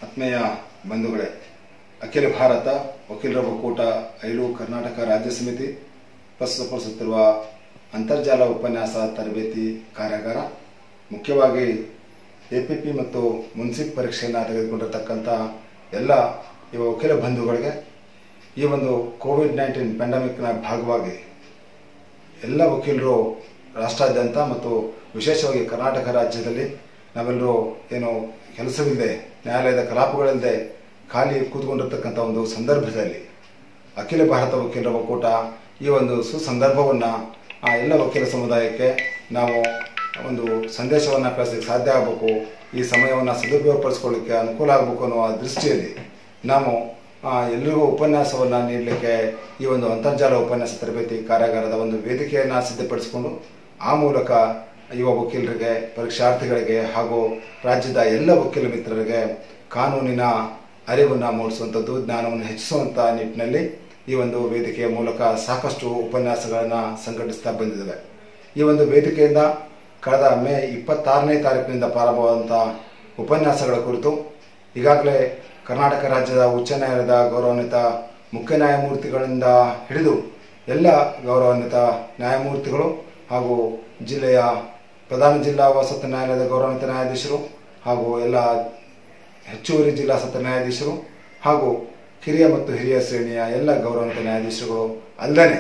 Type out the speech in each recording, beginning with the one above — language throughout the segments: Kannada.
ಆತ್ಮೀಯ ಬಂಧುಗಳೇ ಅಖಿಲ ಭಾರತ ವಕೀಲರ ಒಕ್ಕೂಟ ಐಲು ಕರ್ನಾಟಕ ರಾಜ್ಯ ಸಮಿತಿ ಪ್ರಸ್ತುತಪಡಿಸುತ್ತಿರುವ ಅಂತರ್ಜಾಲ ಉಪನ್ಯಾಸ ತರಬೇತಿ ಕಾರ್ಯಾಗಾರ ಮುಖ್ಯವಾಗಿ ಎಪಿಪಿ ಮತ್ತು ಮುನ್ಸಿಪ್ ಪರೀಕ್ಷೆಯನ್ನು ತೆಗೆದುಕೊಂಡಿರ್ತಕ್ಕಂಥ ಎಲ್ಲ ಯುವ ವಕೀಲ ಬಂಧುಗಳಿಗೆ ಈ ಒಂದು ಕೋವಿಡ್ ನೈನ್ಟೀನ್ ಪ್ಯಾಂಡಮಿಕ್ನ ಭಾಗವಾಗಿ ಎಲ್ಲ ವಕೀಲರು ರಾಷ್ಟ್ರಾದ್ಯಂತ ಮತ್ತು ವಿಶೇಷವಾಗಿ ಕರ್ನಾಟಕ ರಾಜ್ಯದಲ್ಲಿ ನಾವೆಲ್ಲರೂ ಏನು ಕೆಲಸವಿಲ್ಲದೆ ನ್ಯಾಯಾಲಯದ ಕಲಾಪಗಳಿಲ್ಲದೆ ಖಾಲಿ ಕೂತ್ಕೊಂಡಿರ್ತಕ್ಕಂಥ ಒಂದು ಸಂದರ್ಭದಲ್ಲಿ ಅಖಿಲ ಭಾರತ ವಕೀಲರ ಒಕ್ಕೂಟ ಈ ಒಂದು ಸುಸಂದರ್ಭವನ್ನು ಆ ಎಲ್ಲ ವಕೀಲ ಸಮುದಾಯಕ್ಕೆ ನಾವು ಒಂದು ಸಂದೇಶವನ್ನು ಕಳಿಸಲಿಕ್ಕೆ ಸಾಧ್ಯ ಆಗಬೇಕು ಈ ಸಮಯವನ್ನು ಸದುಪಯೋಗಪಡಿಸ್ಕೊಳ್ಳಿಕ್ಕೆ ಅನುಕೂಲ ಆಗಬೇಕು ಅನ್ನುವ ದೃಷ್ಟಿಯಲ್ಲಿ ನಾವು ಆ, ಎಲ್ರಿಗೂ ಉಪನ್ಯಾಸವನ್ನು ನೀಡಲಿಕ್ಕೆ ಈ ಒಂದು ಅಂತರ್ಜಾಲ ಉಪನ್ಯಾಸ ತರಬೇತಿ ಕಾರ್ಯಾಗಾರದ ಒಂದು ವೇದಿಕೆಯನ್ನು ಸಿದ್ಧಪಡಿಸಿಕೊಂಡು ಆ ಮೂಲಕ ಯುವ ವಕೀಲರಿಗೆ ಪರೀಕ್ಷಾರ್ಥಿಗಳಿಗೆ ಹಾಗೂ ರಾಜ್ಯದ ಎಲ್ಲ ವಕೀಲ ಮಿತ್ರರಿಗೆ ಕಾನೂನಿನ ಅರಿವನ್ನು ಮೂಡಿಸುವಂಥದ್ದು ಜ್ಞಾನವನ್ನು ಹೆಚ್ಚಿಸುವಂಥ ನಿಟ್ಟಿನಲ್ಲಿ ಈ ಒಂದು ವೇದಿಕೆಯ ಮೂಲಕ ಸಾಕಷ್ಟು ಉಪನ್ಯಾಸಗಳನ್ನು ಸಂಘಟಿಸ್ತಾ ಬಂದಿದ್ದೇವೆ ಈ ಒಂದು ವೇದಿಕೆಯಿಂದ ಕಳೆದ ಮೇ ಇಪ್ಪತ್ತಾರನೇ ತಾರೀಕಿನಿಂದ ಪ್ರಾರಂಭವಾದಂಥ ಉಪನ್ಯಾಸಗಳ ಕುರಿತು ಈಗಾಗಲೇ ಕರ್ನಾಟಕ ರಾಜ್ಯದ ಉಚ್ಚ ನ್ಯಾಯಾಲಯದ ಗೌರವಾನ್ವಿತ ಮುಖ್ಯ ನ್ಯಾಯಮೂರ್ತಿಗಳಿಂದ ಹಿಡಿದು ಎಲ್ಲ ಗೌರವಾನ್ವಿತ ನ್ಯಾಯಮೂರ್ತಿಗಳು ಹಾಗೂ ಜಿಲ್ಲೆಯ ಪ್ರಧಾನ ಜಿಲ್ಲಾ ವಸತಿ ನ್ಯಾಯಾಲಯದ ಗೌರವಾನ್ವಿತ ನ್ಯಾಯಾಧೀಶರು ಹಾಗೂ ಎಲ್ಲ ಹೆಚ್ಚುವರಿ ಜಿಲ್ಲಾ ಸತ್ರ ನ್ಯಾಯಾಧೀಶರು ಹಾಗೂ ಕಿರಿಯ ಮತ್ತು ಹಿರಿಯ ಶ್ರೇಣಿಯ ಎಲ್ಲ ಗೌರವಾನ್ವಿತ ನ್ಯಾಯಾಧೀಶರುಗಳು ಅಲ್ಲದೆ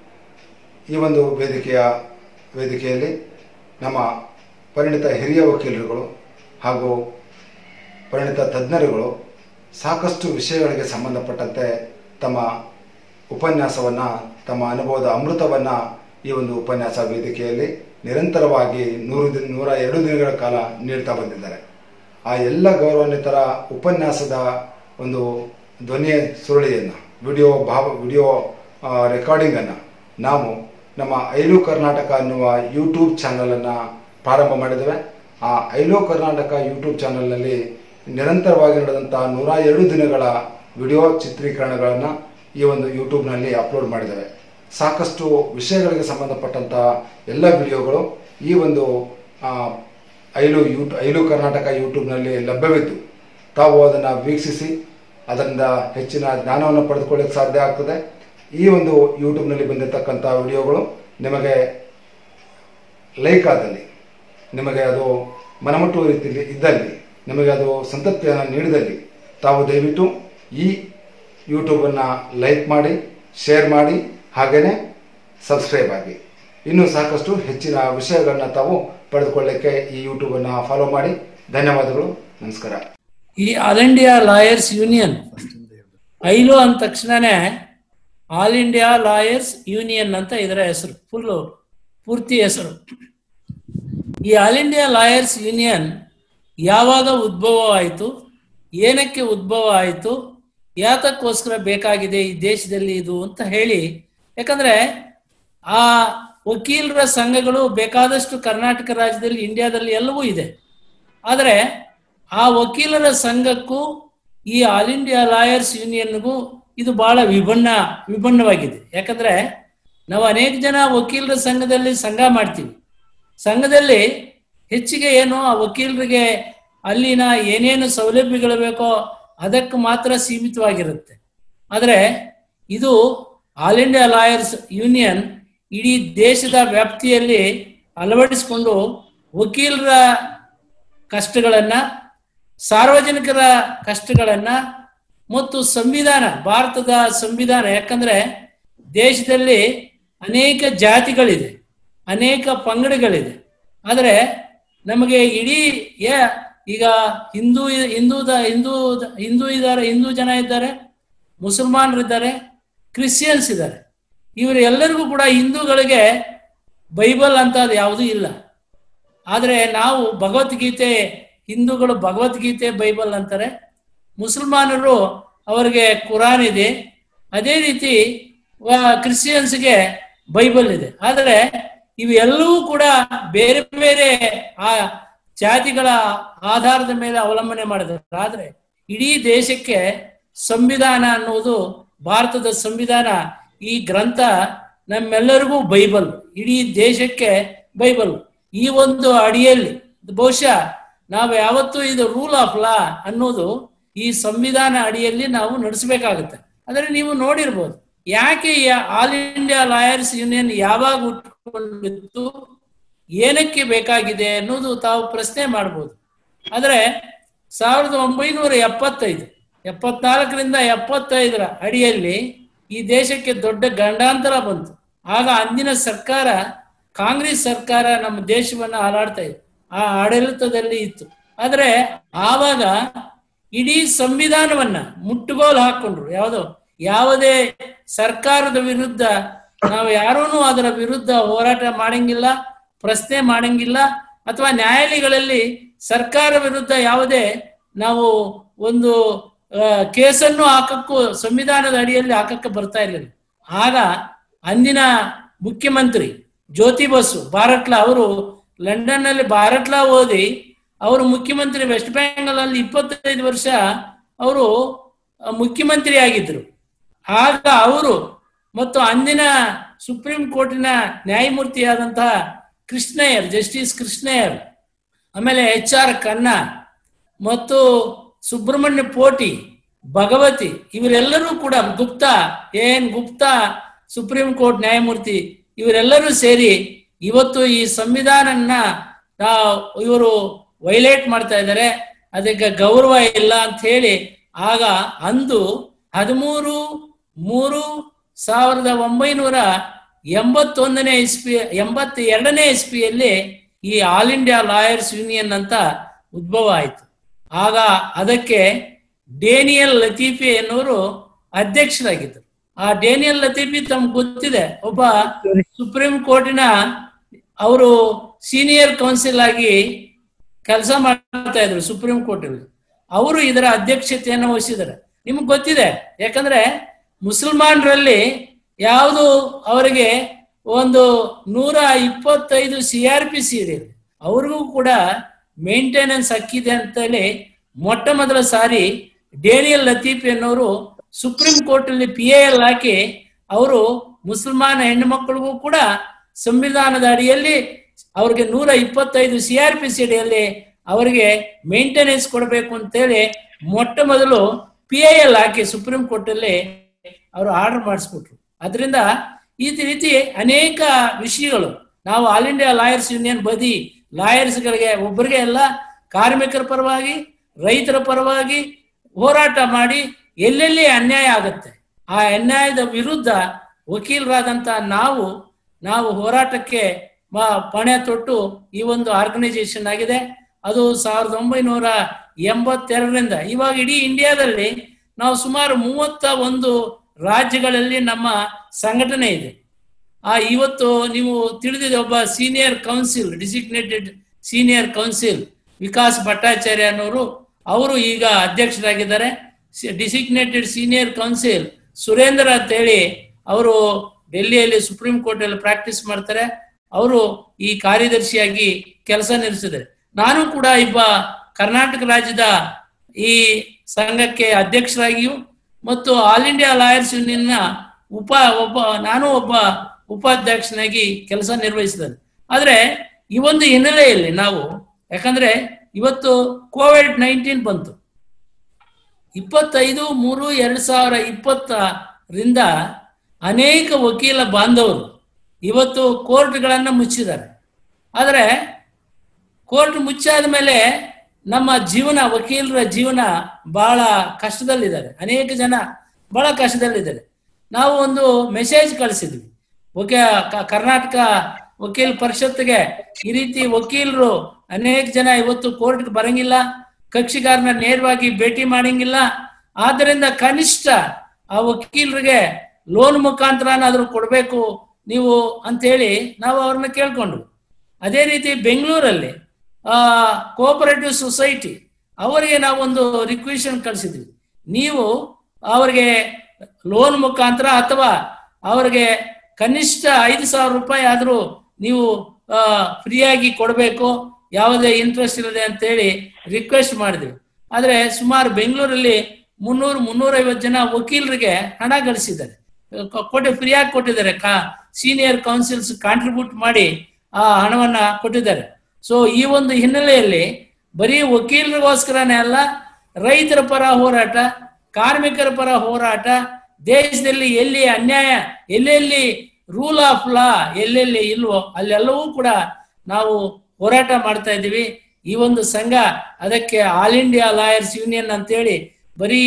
ಈ ಒಂದು ವೇದಿಕೆಯ ವೇದಿಕೆಯಲ್ಲಿ ನಮ್ಮ ಪರಿಣಿತ ಹಿರಿಯ ವಕೀಲರುಗಳು ಹಾಗೂ ಪರಿಣಿತ ತಜ್ಞರುಗಳು ಸಾಕಷ್ಟು ವಿಷಯಗಳಿಗೆ ಸಂಬಂಧಪಟ್ಟಂತೆ ತಮ್ಮ ಉಪನ್ಯಾಸವನ್ನು ತಮ್ಮ ಅನುಭವದ ಅಮೃತವನ್ನು ಈ ಒಂದು ಉಪನ್ಯಾಸ ವೇದಿಕೆಯಲ್ಲಿ ನಿರಂತರವಾಗಿ ನೂರು ದಿನ ನೂರ ಎರಡು ದಿನಗಳ ಕಾಲ ನೀಡ್ತಾ ಬಂದಿದ್ದಾರೆ ಆ ಎಲ್ಲ ಗೌರವಾನ್ವಿತರ ಉಪನ್ಯಾಸದ ಒಂದು ಧ್ವನಿಯ ಸುರುಳಿಯನ್ನು ವಿಡಿಯೋ ಭಾವ ವಿಡಿಯೋ ರೆಕಾರ್ಡಿಂಗನ್ನು ನಾವು ನಮ್ಮ ಐಲು ಕರ್ನಾಟಕ ಅನ್ನುವ ಯೂಟ್ಯೂಬ್ ಚಾನಲನ್ನು ಪ್ರಾರಂಭ ಮಾಡಿದ್ದೇವೆ ಆ ಐಲು ಕರ್ನಾಟಕ ಯೂಟ್ಯೂಬ್ ಚಾನಲ್ನಲ್ಲಿ ನಿರಂತರವಾಗಿ ನಡೆದಂಥ ನೂರ ಎರಡು ದಿನಗಳ ವಿಡಿಯೋ ಚಿತ್ರೀಕರಣಗಳನ್ನು ಈ ಒಂದು ಯೂಟ್ಯೂಬ್ನಲ್ಲಿ ಅಪ್ಲೋಡ್ ಮಾಡಿದ್ದೇವೆ ಸಾಕಷ್ಟು ವಿಷಯಗಳಿಗೆ ಸಂಬಂಧಪಟ್ಟಂಥ ಎಲ್ಲ ವಿಡಿಯೋಗಳು ಈ ಒಂದು ಆ, ಐಲು ಯೂ ಐಲು ಕರ್ನಾಟಕ ಯೂಟ್ಯೂಬ್ನಲ್ಲಿ ಲಭ್ಯವಿದ್ದು ತಾವು ಅದನ್ನು ವೀಕ್ಷಿಸಿ ಅದರಿಂದ ಹೆಚ್ಚಿನ ಜ್ಞಾನವನ್ನು ಪಡೆದುಕೊಳ್ಳಕ್ಕೆ ಸಾಧ್ಯ ಆಗ್ತದೆ ಈ ಒಂದು ಯೂಟ್ಯೂಬ್ನಲ್ಲಿ ಬಂದಿರತಕ್ಕಂಥ ವಿಡಿಯೋಗಳು ನಿಮಗೆ ಲೈಕ್ ಆದಲ್ಲಿ ನಿಮಗೆ ಅದು ಮನಮುಟ್ಟುವ ರೀತಿಯಲ್ಲಿ ಇದ್ದಲ್ಲಿ ನಿಮಗೆ ಅದು ಸಂತೃಪ್ತಿಯನ್ನು ನೀಡಿದಲ್ಲಿ ತಾವು ದಯವಿಟ್ಟು ಈ ಯೂಟ್ಯೂಬನ್ನು ಲೈಕ್ ಮಾಡಿ ಶೇರ್ ಮಾಡಿ ಹಾಗೆಯೇ ಸಬ್ಸ್ಕ್ರೈಬ್ ಆಗಿ ಇನ್ನೂ ಸಾಕಷ್ಟು ಹೆಚ್ಚಿನ ವಿಷಯಗಳನ್ನ ತಾವು ಪಡೆದುಕೊಳ್ಳಕ್ಕೆ ಈ ಯೂಟ್ಯೂಬನ್ನು ಫಾಲೋ ಮಾಡಿ ಧನ್ಯವಾದಗಳು ನಮಸ್ಕಾರ ಈ ಆಲ್ ಇಂಡಿಯಾ ಲಾಯರ್ಸ್ ಯೂನಿಯನ್ ಐಲು ಅಂದ ತಕ್ಷಣನೇ ಆಲ್ ಇಂಡಿಯಾ ಲಾಯರ್ಸ್ ಯೂನಿಯನ್ ಅಂತ ಇದರ ಹೆಸರು ಫುಲ್ ಪೂರ್ತಿ ಹೆಸರು ಈ ಆಲ್ ಇಂಡಿಯಾ ಲಾಯರ್ಸ್ ಯೂನಿಯನ್ ಯಾವಾಗ ಉದ್ಭವ ಆಯಿತು ಏನಕ್ಕೆ ಉದ್ಭವ ಆಯಿತು ಯಾತಕ್ಕೋಸ್ಕರ ಬೇಕಾಗಿದೆ ಈ ದೇಶದಲ್ಲಿ ಇದು ಅಂತ ಹೇಳಿ ಯಾಕಂದ್ರೆ ಆ ವಕೀಲರ ಸಂಘಗಳು ಬೇಕಾದಷ್ಟು ಕರ್ನಾಟಕ ರಾಜ್ಯದಲ್ಲಿ ಇಂಡಿಯಾದಲ್ಲಿ ಎಲ್ಲವೂ ಇದೆ ಆದರೆ ಆ ವಕೀಲರ ಸಂಘಕ್ಕೂ ಈ ಆಲ್ ಇಂಡಿಯಾ ಲಾಯರ್ಸ್ ಯೂನಿಯನ್ಗೂ ಇದು ಬಹಳ ವಿಭಿನ್ನ ವಿಭಿನ್ನವಾಗಿದೆ ಯಾಕಂದ್ರೆ ನಾವು ಅನೇಕ ಜನ ವಕೀಲರ ಸಂಘದಲ್ಲಿ ಸಂಘ ಮಾಡ್ತೀವಿ ಸಂಘದಲ್ಲಿ ಹೆಚ್ಚಿಗೆ ಏನು ಆ ವಕೀಲರಿಗೆ ಅಲ್ಲಿನ ಏನೇನು ಸೌಲಭ್ಯಗಳು ಬೇಕೋ ಅದಕ್ಕೆ ಮಾತ್ರ ಸೀಮಿತವಾಗಿರುತ್ತೆ ಆದರೆ ಇದು ಆಲ್ ಇಂಡಿಯಾ ಲಾಯರ್ಸ್ ಯೂನಿಯನ್ ಇಡೀ ದೇಶದ ವ್ಯಾಪ್ತಿಯಲ್ಲಿ ಅಳವಡಿಸಿಕೊಂಡು ವಕೀಲರ ಕಷ್ಟಗಳನ್ನ ಸಾರ್ವಜನಿಕರ ಕಷ್ಟಗಳನ್ನ ಮತ್ತು ಸಂವಿಧಾನ ಭಾರತದ ಸಂವಿಧಾನ ಯಾಕಂದ್ರೆ ದೇಶದಲ್ಲಿ ಅನೇಕ ಜಾತಿಗಳಿದೆ ಅನೇಕ ಪಂಗಡಗಳಿದೆ ಆದರೆ ನಮಗೆ ಇಡೀ ಏ- ಈಗ ಹಿಂದೂ ಹಿಂದೂ ಹಿಂದೂ ಹಿಂದೂ ಇದ್ದಾರೆ ಹಿಂದೂ ಜನ ಇದ್ದಾರೆ ಮುಸಲ್ಮಾನರಿದ್ದಾರೆ ಕ್ರಿಶ್ಚಿಯನ್ಸ್ ಇದ್ದಾರೆ ಇವರು ಎಲ್ಲರಿಗೂ ಕೂಡ ಹಿಂದೂಗಳಿಗೆ ಬೈಬಲ್ ಅಂತ ಅದು ಯಾವುದೂ ಇಲ್ಲ ಆದರೆ ನಾವು ಭಗವದ್ಗೀತೆ ಹಿಂದೂಗಳು ಭಗವದ್ಗೀತೆ ಬೈಬಲ್ ಅಂತಾರೆ ಮುಸಲ್ಮಾನರು ಅವರಿಗೆ ಕುರಾನ್ ಇದೆ ಅದೇ ರೀತಿ ವ- ಕ್ರಿಶ್ಚಿಯನ್ಸ್ಗೆ ಬೈಬಲ್ ಇದೆ ಆದರೆ ಇವೆಲ್ಲವೂ ಕೂಡ ಬೇರೆ ಬೇರೆ ಆ ಜಾತಿಗಳ ಆಧಾರದ ಮೇಲೆ ಅವಲಂಬನೆ ಮಾಡಿದ್ದಾರೆ ಆದರೆ ಇಡೀ ದೇಶಕ್ಕೆ ಸಂವಿಧಾನ ಅನ್ನುವುದು ಭಾರತದ ಸಂವಿಧಾನ ಈ ಗ್ರಂಥ ನಮ್ಮೆಲ್ಲರಿಗೂ ಬೈಬಲ್ ಇಡೀ ದೇಶಕ್ಕೆ ಬೈಬಲ್ ಈ ಒಂದು ಅಡಿಯಲ್ಲಿ ಬಹುಶಃ ನಾವು ಯಾವತ್ತೂ ಇದು ರೂಲ್ ಆಫ್ ಲಾ ಅನ್ನೋದು ಈ ಸಂವಿಧಾನ ಅಡಿಯಲ್ಲಿ ನಾವು ನಡೆಸಬೇಕಾಗುತ್ತೆ ಆದರೆ ನೀವು ನೋಡಿರ್ಬೋದು ಯಾಕೆ ಈ ಆಲ್ ಇಂಡಿಯಾ ಲಾಯರ್ಸ್ ಯೂನಿಯನ್ ಯಾವಾಗ ಹುಟ್ಕೊಂಡಿತ್ತು ಏನಕ್ಕೆ ಬೇಕಾಗಿದೆ ಅನ್ನೋದು ತಾವು ಪ್ರಶ್ನೆ ಮಾಡ್ಬೋದು ಆದರೆ ಸಾವಿರದ ಒಂಬೈನೂರ ಎಪ್ಪತ್ತೈದು ಎಪ್ಪತ್ನಾಲ್ಕರಿಂದ ಎಪ್ಪತ್ತೈದರ ಅಡಿಯಲ್ಲಿ ಈ ದೇಶಕ್ಕೆ ದೊಡ್ಡ ಗಂಡಾಂತರ ಬಂತು ಆಗ ಅಂದಿನ ಸರ್ಕಾರ ಕಾಂಗ್ರೆಸ್ ಸರ್ಕಾರ ನಮ್ಮ ದೇಶವನ್ನ ಆಳಾಡ್ತಾ ಇತ್ತು ಆ ಆಡಳಿತದಲ್ಲಿ ಇತ್ತು ಆದರೆ ಆವಾಗ ಇಡೀ ಸಂವಿಧಾನವನ್ನ ಮುಟ್ಟುಗೋಲು ಹಾಕೊಂಡ್ರು ಯಾವುದೋ ಯಾವುದೇ ಸರ್ಕಾರದ ವಿರುದ್ಧ ನಾವು ಯಾರೂ ಅದರ ವಿರುದ್ಧ ಹೋರಾಟ ಮಾಡಂಗಿಲ್ಲ ಪ್ರಶ್ನೆ ಮಾಡಂಗಿಲ್ಲ ಅಥವಾ ನ್ಯಾಯಾಲಯಗಳಲ್ಲಿ ಸರ್ಕಾರ ವಿರುದ್ಧ ಯಾವುದೇ ನಾವು ಒಂದು ಆ, ಕೇಸನ್ನು ಹಾಕಕ್ಕೂ ಸಂವಿಧಾನದ ಅಡಿಯಲ್ಲಿ ಹಾಕಕ್ಕೆ ಬರ್ತಾ ಇರಲಿಲ್ಲ ಆಗ ಅಂದಿನ ಮುಖ್ಯಮಂತ್ರಿ ಜ್ಯೋತಿ ಬಸು ಬಾರಟ್ಲಾ ಅವರು ಲಂಡನ್ ನಲ್ಲಿ ಬಾರಟ್ಲಾ ಓದಿ ಅವರು ಮುಖ್ಯಮಂತ್ರಿ ವೆಸ್ಟ್ ಬೆಂಗಾಲ್ ಅಲ್ಲಿ ಇಪ್ಪತ್ತೈದು ವರ್ಷ ಅವರು ಆ, ಮುಖ್ಯಮಂತ್ರಿ ಆಗಿದ್ರು ಆಗ ಅವರು ಮತ್ತು ಅಂದಿನ ಸುಪ್ರೀಂ ಕೋರ್ಟಿನ ನ್ಯಾಯಮೂರ್ತಿಯಾದಂತಹ ಕೃಷ್ಣಯ್ಯರ್ ಜಸ್ಟಿಸ್ ಕೃಷ್ಣಯ್ಯರ್ ಆಮೇಲೆ ಎಚ್ ಆರ್ ಖನ್ನಾ ಮತ್ತು ಸುಬ್ರಹ್ಮಣ್ಯ ಪೋಟಿ ಭಗವತಿ ಇವರೆಲ್ಲರೂ ಕೂಡ ಗುಪ್ತಾ ಏನ್ ಗುಪ್ತಾ ಸುಪ್ರೀಂ ಕೋರ್ಟ್ ನ್ಯಾಯಮೂರ್ತಿ ಇವರೆಲ್ಲರೂ ಸೇರಿ ಇವತ್ತು ಈ ಸಂವಿಧಾನನ್ನ ಇವರು ವೈಲೇಟ್ ಮಾಡ್ತಾ ಇದ್ದಾರೆ ಅದಕ್ಕೆ ಗೌರವ ಇಲ್ಲ ಅಂತ ಹೇಳಿ ಆಗ ಅಂದು ಹದಿಮೂರು ಮೂರು ಸಾವಿರದ ಒಂಬೈನೂರ ಎಂಬತ್ತೊಂದನೇ ಇಸ್ಪಿ ಎಂಬತ್ತ ಎರಡನೇ ಇಸ್ಪಿಯಲ್ಲಿ ಈ ಆಲ್ ಇಂಡಿಯಾ ಲಾಯರ್ಸ್ ಯೂನಿಯನ್ ಅಂತ ಉದ್ಭವ ಆಯಿತು ಆಗ ಅದಕ್ಕೆ ಡೇನಿಯಲ್ ಲತೀಫಿ ಎನ್ನುವರು ಅಧ್ಯಕ್ಷರಾಗಿದ್ದರು ಆ ಡೇನಿಯಲ್ ಲತೀಫಿ ತಮ್ಗೆ ಗೊತ್ತಿದೆ ಒಬ್ಬ ಸುಪ್ರೀಂ ಕೋರ್ಟಿನ ಅವರು ಸೀನಿಯರ್ ಕೌನ್ಸಿಲ್ ಆಗಿ ಕೆಲಸ ಮಾಡ್ತಾ ಇದ್ರು ಸುಪ್ರೀಂ ಕೋರ್ಟ್ ಅಲ್ಲಿ ಅವರು ಇದರ ಅಧ್ಯಕ್ಷತೆಯನ್ನು ವಹಿಸಿದ್ದಾರೆ ನಿಮ್ಗೆ ಗೊತ್ತಿದೆ ಯಾಕಂದ್ರೆ ಮುಸಲ್ಮಾನರಲ್ಲಿ ಯಾವುದು ಅವರಿಗೆ ಒಂದು ನೂರ ಇಪ್ಪತ್ತೈದು ಸಿ ಆರ್ ಪಿ ಸಿ ಇದೆ ಅವ್ರಿಗೂ ಕೂಡ ಮೇಂಟೆನೆನ್ಸ್ ಹಕ್ಕಿದೆ ಅಂತೇಳಿ ಮೊಟ್ಟ ಮೊದಲ ಸಾರಿ ಡೇನಿಯಲ್ ಲತೀಫ್ ಎನ್ನುವರು ಸುಪ್ರೀಂ ಕೋರ್ಟ್ ಅಲ್ಲಿ ಪಿ ಎಲ್ ಹಾಕಿ ಅವರು ಮುಸಲ್ಮಾನ ಹೆಣ್ಣು ಮಕ್ಕಳಿಗೂ ಕೂಡ ಸಂವಿಧಾನದ ಅಡಿಯಲ್ಲಿ ಅವ್ರಿಗೆ ನೂರ ಇಪ್ಪತ್ತೈದು ಸಿ ಆರ್ ಪಿ ಸಿ ಅಡಿಯಲ್ಲಿ ಅವರಿಗೆ ಮೇಂಟೆನೆನ್ಸ್ ಕೊಡಬೇಕು ಅಂತೇಳಿ ಮೊಟ್ಟ ಮೊದಲು ಪಿ ಐ ಎಲ್ ಹಾಕಿ ಸುಪ್ರೀಂ ಕೋರ್ಟ್ ಅಲ್ಲಿ ಅವರು ಆರ್ಡರ್ ಮಾಡಿಸ್ಬಿಟ್ರು ಅದರಿಂದ ಈ ರೀತಿ ಅನೇಕ ವಿಷಯಗಳು ನಾವು ಆಲ್ ಇಂಡಿಯಾ ಲಾಯರ್ಸ್ ಯೂನಿಯನ್ ಬದಿ ಲಾಯರ್ಸ್ಗಳಿಗೆ ಒಬ್ಬರಿಗೆ ಎಲ್ಲ ಕಾರ್ಮಿಕರ ಪರವಾಗಿ ರೈತರ ಪರವಾಗಿ ಹೋರಾಟ ಮಾಡಿ ಎಲ್ಲೆಲ್ಲಿ ಅನ್ಯಾಯ ಆಗುತ್ತೆ ಆ ಅನ್ಯಾಯದ ವಿರುದ್ಧ ವಕೀಲರಾದಂತ ನಾವು ನಾವು ಹೋರಾಟಕ್ಕೆ ಮ- ಪಣೆ ತೊಟ್ಟು ಈ ಒಂದು ಆರ್ಗನೈಸೇಷನ್ ಆಗಿದೆ ಅದು ಸಾವಿರದ ಒಂಬೈನೂರ ಎಂಬತ್ತೆರಡರಿಂದ ಇವಾಗ ಇಡೀ ಇಂಡಿಯಾದಲ್ಲಿ ನಾವು ಸುಮಾರು ಮೂವತ್ತ ಒಂದು ರಾಜ್ಯಗಳಲ್ಲಿ ನಮ್ಮ ಸಂಘಟನೆ ಇದೆ ಆ ಇವತ್ತು ನೀವು ತಿಳಿದಿದೆ ಒಬ್ಬ senior counsel designated senior counsel Vikas Bhattacharya ಅನ್ನೋರು ಅವರು ಈಗ ಅಧ್ಯಕ್ಷರಾಗಿದ್ದಾರೆ ಡಿಸಿಗ್ನೇಟೆಡ್ ಸೀನಿಯರ್ ಕೌನ್ಸಿಲ್ ಸುರೇಂದ್ರ ಅಂತೇಳಿ ಅವರು ಡೆಲ್ಲಿಯಲ್ಲಿ ಸುಪ್ರೀಂ ಕೋರ್ಟ್ ಅಲ್ಲಿ ಪ್ರಾಕ್ಟೀಸ್ ಮಾಡ್ತಾರೆ ಅವರು ಈ ಕಾರ್ಯದರ್ಶಿಯಾಗಿ ಕೆಲಸ ನಿರ್ವಹಿಸಿದ್ದಾರೆ ನಾನು ಕೂಡ ಇಬ್ಬ ಕರ್ನಾಟಕ ರಾಜ್ಯದ ಈ ಸಂಘಕ್ಕೆ ಅಧ್ಯಕ್ಷರಾಗಿಯೂ ಮತ್ತು ಆಲ್ ಇಂಡಿಯಾ ಲಾಯರ್ಸ್ ಯೂನಿಯನ್ನ ಉಪ ಒಬ್ಬ ನಾನು ಒಬ್ಬ ಉಪಾಧ್ಯಕ್ಷನಾಗಿ ಕೆಲಸ ನಿರ್ವಹಿಸಿದ್ದೇನೆ ಆದ್ರೆ ಈ ಒಂದು ಹಿನ್ನೆಲೆಯಲ್ಲಿ ನಾವು ಯಾಕಂದ್ರೆ ಇವತ್ತು ಕೋವಿಡ್ ನೈನ್ಟೀನ್ ಬಂತು ಇಪ್ಪತ್ತೈದು ಮೂರು ಎರಡ್ ಸಾವಿರ ಇಪ್ಪತ್ತರಿಂದ ಅನೇಕ ವಕೀಲ ಬಾಂಧವರು ಇವತ್ತು ಕೋರ್ಟ್ಗಳನ್ನು ಮುಚ್ಚಿದ್ದಾರೆ ಆದರೆ ಕೋರ್ಟ್ ಮುಚ್ಚಾದ ಮೇಲೆ ನಮ್ಮ ಜೀವನ ವಕೀಲರ ಜೀವನ ಬಹಳ ಕಷ್ಟದಲ್ಲಿದ್ದಾರೆ ಅನೇಕ ಜನ ಬಹಳ ಕಷ್ಟದಲ್ಲಿದ್ದಾರೆ ನಾವು ಒಂದು ಮೆಸೇಜ್ ಕಳಿಸಿದ್ವಿ ಓಕೆ ಕರ್ನಾಟಕ ವಕೀಲ ಪರಿಷತ್ಗೆ ಈ ರೀತಿ ವಕೀಲರು ಅನೇಕ ಜನ ಇವತ್ತು ಕೋರ್ಟ್ಗೆ ಬರಂಗಿಲ್ಲ ಕಕ್ಷಿಗಾರನ ನೇರವಾಗಿ ಭೇಟಿ ಮಾಡಂಗಿಲ್ಲ ಆದ್ದರಿಂದ ಕನಿಷ್ಠ ಆ ವಕೀಲರಿಗೆ ಲೋನ್ ಮುಖಾಂತರನಾದ್ರೂ ಕೊಡಬೇಕು ನೀವು ಅಂತೇಳಿ ನಾವು ಅವ್ರನ್ನ ಕೇಳ್ಕೊಂಡ್ರು ಅದೇ ರೀತಿ ಬೆಂಗಳೂರಲ್ಲಿ ಆ ಕೋಆಪರೇಟಿವ್ ಸೊಸೈಟಿ ಅವರಿಗೆ ನಾವೊಂದು ರಿಕ್ವೆಷನ್ ಕಳಿಸಿದ್ವಿ ನೀವು ಅವರಿಗೆ ಲೋನ್ ಮುಖಾಂತರ ಅಥವಾ ಅವರಿಗೆ ಕನಿಷ್ಠ ಐದು ಸಾವಿರ ರೂಪಾಯಿ ಆದರೂ ನೀವು ಫ್ರೀಯಾಗಿ ಕೊಡಬೇಕು ಯಾವುದೇ ಇಂಟ್ರೆಸ್ಟ್ ಇಲ್ಲದೆ ಅಂತೇಳಿ ರಿಕ್ವೆಸ್ಟ್ ಮಾಡಿದ್ವಿ ಆದರೆ ಸುಮಾರು ಬೆಂಗಳೂರಲ್ಲಿ ಮುನ್ನೂರು ಮುನ್ನೂರೈವತ್ತು ಜನ ವಕೀಲರಿಗೆ ಹಣ ಗಳಿಸಿದ್ದಾರೆ ಕೊ- ಕೊಟ್ಟು ಫ್ರೀಯಾಗಿ ಕೊಟ್ಟಿದ್ದಾರೆ ಕಾ ಸೀನಿಯರ್ ಕೌನ್ಸಿಲ್ಸ್ ಕಾಂಟ್ರಿಬ್ಯೂಟ್ ಮಾಡಿ ಆ ಹಣವನ್ನ ಕೊಟ್ಟಿದ್ದಾರೆ ಸೊ ಈ ಒಂದು ಹಿನ್ನೆಲೆಯಲ್ಲಿ ಬರೀ ವಕೀಲರಿಗೋಸ್ಕರನೇ ಅಲ್ಲ ರೈತರ ಪರ ಹೋರಾಟ ಕಾರ್ಮಿಕರ ಪರ ಹೋರಾಟ ದೇಶದಲ್ಲಿ ಎಲ್ಲಿ ಅನ್ಯಾಯ ಎಲ್ಲೆಲ್ಲಿ ರೂಲ್ ಆಫ್ ಲಾ ಎಲ್ಲೆಲ್ಲಿ ಇಲ್ವೋ ಅಲ್ಲೆಲ್ಲವೂ ಕೂಡ ನಾವು ಹೋರಾಟ ಮಾಡ್ತಾ ಇದ್ದೀವಿ ಈ ಒಂದು ಸಂಘ ಅದಕ್ಕೆ ಆಲ್ ಇಂಡಿಯಾ ಲಾಯರ್ಸ್ ಯೂನಿಯನ್ ಅಂತೇಳಿ ಬರೀ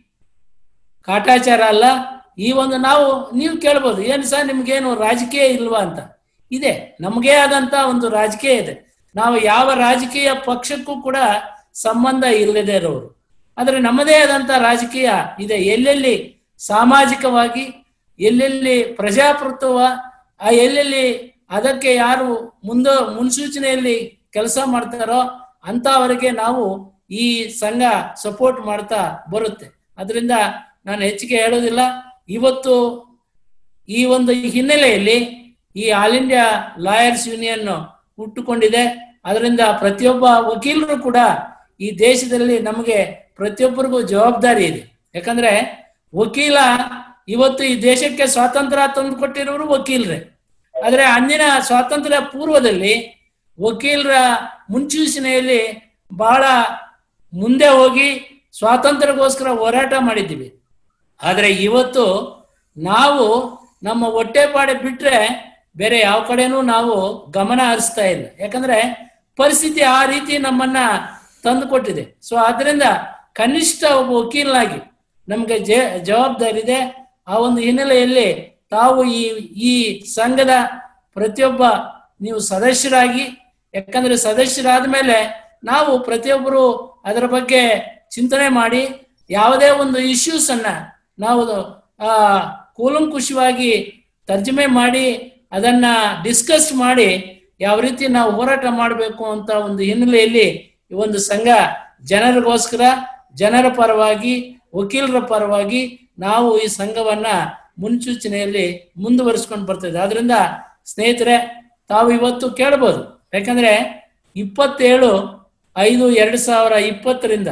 ಕಾಟಾಚಾರ ಅಲ್ಲ ಈ ಒಂದು ನಾವು ನೀವು ಕೇಳ್ಬೋದು ಏನು ಸರ್ ನಿಮ್ಗೇನು ರಾಜಕೀಯ ಇಲ್ವಾ ಅಂತ ಇದೆ ನಮಗೇ ಆದಂತ ಒಂದು ರಾಜಕೀಯ ಇದೆ ನಾವು ಯಾವ ರಾಜಕೀಯ ಪಕ್ಷಕ್ಕೂ ಕೂಡ ಸಂಬಂಧ ಇಲ್ಲದೆ ಇರೋರು ಆದರೆ ನಮ್ಮದೇ ಆದಂತ ರಾಜಕೀಯ ಇದೆ ಎಲ್ಲೆಲ್ಲಿ ಸಾಮಾಜಿಕವಾಗಿ ಎಲ್ಲೆಲ್ಲಿ ಪ್ರಜಾಪ್ರಭುತ್ವ ಆ ಎಲ್ಲೆಲ್ಲಿ ಅದಕ್ಕೆ ಯಾರು ಮುಂದೆ ಮುನ್ಸೂಚನೆಯಲ್ಲಿ ಕೆಲಸ ಮಾಡ್ತಾರೋ ಅಂತವರಿಗೆ ನಾವು ಈ ಸಂಘ ಸಪೋರ್ಟ್ ಮಾಡ್ತಾ ಬರುತ್ತೆ ಅದರಿಂದ ನಾನು ಹೆಚ್ಚಿಗೆ ಹೇಳೋದಿಲ್ಲ ಇವತ್ತು ಈ ಒಂದು ಹಿನ್ನೆಲೆಯಲ್ಲಿ ಈ ಆಲ್ ಇಂಡಿಯಾ ಲಾಯರ್ಸ್ ಯೂನಿಯನ್ ಹುಟ್ಟುಕೊಂಡಿದೆ ಅದರಿಂದ ಪ್ರತಿಯೊಬ್ಬ ವಕೀಲರು ಕೂಡ ಈ ದೇಶದಲ್ಲಿ ನಮಗೆ ಪ್ರತಿಯೊಬ್ಬರಿಗೂ ಜವಾಬ್ದಾರಿ ಇದೆ ಯಾಕಂದ್ರೆ ವಕೀಲ ಇವತ್ತು ಈ ದೇಶಕ್ಕೆ ಸ್ವಾತಂತ್ರ್ಯ ತಂದು ಕೊಟ್ಟಿರೋರು ವಕೀಲರೇ ಆದ್ರೆ ಅಂದಿನ ಸ್ವಾತಂತ್ರ್ಯ ಪೂರ್ವದಲ್ಲಿ ವಕೀಲರ ಮುನ್ಸೂಚನೆಯಲ್ಲಿ ಬಹಳ ಮುಂದೆ ಹೋಗಿ ಸ್ವಾತಂತ್ರ್ಯಕ್ಕೋಸ್ಕರ ಹೋರಾಟ ಮಾಡಿದ್ದೀವಿ ಆದರೆ ಇವತ್ತು ನಾವು ನಮ್ಮ ಹೊಟ್ಟೆಪಾಡೆ ಬಿಟ್ರೆ ಬೇರೆ ಯಾವ ಕಡೆನೂ ನಾವು ಗಮನ ಹರಿಸ್ತಾ ಇಲ್ಲ ಯಾಕಂದ್ರೆ ಪರಿಸ್ಥಿತಿ ಆ ರೀತಿ ನಮ್ಮನ್ನ ತಂದು ಕೊಟ್ಟಿದೆ ಸೊ ಅದರಿಂದ ಕನಿಷ್ಠ ಒಬ್ಬ ವಕೀಲನಾಗಿ ನಮ್ಗೆ ಜ ಜವಾಬ್ದಾರಿ ಇದೆ ಆ ಒಂದು ಹಿನ್ನೆಲೆಯಲ್ಲಿ ತಾವು ಈ ಈ ಸಂಘದ ಪ್ರತಿಯೊಬ್ಬ ನೀವು ಸದಸ್ಯರಾಗಿ ಯಾಕಂದ್ರೆ ಸದಸ್ಯರಾದ ಮೇಲೆ ನಾವು ಪ್ರತಿಯೊಬ್ಬರು ಅದರ ಬಗ್ಗೆ ಚಿಂತನೆ ಮಾಡಿ ಯಾವುದೇ ಒಂದು ಇಶ್ಯೂಸ್ ಅನ್ನ ನಾವು ಆ ಕೂಲಂಕುಷವಾಗಿ ತರ್ಜಮೆ ಮಾಡಿ ಅದನ್ನ ಡಿಸ್ಕಸ್ ಮಾಡಿ ಯಾವ ರೀತಿ ನಾವು ಹೋರಾಟ ಮಾಡಬೇಕು ಅಂತ ಒಂದು ಹಿನ್ನೆಲೆಯಲ್ಲಿ ಈ ಒಂದು ಸಂಘ ಜನರಿಗೋಸ್ಕರ ಜನರ ಪರವಾಗಿ ವಕೀಲರ ಪರವಾಗಿ ನಾವು ಈ ಸಂಘವನ್ನ ಮುನ್ಸೂಚನೆಯಲ್ಲಿ ಮುಂದುವರಿಸ್ಕೊಂಡು ಬರ್ತಿದ್ದೆ ಆದ್ರಿಂದ ಸ್ನೇಹಿತರೆ ತಾವು ಇವತ್ತು ಕೇಳ್ಬೋದು ಯಾಕಂದ್ರೆ ಇಪ್ಪತ್ತೇಳು ಐದು ಎರಡು ಸಾವಿರ ಇಪ್ಪತ್ತರಿಂದ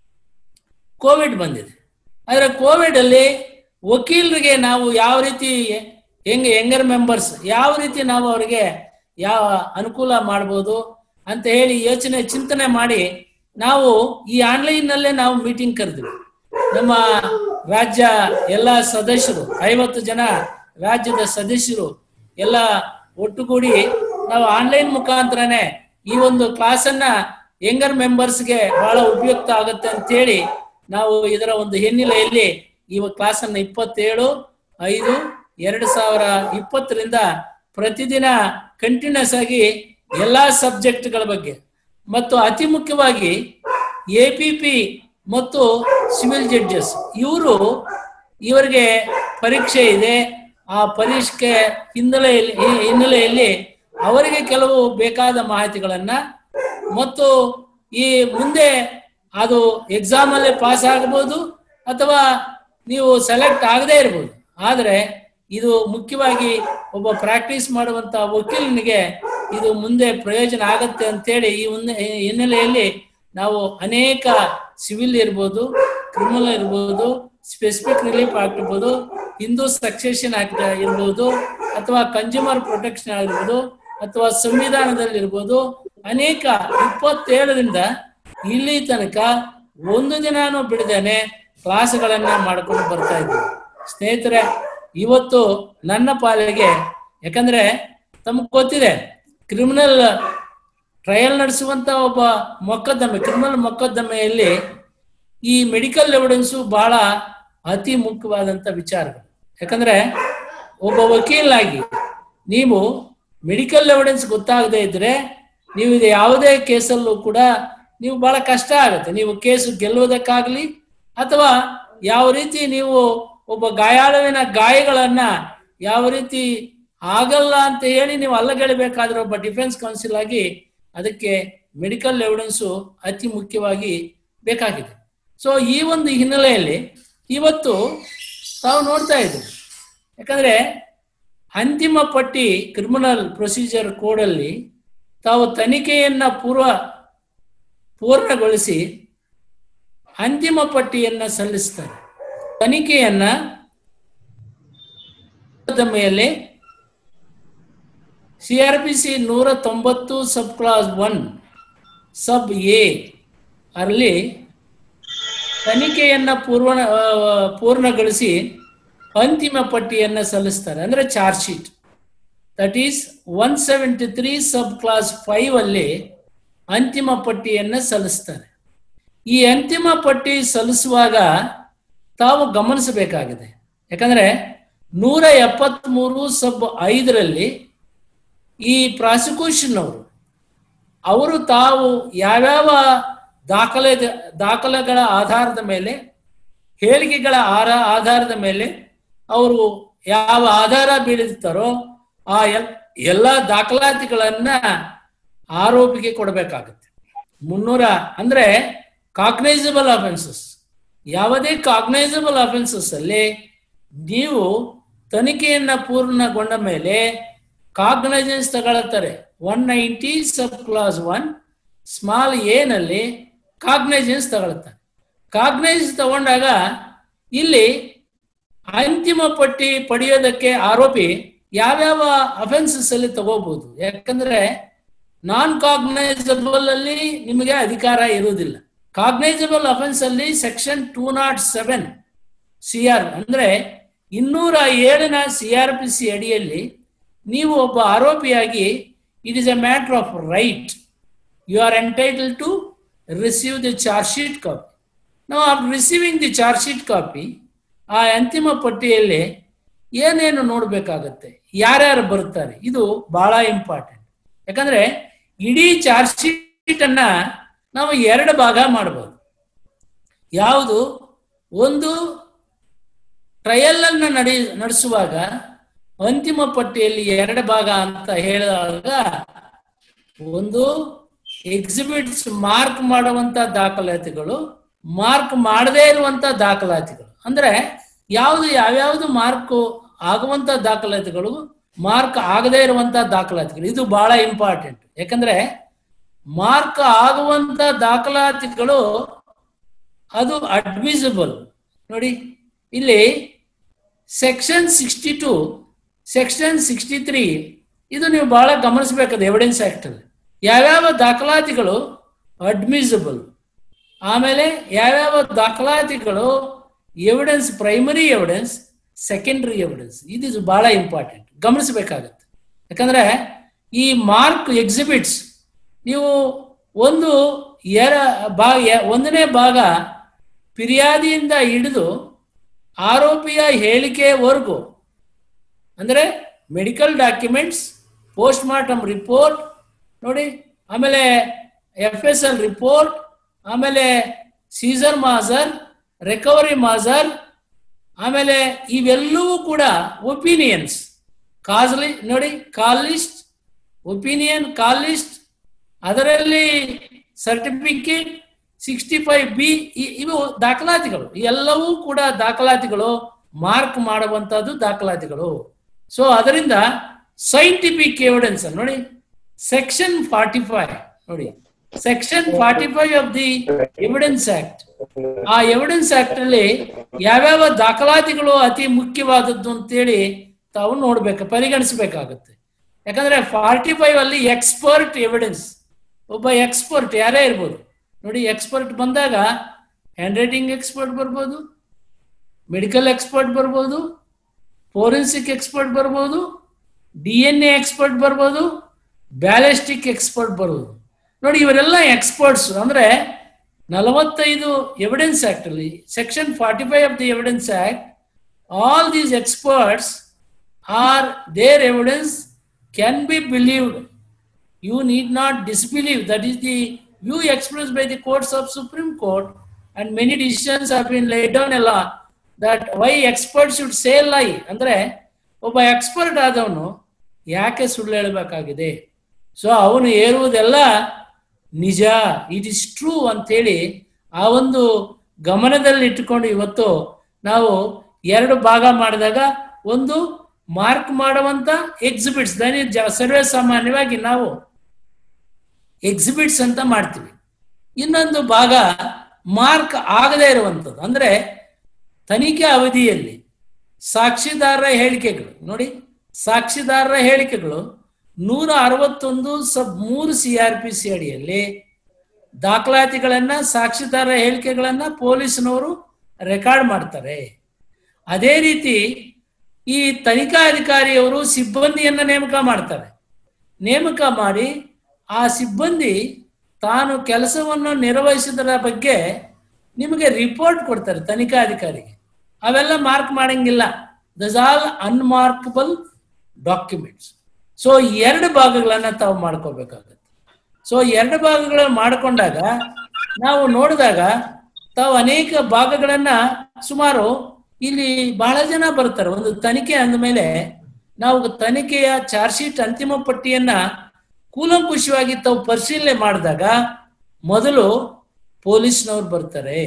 ಕೋವಿಡ್ ಬಂದಿದೆ ಆದರೆ ಕೋವಿಡ್ ಅಲ್ಲಿ ವಕೀಲರಿಗೆ ನಾವು ಯಾವ ರೀತಿ ಹೆಂಗೆ ಯಂಗರ್ ಮೆಂಬರ್ಸ್ ಯಾವ ರೀತಿ ನಾವು ಅವರಿಗೆ ಯಾವ ಅನುಕೂಲ ಮಾಡ್ಬೋದು ಅಂತ ಹೇಳಿ ಯೋಚನೆ ಚಿಂತನೆ ಮಾಡಿ ನಾವು ಈ ಆನ್ಲೈನ್ ನಲ್ಲೇ ನಾವು ಮೀಟಿಂಗ್ ಕರೆದ್ವಿ ನಮ್ಮ ರಾಜ್ಯ ಎಲ್ಲ ಸದಸ್ಯರು ಐವತ್ತು ಜನ ರಾಜ್ಯದ ಸದಸ್ಯರು ಎಲ್ಲ ಒಟ್ಟುಗೂಡಿ ನಾವು ಆನ್ಲೈನ್ ಮುಖಾಂತರನೇ ಈ ಒಂದು ಕ್ಲಾಸನ್ನ ಯಂಗರ್ ಮೆಂಬರ್ಸ್ಗೆ ಬಹಳ ಉಪಯುಕ್ತ ಆಗುತ್ತೆ ಅಂತೇಳಿ ನಾವು ಇದರ ಒಂದು ಹಿನ್ನೆಲೆಯಲ್ಲಿ ಈ ಕ್ಲಾಸನ್ನು ಇಪ್ಪತ್ತೇಳು ಐದು ಎರಡು ಸಾವಿರ ಇಪ್ಪತ್ತರಿಂದ ಪ್ರತಿದಿನ ಕಂಟಿನ್ಯೂಸ್ ಆಗಿ ಎಲ್ಲಾ ಸಬ್ಜೆಕ್ಟ್ಗಳ ಬಗ್ಗೆ ಮತ್ತು ಅತಿ ಮುಖ್ಯವಾಗಿ ಎ ಪಿ ಪಿ ಮತ್ತು ಸಿವಿಲ್ ಜಡ್ಜಸ್ ಇವರು ಇವರಿಗೆ ಪರೀಕ್ಷೆ ಇದೆ ಆ ಪರೀಕ್ಷೆ ಹಿನ್ನೆಲೆಯಲ್ಲಿ ಹಿನ್ನೆಲೆಯಲ್ಲಿ ಅವರಿಗೆ ಕೆಲವು ಬೇಕಾದ ಮಾಹಿತಿಗಳನ್ನ ಮತ್ತು ಈ ಮುಂದೆ ಅದು ಎಕ್ಸಾಮ್ ಅಲ್ಲೇ ಪಾಸ್ ಆಗಬಹುದು ಅಥವಾ ನೀವು ಸೆಲೆಕ್ಟ್ ಆಗದೇ ಇರ್ಬೋದು ಆದರೆ ಇದು ಮುಖ್ಯವಾಗಿ ಒಬ್ಬ ಪ್ರಾಕ್ಟೀಸ್ ಮಾಡುವಂತ ವಕೀಲನಿಗೆ ಇದು ಮುಂದೆ ಪ್ರಯೋಜನ ಆಗತ್ತೆ ಅಂತೇಳಿ ಈ ಮುಂದೆ ಹಿನ್ನೆಲೆಯಲ್ಲಿ ನಾವು ಅನೇಕ ಸಿವಿಲ್ ಇರ್ಬೋದು ಕ್ರಿಮಿನಲ್ ಇರ್ಬೋದು ಸ್ಪೆಸಿಫಿಕ್ ರಿಲೀಫ್ ಆಕ್ಟ್ ಇರ್ಬೋದು ಹಿಂದೂ ಸಕ್ಸೆಷನ್ ಆಕ್ಟ್ ಇರ್ಬೋದು ಅಥವಾ ಕನ್ಸ್ಯೂಮರ್ ಪ್ರೊಟೆಕ್ಷನ್ ಆಗಿರ್ಬೋದು ಅಥವಾ ಸಂವಿಧಾನದಲ್ಲಿ ಇರ್ಬೋದು ಅನೇಕ ಇಪ್ಪತ್ತೇಳರಿಂದ ಇಲ್ಲಿ ತನಕ ಒಂದು ದಿನಾನು ಬಿಡದೇನೆ ಕ್ಲಾಸ್ಗಳನ್ನ ಮಾಡ್ಕೊಂಡು ಬರ್ತಾ ಇದ್ದೀವಿ ಸ್ನೇಹಿತರೆ ಇವತ್ತು ನನ್ನ ಪಾಲಿಗೆ ಯಾಕಂದ್ರೆ ತಮಗೆ ಗೊತ್ತಿದೆ ಕ್ರಿಮಿನಲ್ ಟ್ರಯಲ್ ನಡೆಸುವಂತ ಒಬ್ಬ ಮೊಕದ್ದಮೆ ಕ್ರಿಮಿನಲ್ ಮೊಕದ್ದಮೆಯಲ್ಲಿ ಈ ಮೆಡಿಕಲ್ ಎವಿಡೆನ್ಸು ಬಹಳ ಅತಿ ಮುಖ್ಯವಾದಂತ ವಿಚಾರಗಳು ಯಾಕಂದ್ರೆ ಒಬ್ಬ ವಕೀಲಾಗಿ ನೀವು ಮೆಡಿಕಲ್ ಎವಿಡೆನ್ಸ್ ಗೊತ್ತಾಗದೇ ಇದ್ರೆ ನೀವು ಇದು ಯಾವುದೇ ಕೇಸಲ್ಲೂ ಕೂಡ ನೀವು ಬಹಳ ಕಷ್ಟ ಆಗುತ್ತೆ ನೀವು ಕೇಸು ಗೆಲ್ಲುವುದಕ್ಕಾಗ್ಲಿ ಅಥವಾ ಯಾವ ರೀತಿ ನೀವು ಒಬ್ಬ ಗಾಯಾಳುವಿನ ಗಾಯಗಳನ್ನ ಯಾವ ರೀತಿ ಆಗಲ್ಲ ಅಂತ ಹೇಳಿ ನೀವು ಅಲ್ಲಗೆಳಬೇಕಾದ್ರೆ ಒಬ್ಬ ಡಿಫೆನ್ಸ್ ಕೌನ್ಸಿಲ್ ಆಗಿ ಅದಕ್ಕೆ ಮೆಡಿಕಲ್ ಎವಿಡೆನ್ಸು ಅತಿ ಮುಖ್ಯವಾಗಿ ಬೇಕಾಗಿದೆ ಸೊ ಈ ಒಂದು ಹಿನ್ನೆಲೆಯಲ್ಲಿ ಇವತ್ತು ತಾವು ನೋಡ್ತಾ ಇದ್ದೀವಿ ಯಾಕಂದ್ರೆ ಅಂತಿಮ ಪಟ್ಟಿ ಕ್ರಿಮಿನಲ್ ಪ್ರೊಸೀಜರ್ ಕೋಡಲ್ಲಿ ತಾವು ತನಿಖೆಯನ್ನ ಪೂರ್ವ ಪೂರ್ಣಗೊಳಿಸಿ ಅಂತಿಮ ಪಟ್ಟಿಯನ್ನ ಸಲ್ಲಿಸ್ತಾರೆ ತನಿಖೆಯನ್ನ ಮೇಲೆ ಸಿ ಆರ್ ಪಿ ಸಿ ನೂರ ತೊಂಬತ್ತು sub class one sub A ಅಲ್ಲಿ ತನಿಖೆಯನ್ನ ಪೂರ್ಣ ಆ, ಪೂರ್ಣಗೊಳಿಸಿ ಅಂತಿಮ ಪಟ್ಟಿಯನ್ನ ಸಲ್ಲಿಸ್ತಾರೆ ಅಂದ್ರೆ charge sheet that is one seventy three sub class five ಅಲ್ಲಿ ಅಂತಿಮ ಪಟ್ಟಿಯನ್ನ ಸಲ್ಲಿಸ್ತಾರೆ ಈ ಅಂತಿಮ ಪಟ್ಟಿ ಸಲ್ಲಿಸುವಾಗ ತಾವು ಗಮನಿಸಬೇಕಾಗಿದೆ ಯಾಕಂದ್ರೆ ನೂರ ಎಪ್ಪತ್ಮೂರು ಸಬ್ ಐದರಲ್ಲಿ ಈ ಪ್ರಾಸಿಕ್ಯೂಷನ್ ಅವರು ಅವರು ತಾವು ಯಾವ್ಯಾವ ದಾಖಲೆ ದಾಖಲೆಗಳ ಆಧಾರದ ಮೇಲೆ ಹೇಳಿಕೆಗಳ ಆರ ಆಧಾರದ ಮೇಲೆ ಅವರು ಯಾವ ಆಧಾರ ಬೀಳಿರ್ತಾರೋ ಆ ಎಲ್ ಎಲ್ಲ ದಾಖಲಾತಿಗಳನ್ನ ಆರೋಪಿಗೆ ಕೊಡಬೇಕಾಗುತ್ತೆ ಮುನ್ನೂರ ಅಂದ್ರೆ ಕಾಗ್ನೈಸಬಲ್ ಅಫೆನ್ಸಸ್ ಯಾವುದೇ ಕಾಗ್ನೈಸಬಲ್ ಅಫೆನ್ಸಸ್ ಅಲ್ಲಿ ನೀವು ತನಿಖೆಯನ್ನ ಪೂರ್ಣಗೊಂಡ ಮೇಲೆ ಕಾಗ್ನೈಸೆನ್ಸ್ ತಗೊಳ್ತಾರೆ one ninety sub class one small ಎನಲ್ಲಿ ಕಾಗ್ನೈಸೆನ್ಸ್ ತಗೊಳ್ತಾರೆ ಕಾಗ್ನೈಸ್ ತಗೊಂಡಾಗ ಇಲ್ಲಿ ಅಂತಿಮ ಪಟ್ಟಿ ಪಡೆಯೋದಕ್ಕೆ ಆರೋಪಿ ಯಾವ್ಯಾವ ಅಫೆನ್ಸಸ್ ಅಲ್ಲಿ ತಗೋಬಹುದು ಯಾಕಂದ್ರೆ ನಾನ್ ಕಾಗ್ನೈಸಬಲ್ ಅಲ್ಲಿ ನಿಮಗೆ ಅಧಿಕಾರ ಇರುವುದಿಲ್ಲ ಕಾಗ್ನೈಸಬಲ್ ಅಫೆನ್ಸ್ ಅಲ್ಲಿ section two not seven C R ಅಂದ್ರೆ ಇನ್ನೂರ ಏಳನ ಸಿ ಆರ್ ಪಿ ಸಿ ಅಡಿಯಲ್ಲಿ ನೀವು ಒಬ್ಬ ಆರೋಪಿಯಾಗಿ it is a matter of right you are entitle to receive the charge sheet copy ನಾವು of receiving the charge sheet copy ಆ ಅಂತಿಮ ಪಟ್ಟಿಯಲ್ಲಿ ಏನೇನು ನೋಡಬೇಕಾಗತ್ತೆ ಯಾರ್ಯಾರು ಬರುತ್ತಾರೆ ಇದು ಬಹಳ ಇಂಪಾರ್ಟೆಂಟ್ ಯಾಕಂದ್ರೆ ಇಡೀ ಚಾರ್ಜ್ ಶೀಟ್ ಅನ್ನ ನಾವು ಎರಡು ಭಾಗ ಮಾಡಬಹುದು ಯಾವುದು ಒಂದು ಟ್ರಯಲ್ ಅನ್ನ ನಡೆ ನಡೆಸುವಾಗ ಅಂತಿಮ ಪಟ್ಟಿಯಲ್ಲಿ ಎರಡು ಭಾಗ ಅಂತ ಹೇಳಿದಾಗ ಒಂದು ಎಕ್ಸಿಬಿಟ್ಸ್ ಮಾರ್ಕ್ ಮಾಡುವಂತ ದಾಖಲಾತಿಗಳು ಮಾರ್ಕ್ ಮಾಡದೇ ಇರುವಂತ ದಾಖಲಾತಿಗಳು ಅಂದ್ರೆ ಯಾವುದು ಯಾವ್ಯಾವುದು ಮಾರ್ಕ್ ಆಗುವಂತ ದಾಖಲಾತಿಗಳು ಮಾರ್ಕ್ ಆಗದೇ ಇರುವಂತ ದಾಖಲಾತಿಗಳು ಇದು ಬಹಳ ಇಂಪಾರ್ಟೆಂಟ್ ಯಾಕಂದ್ರೆ ಮಾರ್ಕ್ ಆಗುವಂತ ದಾಖಲಾತಿಗಳು ಅದು ಅಡ್ಮಿಸಿಬಲ್ ನೋಡಿ ಇಲ್ಲಿ section sixty two section sixty three ಇದು ನೀವು ಬಹಳ ಗಮನಿಸಬೇಕಾದ ಎವಿಡೆನ್ಸ್ ಆಕ್ಟ್ ಅಲ್ಲಿ ಯಾವ್ಯಾವ ದಾಖಲಾತಿಗಳು ಅಡ್ಮಿಸಿಬಲ್ ಆಮೇಲೆ ಯಾವ್ಯಾವ ದಾಖಲಾತಿಗಳು evidence primary evidence secondary evidence ಇದು ಬಹಳ ಇಂಪಾರ್ಟೆಂಟ್ ಗಮನಿಸಬೇಕಾಗತ್ತೆ ಯಾಕಂದ್ರೆ ಈ ಮಾರ್ಕ್ ಎಕ್ಸಿಬಿಟ್ಸ್ ನೀವು ಒಂದು ಎರ ಭಾಗ ಒಂದನೇ ಭಾಗ ಫಿರ್ಯಾದಿಯಿಂದ ಹಿಡಿದು ಆರೋಪಿಯ ಹೇಳಿಕೆವರೆಗೂ ಅಂದರೆ medical documents post mortem report ನೋಡಿ ಆಮೇಲೆ ಎಫ್ ಎಸ್ ಎಲ್ ರಿಪೋರ್ಟ್ ಆಮೇಲೆ ಸೀಸರ್ ಮಾಸರ್ ರಿಕವರಿ ಮಾಸರ್ ಆಮೇಲೆ ಇವೆಲ್ಲವೂ ಕೂಡ ಒಪಿನಿಯನ್ಸ್ ಕಾಸ್ಲಿ ನೋಡಿ call list opinion call list ಅದರಲ್ಲಿ ಸರ್ಟಿಫಿಕೇಟ್ ಸಿಕ್ಸ್ಟಿ ಫೈವ್ ಬಿ ಇವು ದಾಖಲಾತಿಗಳು ಎಲ್ಲವೂ ಕೂಡ ದಾಖಲಾತಿಗಳು ಮಾರ್ಕ್ ಮಾಡುವಂತದ್ದು ದಾಖಲಾತಿಗಳು ಸೊ ಅದರಿಂದ ಸೈಂಟಿಫಿಕ್ ಎವಿಡೆನ್ಸ್ ನೋಡಿ ಸೆಕ್ಷನ್ ಫಾರ್ಟಿ ಫೈವ್ ನೋಡಿ section forty five of the evidence act ಆ ಎವಿಡೆನ್ಸ್ ಆಕ್ಟ್ ಅಲ್ಲಿ ಯಾವ್ಯಾವ ದಾಖಲಾತಿಗಳು ಅತಿ ಮುಖ್ಯವಾದದ್ದು ಅಂತೇಳಿ ತಾವು ನೋಡ್ಬೇಕು ಪರಿಗಣಿಸಬೇಕಾಗುತ್ತೆ ಯಾಕಂದ್ರೆ ಫಾರ್ಟಿ ಫೈವ್ ಅಲ್ಲಿ ಎಕ್ಸ್ಪರ್ಟ್ ಎವಿಡೆನ್ಸ್ ಒಬ್ಬ ಎಕ್ಸ್ಪರ್ಟ್ ಯಾರೇ ಇರ್ಬೋದು ನೋಡಿ ಎಕ್ಸ್ಪರ್ಟ್ ಬಂದಾಗ ಹ್ಯಾಂಡ್ ರೈಟಿಂಗ್ ಎಕ್ಸ್ಪರ್ಟ್ ಬರ್ಬೋದು ಮೆಡಿಕಲ್ ಎಕ್ಸ್ಪರ್ಟ್ ಬರ್ಬೋದು ಫೋರೆನ್ಸಿಕ್ ಎಕ್ಸ್ಪರ್ಟ್ ಬರ್ಬೋದು ಡಿ ಎನ್ ಎ ಎಕ್ಸ್ಪರ್ಟ್ ಬರ್ಬೋದು ಬ್ಯಾಲಿಸ್ಟಿಕ್ ಎಕ್ಸ್ಪರ್ಟ್ ಬರ್ಬೋದು ನೋಡಿ ಇವರೆಲ್ಲ ಎಕ್ಸ್ಪರ್ಟ್ಸ್ ಅಂದ್ರೆ ನಲವತ್ತೈದು ಎವಿಡೆನ್ಸ್ ಆಕ್ಟ್ ಅಲ್ಲಿ section forty five of the evidence act all these experts are their evidence can be believed you need not disbelieve. That is the view expressed by the courts of Supreme Court, and many decisions have been laid down a lot that why experts should say lie. ಅಂದ್ರೆ ಒಬ್ಬ ಎಕ್ಸ್ಪರ್ಟ್ ಆದವನು ಯಾಕೆ ಸುಳ್ಳು ಹೇಳಬೇಕಾಗಿದೆ ಸೊ ಅವನು ಹೇರುವುದೆಲ್ಲ ನಿಜ ಇಟ್ ಇಸ್ ಟ್ರೂ ಅಂತೇಳಿ ಆ ಒಂದು ಗಮನದಲ್ಲಿ ಇಟ್ಟುಕೊಂಡು ಇವತ್ತು ನಾವು ಎರಡು ಭಾಗ ಮಾಡಿದಾಗ ಒಂದು ಮಾರ್ಕ್ ಮಾಡುವಂತ ಎಕ್ಸಿಬಿಟ್ಸ್ ಸರ್ವೇ ಸಾಮಾನ್ಯವಾಗಿ ನಾವು ಎಕ್ಸಿಬಿಟ್ಸ್ ಅಂತ ಮಾಡ್ತೀವಿ ಇನ್ನೊಂದು ಭಾಗ ಮಾರ್ಕ್ ಆಗದೇ ಇರುವಂಥದ್ದು ಅಂದ್ರೆ ತನಿಖೆ ಅವಧಿಯಲ್ಲಿ ಸಾಕ್ಷಿದಾರರ ಹೇಳಿಕೆಗಳು ನೋಡಿ ಸಾಕ್ಷಿದಾರರ ಹೇಳಿಕೆಗಳು ನೂರ ಅರವತ್ತೊಂದು ಸಬ್ ಮೂರು ಸಿ ಆರ್ ಪಿ ಸಿ ಅಡಿಯಲ್ಲಿ ದಾಖಲಾತಿಗಳನ್ನ ಸಾಕ್ಷಿದಾರ ಹೇಳಿಕೆಗಳನ್ನ ಪೊಲೀಸ್ನವರು ರೆಕಾರ್ಡ್ ಮಾಡ್ತಾರೆ ಅದೇ ರೀತಿ ಈ ತನಿಖಾ ಅಧಿಕಾರಿಯವರು ಸಿಬ್ಬಂದಿಯನ್ನ ನೇಮಕ ಮಾಡ್ತಾರೆ ನೇಮಕ ಮಾಡಿ ಆ ಸಿಬ್ಬಂದಿ ತಾನು ಕೆಲಸವನ್ನು ನಿರ್ವಹಿಸಿದರ ಬಗ್ಗೆ ನಿಮಗೆ ರಿಪೋರ್ಟ್ ಕೊಡ್ತಾರೆ ತನಿಖಾ ಅಧಿಕಾರಿಗೆ ಅವೆಲ್ಲ ಮಾರ್ಕ್ ಮಾಡಂಗಿಲ್ಲ thus all unmarkable documents so ಎರಡು ಭಾಗಗಳನ್ನ ತಾವು ಮಾಡ್ಕೋಬೇಕಾಗತ್ತೆ ಸೊ ಎರಡು ಭಾಗಗಳನ್ನು ಮಾಡಿಕೊಂಡಾಗ ನಾವು ನೋಡಿದಾಗ ತಾವು ಅನೇಕ ಭಾಗಗಳನ್ನ ಸುಮಾರು ಇಲ್ಲಿ ಬಹಳ ಜನ ಬರ್ತಾರೆ ಒಂದು ತನಿಖೆ ಅಂದಮೇಲೆ ನಾವು ತನಿಖೆಯ ಚಾರ್ಜ್ ಶೀಟ್ ಅಂತಿಮ ಪಟ್ಟಿಯನ್ನ ಕೂಲಂಕುಷವಾಗಿ ತಾವು ಪರಿಶೀಲನೆ ಮಾಡಿದಾಗ ಮೊದಲು ಪೊಲೀಸ್ನವ್ರು ಬರ್ತಾರೆ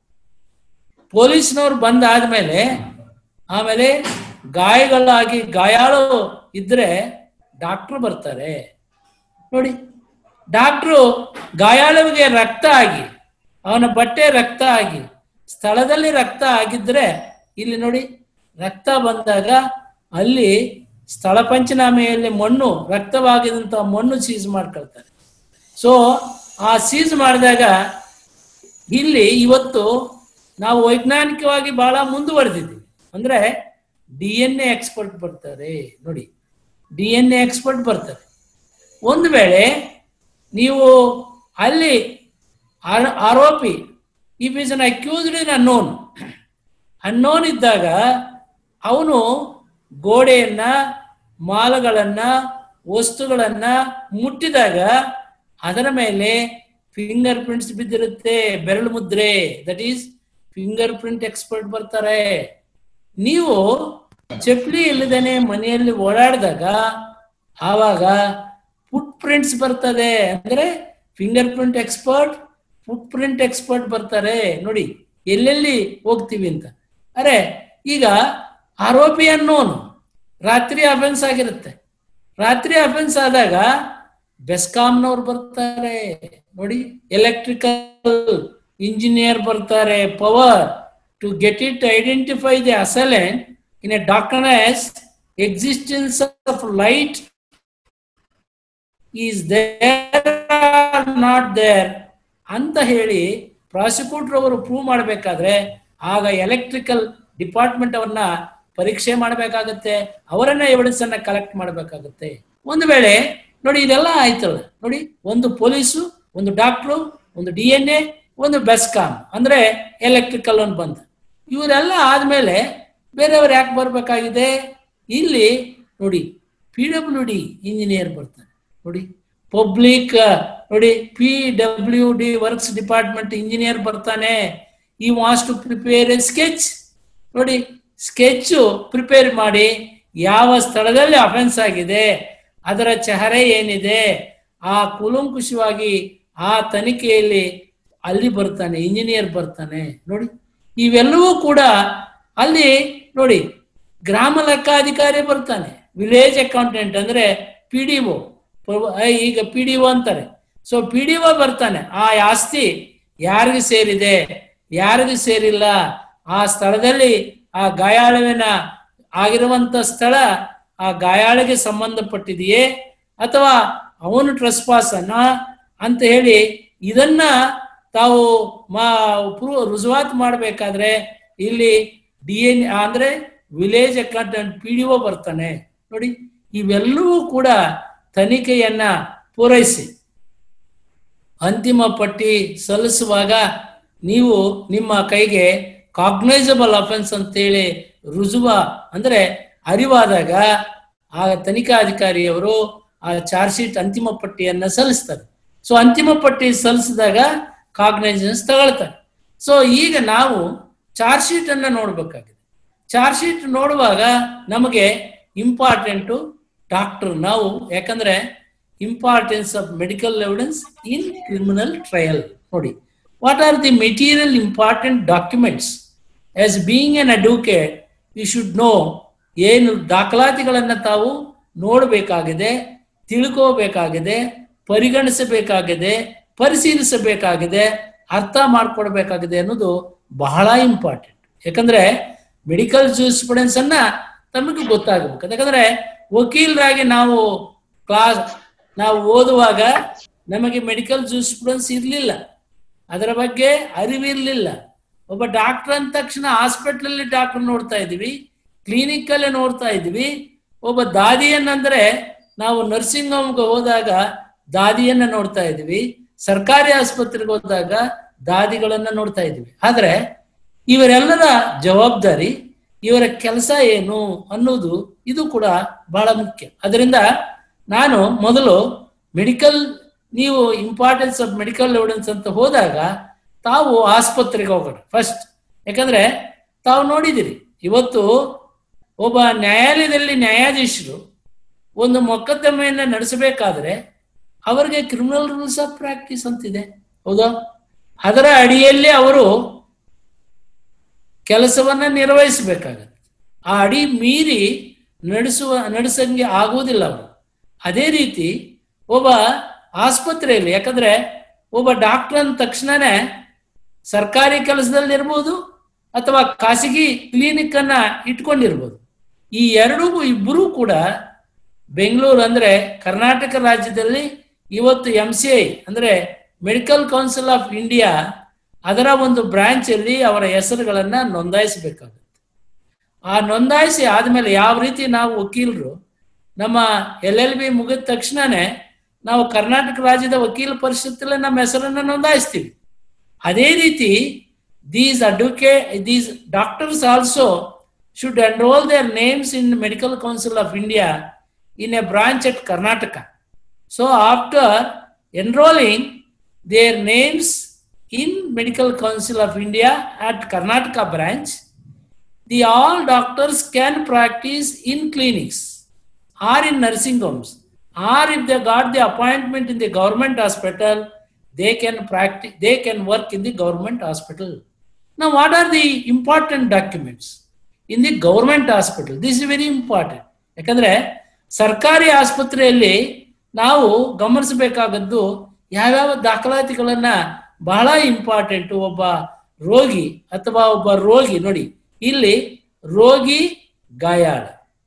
ಪೊಲೀಸ್ನವ್ರು ಬಂದಾದ್ಮೇಲೆ ಆಮೇಲೆ ಗಾಯಗಳಾಗಿ ಗಾಯಾಳು ಇದ್ರೆ ಡಾಕ್ಟ್ರು ಬರ್ತಾರೆ ನೋಡಿ ಡಾಕ್ಟ್ರು ಗಾಯಾಳುವಿಗೆ ರಕ್ತ ಆಗಿ ಅವನ ಬಟ್ಟೆ ರಕ್ತ ಆಗಿ ಸ್ಥಳದಲ್ಲಿ ರಕ್ತ ಆಗಿದ್ರೆ ಇಲ್ಲಿ ನೋಡಿ ರಕ್ತ ಬಂದಾಗ ಅಲ್ಲಿ ಸ್ಥಳ ಪಂಚನಾಮೆಯಲ್ಲಿ ಮಣ್ಣು ರಕ್ತವಾಗಿದಂತ ಮಣ್ಣು ಸೀಸ್ ಮಾಡ್ಕೊಳ್ತಾರೆ ಸೊ ಆ ಸೀಸ್ ಮಾಡಿದಾಗ ಇಲ್ಲಿ ಇವತ್ತು ನಾವು ವೈಜ್ಞಾನಿಕವಾಗಿ ಬಹಳ ಮುಂದುವರೆದಿದ್ದೀವಿ ಅಂದ್ರೆ ಡಿ ಎನ್ ಎ ಎಕ್ಸ್ಪರ್ಟ್ ಬರ್ತಾರೆ ನೋಡಿ ಡಿ ಎನ್ ಎ ಎಕ್ಸ್ಪರ್ಟ್ ಬರ್ತಾರೆ ಒಂದು ವೇಳೆ ನೀವು ಅಲ್ಲಿ ಆರ- ಆರೋಪಿ if is an accused in unknown unknown ಇದ್ದಾಗ ಅವನು ಗೋಡೆಯನ್ನ ಮಾಲುಗಳನ್ನ ವಸ್ತುಗಳನ್ನ ಮುಟ್ಟಿದಾಗ ಅದರ ಮೇಲೆ ಫಿಂಗರ್ ಪ್ರಿಂಟ್ಸ್ ಬಿದ್ದಿರುತ್ತೆ ಬೆರಳು ಮುದ್ರೆ that is finger print expert ಬರ್ತಾರೆ ನೀವು ಚಪ್ಪಲಿ ಇಲ್ಲದೇನೆ ಮನೆಯಲ್ಲಿ ಓಡಾಡಿದಾಗ ಆವಾಗ ಫುಟ್ ಪ್ರಿಂಟ್ಸ್ ಬರ್ತದೆ ಅಂದ್ರೆ finger print expert foot print expert ಬರ್ತಾರೆ ನೋಡಿ ಎಲ್ಲೆಲ್ಲಿ ಹೋಗ್ತೀವಿ ಅಂತ ಅರೆ ಈಗ ಆರೋಪಿ ಅನ್ನೋನು ರಾತ್ರಿ ಅಫೆನ್ಸ್ ಆಗಿರುತ್ತೆ ರಾತ್ರಿ ಅಫೆನ್ಸ್ ಆದಾಗ ಬೆಸ್ಕಾಂನವ್ರು ಬರ್ತಾರೆ ನೋಡಿ ಎಲೆಕ್ಟ್ರಿಕಲ್ ಇಂಜಿನಿಯರ್ ಬರ್ತಾರೆ power to get it identify the assailant in a darkness existence of light is there not there ಅಂತ ಹೇಳಿ ಪ್ರಾಸಿಕ್ಯೂಟರ್ ಅವರು ಪ್ರೂವ್ ಮಾಡಬೇಕಾದ್ರೆ ಆಗ ಎಲೆಕ್ಟ್ರಿಕಲ್ ಡಿಪಾರ್ಟ್ಮೆಂಟ್ ಅವ್ರನ್ನ ಪರೀಕ್ಷೆ ಮಾಡಬೇಕಾಗತ್ತೆ ಅವರನ್ನ ಎವಿಡೆನ್ಸ್ ಅನ್ನ ಕಲೆಕ್ಟ್ ಮಾಡಬೇಕಾಗುತ್ತೆ ಒಂದು ವೇಳೆ ನೋಡಿ ಇದೆಲ್ಲ ಆಯ್ತಲ್ಲ ನೋಡಿ ಒಂದು ಪೊಲೀಸು ಒಂದು ಡಾಕ್ಟ್ರು ಒಂದು ಡಿ ಎನ್ ಎ ಒಂದು ಬೆಸ್ಕಾಮ್ ಅಂದ್ರೆ ಎಲೆಕ್ಟ್ರಿಕಲ್ ಒಂದು ಬಂತು ಇವರೆಲ್ಲ ಆದ್ಮೇಲೆ ಬೇರೆಯವ್ರು ಯಾಕೆ ಬರ್ಬೇಕಾಗಿದೆ ಇಲ್ಲಿ ನೋಡಿ ಪಿ ಡಬ್ಲ್ಯೂ ಡಿ ಇಂಜಿನಿಯರ್ ಬರ್ತಾರೆ ನೋಡಿ ಪಬ್ಲಿಕ್ ನೋಡಿ P W D works department engineer ಬರ್ತಾನೆ he was to prepare a sketch ನೋಡಿ ಸ್ಕೆಚ್ ಪ್ರಿಪೇರ್ ಮಾಡಿ ಯಾವ ಸ್ಥಳದಲ್ಲಿ ಅಫೆನ್ಸ್ ಆಗಿದೆ ಅದರ ಚಹರೆ ಏನಿದೆ ಆ ಕುಲಂಕುಷವಾಗಿ ಆ ತನಿಖೆಯಲ್ಲಿ ಅಲ್ಲಿ ಬರ್ತಾನೆ ಇಂಜಿನಿಯರ್ ಬರ್ತಾನೆ ನೋಡಿ ಇವೆಲ್ಲವೂ ಕೂಡ ಅಲ್ಲಿ ನೋಡಿ ಗ್ರಾಮ ಲೆಕ್ಕಾಧಿಕಾರಿ ಬರ್ತಾನೆ ವಿಲೇಜ್ ಅಕೌಂಟೆಂಟ್ ಅಂದ್ರೆ ಪಿ ಡಿ ಒ ಈಗ ಪಿ ಡಿ ಒ ಅಂತಾರೆ ಸೊ ಪಿ ಡಿ ಒ ಬರ್ತಾನೆ ಆ ಆಸ್ತಿ ಯಾರಿಗೆ ಸೇರಿದೆ ಯಾರಿಗೂ ಸೇರಿಲ್ಲ ಆ ಸ್ಥಳದಲ್ಲಿ ಆ ಗಾಯಾಳುವಿನ ಆಗಿರುವಂತ ಸ್ಥಳ ಆ ಗಾಯಾಳಿಗೆ ಸಂಬಂಧಪಟ್ಟಿದೆಯೇ ಅಥವಾ ಅವನು ಟ್ರಸ್ಪಾಸ್ ಅನ್ನ ಅಂತ ಹೇಳಿ ಇದನ್ನ ತಾವು ಮಾ ಪ್ರೂವ್ ರುಜುವಾತ್ ಮಾಡಬೇಕಾದ್ರೆ ಇಲ್ಲಿ ಡಿ ಎನ್ ಅಂದ್ರೆ village accountant P D O ಬರ್ತಾನೆ ನೋಡಿ ಇವೆಲ್ಲವೂ ಕೂಡ ತನಿಖೆಯನ್ನ ಪೂರೈಸಿ ಅಂತಿಮ ಪಟ್ಟಿ ಸಲ್ಲಿಸುವಾಗ ನೀವು ನಿಮ್ಮ ಕೈಗೆ ಕಾಗ್ನೈಸಬಲ್ ಅಫೆನ್ಸ್ ಅಂತೇಳಿ ರುಜುವ ಅಂದ್ರೆ ಅರಿವಾದಾಗ ಆ ತನಿಖಾಧಿಕಾರಿಯವರು ಆ ಚಾರ್ಜ್ ಶೀಟ್ ಅಂತಿಮ ಪಟ್ಟಿಯನ್ನ ಸಲ್ಲಿಸ್ತಾರೆ ಸೊ ಅಂತಿಮ ಪಟ್ಟಿ ಸಲ್ಲಿಸಿದಾಗ ಕಾಗ್ನೈಸೆನ್ಸ್ ತಗೊಳ್ತಾರೆ ಸೊ ಈಗ ನಾವು ಚಾರ್ಜ್ ಶೀಟ್ ಅನ್ನ ನೋಡ್ಬೇಕಾಗಿದೆ ಚಾರ್ಜ್ ಶೀಟ್ ನೋಡುವಾಗ ನಮಗೆ ಇಂಪಾರ್ಟೆಂಟು ಡಾಕ್ಟರ್ ನಾವು ಯಾಕಂದ್ರೆ importance of medical evidence in criminal trial ನೋಡಿ what are the material important documents as being an advocate you should know ಏನು ದಾಖಲಾತಿಗಳನ್ನ ತಾವು ನೋಡಬೇಕಾಗಿದೆ ತಿಳ್ಕೋಬೇಕಾಗಿದೆ ಪರಿಗಣಿಸಬೇಕಾಗಿದೆ ಪರಿಶೀಲಿಸಬೇಕಾಗಿದೆ ಅರ್ಥ ಮಾಡ್ಕೊಡ್ಬೇಕಾಗಿದೆ ಅನ್ನೋದು ಬಹಳ ಇಂಪಾರ್ಟೆಂಟ್ ಯಾಕಂದ್ರೆ ಮೆಡಿಕಲ್ ಜೂಸ್ಪ್ರುಡೆನ್ಸ್ ಅನ್ನ ತಮಗೆ ಗೊತ್ತಾಗಬೇಕು ಯಾಕಂದ್ರೆ ವಕೀಲರಾಗಿ ನಾವು ಕ್ಲಾಸ್ ನಾವು ಓದುವಾಗ ನಮಗೆ ಮೆಡಿಕಲ್ ಜೂಸ್ಪ್ರುಡೆನ್ಸ್ ಇರಲಿಲ್ಲ ಅದರ ಬಗ್ಗೆ ಅರಿವಿರಲಿಲ್ಲ ಒಬ್ಬ ಡಾಕ್ಟರ್ ಅಂದ ತಕ್ಷಣ ಹಾಸ್ಪಿಟ್ಲಲ್ಲಿ ಡಾಕ್ಟರ್ ನೋಡ್ತಾ ಇದ್ವಿ ಕ್ಲಿನಿಕ್ಕಲ್ಲೇ ನೋಡ್ತಾ ಇದ್ವಿ ಒಬ್ಬ ದಾದಿಯನ್ನಂದ್ರೆ ನಾವು ನರ್ಸಿಂಗ್ ಹೋಮ್ಗೆ ಹೋದಾಗ ದಾದಿಯನ್ನ ನೋಡ್ತಾ ಇದ್ವಿ ಸರ್ಕಾರಿ ಆಸ್ಪತ್ರೆಗೆ ಹೋದಾಗ ದಾದಿಗಳನ್ನ ನೋಡ್ತಾ ಇದ್ವಿ ಆದ್ರೆ ಇವರೆಲ್ಲರ ಜವಾಬ್ದಾರಿ ಇವರ ಕೆಲಸ ಏನು ಅನ್ನೋದು ಇದು ಕೂಡ ಬಹಳ ಮುಖ್ಯ ಅದರಿಂದ ನಾನು ಮೊದಲು ಮೆಡಿಕಲ್ ನೀವು ಇಂಪಾರ್ಟೆನ್ಸ್ ಆಫ್ ಮೆಡಿಕಲ್ ಎವಿಡೆನ್ಸ್ ಅಂತ ಹೋದಾಗ ತಾವು ಆಸ್ಪತ್ರೆಗೆ ಹೋಗೋಣ ಫಸ್ಟ್ ಯಾಕಂದ್ರೆ ತಾವು ನೋಡಿದಿರಿ ಇವತ್ತು ಒಬ್ಬ ನ್ಯಾಯಾಲಯದಲ್ಲಿ ನ್ಯಾಯಾಧೀಶರು ಒಂದು ಮೊಕದ್ದಮೆಯನ್ನು ನಡೆಸಬೇಕಾದ್ರೆ ಅವರಿಗೆ ಕ್ರಿಮಿನಲ್ ರೂಲ್ಸ್ ಆಫ್ ಪ್ರಾಕ್ಟೀಸ್ ಅಂತಿದೆ ಹೌದಾ ಅದರ ಅಡಿಯಲ್ಲಿ ಅವರು ಕೆಲಸವನ್ನ ನಿರ್ವಹಿಸಬೇಕಾಗತ್ತೆ ಆ ಅಡಿ ಮೀರಿ ನಡೆಸುವ ನಡೆಸಂಗೆ ಆಗುವುದಿಲ್ಲ ಅವರು ಅದೇ ರೀತಿ ಒಬ್ಬ ಆಸ್ಪತ್ರೆಯಲ್ಲಿ ಯಾಕಂದ್ರೆ ಒಬ್ಬ ಡಾಕ್ಟರ್ ಅಂದ ತಕ್ಷಣನೇ ಸರ್ಕಾರಿ ಕೆಲಸದಲ್ಲಿ ಇರ್ಬೋದು ಅಥವಾ ಖಾಸಗಿ ಕ್ಲಿನಿಕ್ ಅನ್ನ ಇಟ್ಕೊಂಡಿರ್ಬೋದು ಈ ಎರಡೂ ಇಬ್ಬರೂ ಕೂಡ ಬೆಂಗಳೂರು ಅಂದ್ರೆ ಕರ್ನಾಟಕ ರಾಜ್ಯದಲ್ಲಿ ಇವತ್ತು ಎಂ ಸಿ ಐ ಅಂದ್ರೆ ಮೆಡಿಕಲ್ ಕೌನ್ಸಿಲ್ ಆಫ್ ಇಂಡಿಯಾ ಅದರ ಒಂದು ಬ್ರಾಂಚ್ ಅಲ್ಲಿ ಅವರ ಹೆಸರುಗಳನ್ನ ನೋಂದಾಯಿಸಬೇಕಾಗುತ್ತೆ ಆ ನೋಂದಾಯಿಸಿ ಆದ್ಮೇಲೆ ಯಾವ ರೀತಿ ನಾವು ವಕೀಲರು ನಮ್ಮ ಎಲ್ ಎಲ್ ಬಿ ಮುಗಿದ ತಕ್ಷಣನೇ ನಾವು ಕರ್ನಾಟಕ ರಾಜ್ಯದ ವಕೀಲ ಪರಿಷತ್ತಲ್ಲಿ ನಮ್ಮ ಹೆಸರನ್ನ ನೋಂದಾಯಿಸ್ತೀವಿ ಅದೇ ರೀತಿ these advocate these doctors also should enroll their names in medical council of India in a branch at Karnataka. So after enrolling their names in Medical Council of India at Karnataka branch, the all doctors can practice in clinics or in nursing homes or if they got the appointment in the government hospital they can practice they can work in the government hospital now what are the important documents in the government hospital this is very important ಯಾಕಂದ್ರೆ ಸರ್ಕಾರಿ ಆಸ್ಪತ್ರೆಯಲ್ಲಿ ನಾವು ಗಮನಿಸಬೇಕಾಗದ್ದು ಯಾವ್ಯಾವ ದಾಖಲಾತಿಗಳನ್ನ ಬಹಳ ಇಂಪಾರ್ಟೆಂಟ್ ಒಬ್ಬ ರೋಗಿ ಅಥವಾ ಒಬ್ಬ ರೋಗಿ ನೋಡಿ ಇಲ್ಲಿ ರೋಗಿ ಗಾಯಾಳ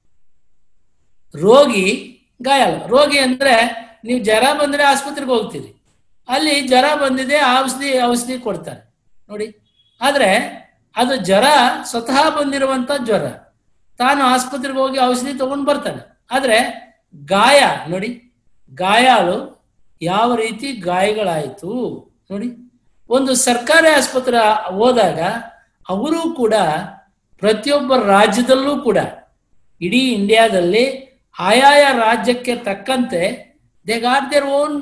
ರೋಗಿ ಗಾಯಾಳ ರೋಗಿ ಅಂದ್ರೆ ನೀವು ಜ್ವರ ಬಂದ್ರೆ ಆಸ್ಪತ್ರೆಗೆ ಹೋಗ್ತೀರಿ ಅಲ್ಲಿ ಜ್ವರ ಬಂದಿದೆ ಔಷಧಿ ಔಷಧಿ ಕೊಡ್ತಾರೆ ನೋಡಿ ಆದ್ರೆ ಅದು ಜ್ವರ ಸ್ವತಃ ಬಂದಿರುವಂತ ಜ್ವರ ತಾನು ಆಸ್ಪತ್ರೆಗೆ ಹೋಗಿ ಔಷಧಿ ತಗೊಂಡು ಬರ್ತಾನೆ ಆದ್ರೆ ಗಾಯ ನೋಡಿ ಗಾಯಾಳು ಯಾವ ರೀತಿ ಗಾಯಗಳಾಯಿತು ನೋಡಿ ಒಂದು ಸರ್ಕಾರಿ ಆಸ್ಪತ್ರೆ ಹೋದಾಗ ಅವರು ಕೂಡ ಪ್ರತಿಯೊಬ್ಬ ರಾಜ್ಯದಲ್ಲೂ ಕೂಡ ಇಡೀ ಇಂಡಿಯಾದಲ್ಲಿ ಆಯಾಯ ರಾಜ್ಯಕ್ಕೆ ತಕ್ಕಂತೆ they got their own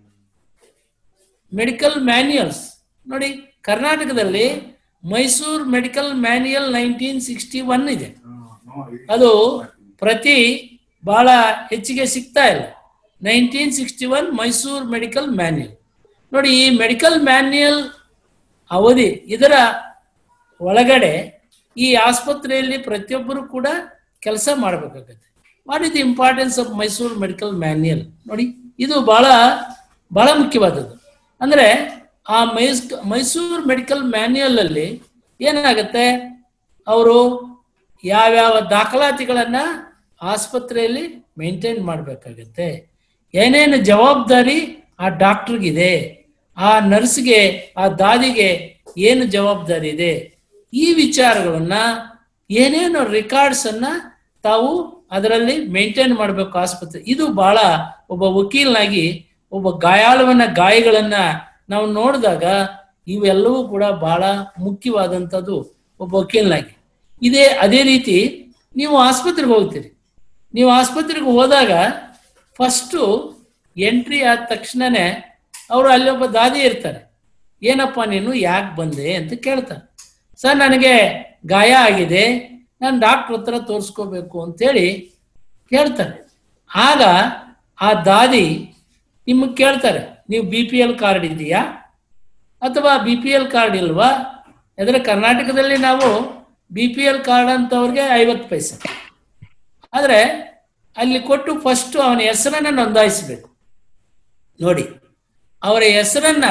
medical manuals ನೋಡಿ ಕರ್ನಾಟಕದಲ್ಲಿ Mysore medical manual nineteen sixty one ಇದೆ ಅದು ಪ್ರತಿ ಬಹಳ ಹೆಚ್ಚಿಗೆ ಸಿಗ್ತಾ ಇಲ್ಲ nineteen sixty one Mysore medical manual ನೋಡಿ ಈ ಮೆಡಿಕಲ್ ಮ್ಯಾನ್ಯಲ್ ಅವಧಿ ಇದರ ಒಳಗಡೆ ಈ ಆಸ್ಪತ್ರೆಯಲ್ಲಿ ಪ್ರತಿಯೊಬ್ಬರು ಕೂಡ ಕೆಲಸ ಮಾಡಬೇಕಾಗತ್ತೆ what is the importance of Mysore medical manual ನೋಡಿ ಇದು ಬಹಳ ಬಹಳ ಮುಖ್ಯವಾದದ್ದು ಅಂದ್ರೆ ಆ ಮೈಸ್ ಮೈಸೂರು ಮೆಡಿಕಲ್ ಮ್ಯಾನ್ಯಲ್ ಅಲ್ಲಿ ಏನಾಗುತ್ತೆ ಅವರು ಯಾವ್ಯಾವ ದಾಖಲಾತಿಗಳನ್ನ ಆಸ್ಪತ್ರೆಯಲ್ಲಿ ಮೇಂಟೈನ್ ಮಾಡಬೇಕಾಗತ್ತೆ ಏನೇನು ಜವಾಬ್ದಾರಿ ಆ ಡಾಕ್ಟರ್ಗಿದೆ ಆ ನರ್ಸ್ಗೆ ಆ ದಾದಿಗೆ ಏನು ಜವಾಬ್ದಾರಿ ಇದೆ ಈ ವಿಚಾರಗಳನ್ನ ಏನೇನು ರೆಕಾರ್ಡ್ಸ್ ಅನ್ನ ತಾವು ಅದರಲ್ಲಿ ಮೇಂಟೈನ್ ಮಾಡಬೇಕು ಆಸ್ಪತ್ರೆ ಇದು ಬಹಳ ಒಬ್ಬ ವಕೀಲನಾಗಿ ಒಬ್ಬ ಗಾಯಾಳುವನ್ನ ಗಾಯಗಳನ್ನ ನಾವು ನೋಡಿದಾಗ ಇವೆಲ್ಲವೂ ಕೂಡ ಬಹಳ ಮುಖ್ಯವಾದಂಥದ್ದು ಒಬ್ಬ ವಕೀಲನಾಗಿ ಇದೇ ಅದೇ ರೀತಿ ನೀವು ಆಸ್ಪತ್ರೆಗೆ ಹೋಗ್ತೀರಿ ನೀವು ಆಸ್ಪತ್ರೆಗೆ ಹೋದಾಗ ಫಸ್ಟು ಎಂಟ್ರಿ ಆದ ತಕ್ಷಣನೇ ಅವರು ಅಲ್ಲಿ ಒಬ್ಬ ದಾದಿ ಇರ್ತಾರೆ ಏನಪ್ಪ ನೀನು ಯಾಕೆ ಬಂದೆ ಅಂತ ಕೇಳ್ತಾರೆ ಸರ್ ನನಗೆ ಗಾಯ ಆಗಿದೆ ನಾನು ಡಾಕ್ಟ್ರ್ ಹತ್ರ ತೋರಿಸ್ಕೋಬೇಕು ಅಂತೇಳಿ ಕೇಳ್ತಾರೆ ಆಗ ಆ ದಾದಿ ನಿಮಗೆ ಕೇಳ್ತಾರೆ ನೀವು ಬಿ ಪಿ ಎಲ್ ಕಾರ್ಡ್ ಇದೆಯಾ ಅಥವಾ ಬಿ ಪಿ ಎಲ್ ಕಾರ್ಡ್ ಇಲ್ವಾ ಯಾಕಂದ್ರೆ ಕರ್ನಾಟಕದಲ್ಲಿ ನಾವು ಬಿ ಪಿ ಎಲ್ ಕಾರ್ಡ್ ಅಂತವ್ರಿಗೆ ಐವತ್ತು ಪೈಸೆ ಆದರೆ ಅಲ್ಲಿ ಕೊಟ್ಟು ಫಸ್ಟ್ ಅವನ ಹೆಸರನ್ನ ನೋಂದಾಯಿಸಬೇಕು ನೋಡಿ ಅವರ ಹೆಸರನ್ನ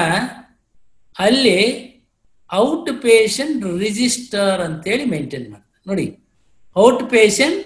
ಅಲ್ಲಿ ಔಟ್ ಪೇಷಂಟ್ ರಿಜಿಸ್ಟರ್ ಅಂತೇಳಿ ಮೇಂಟೈನ್ ಮಾಡ್ತಾರೆ ನೋಡಿ ಔಟ್ ಪೇಷಂಟ್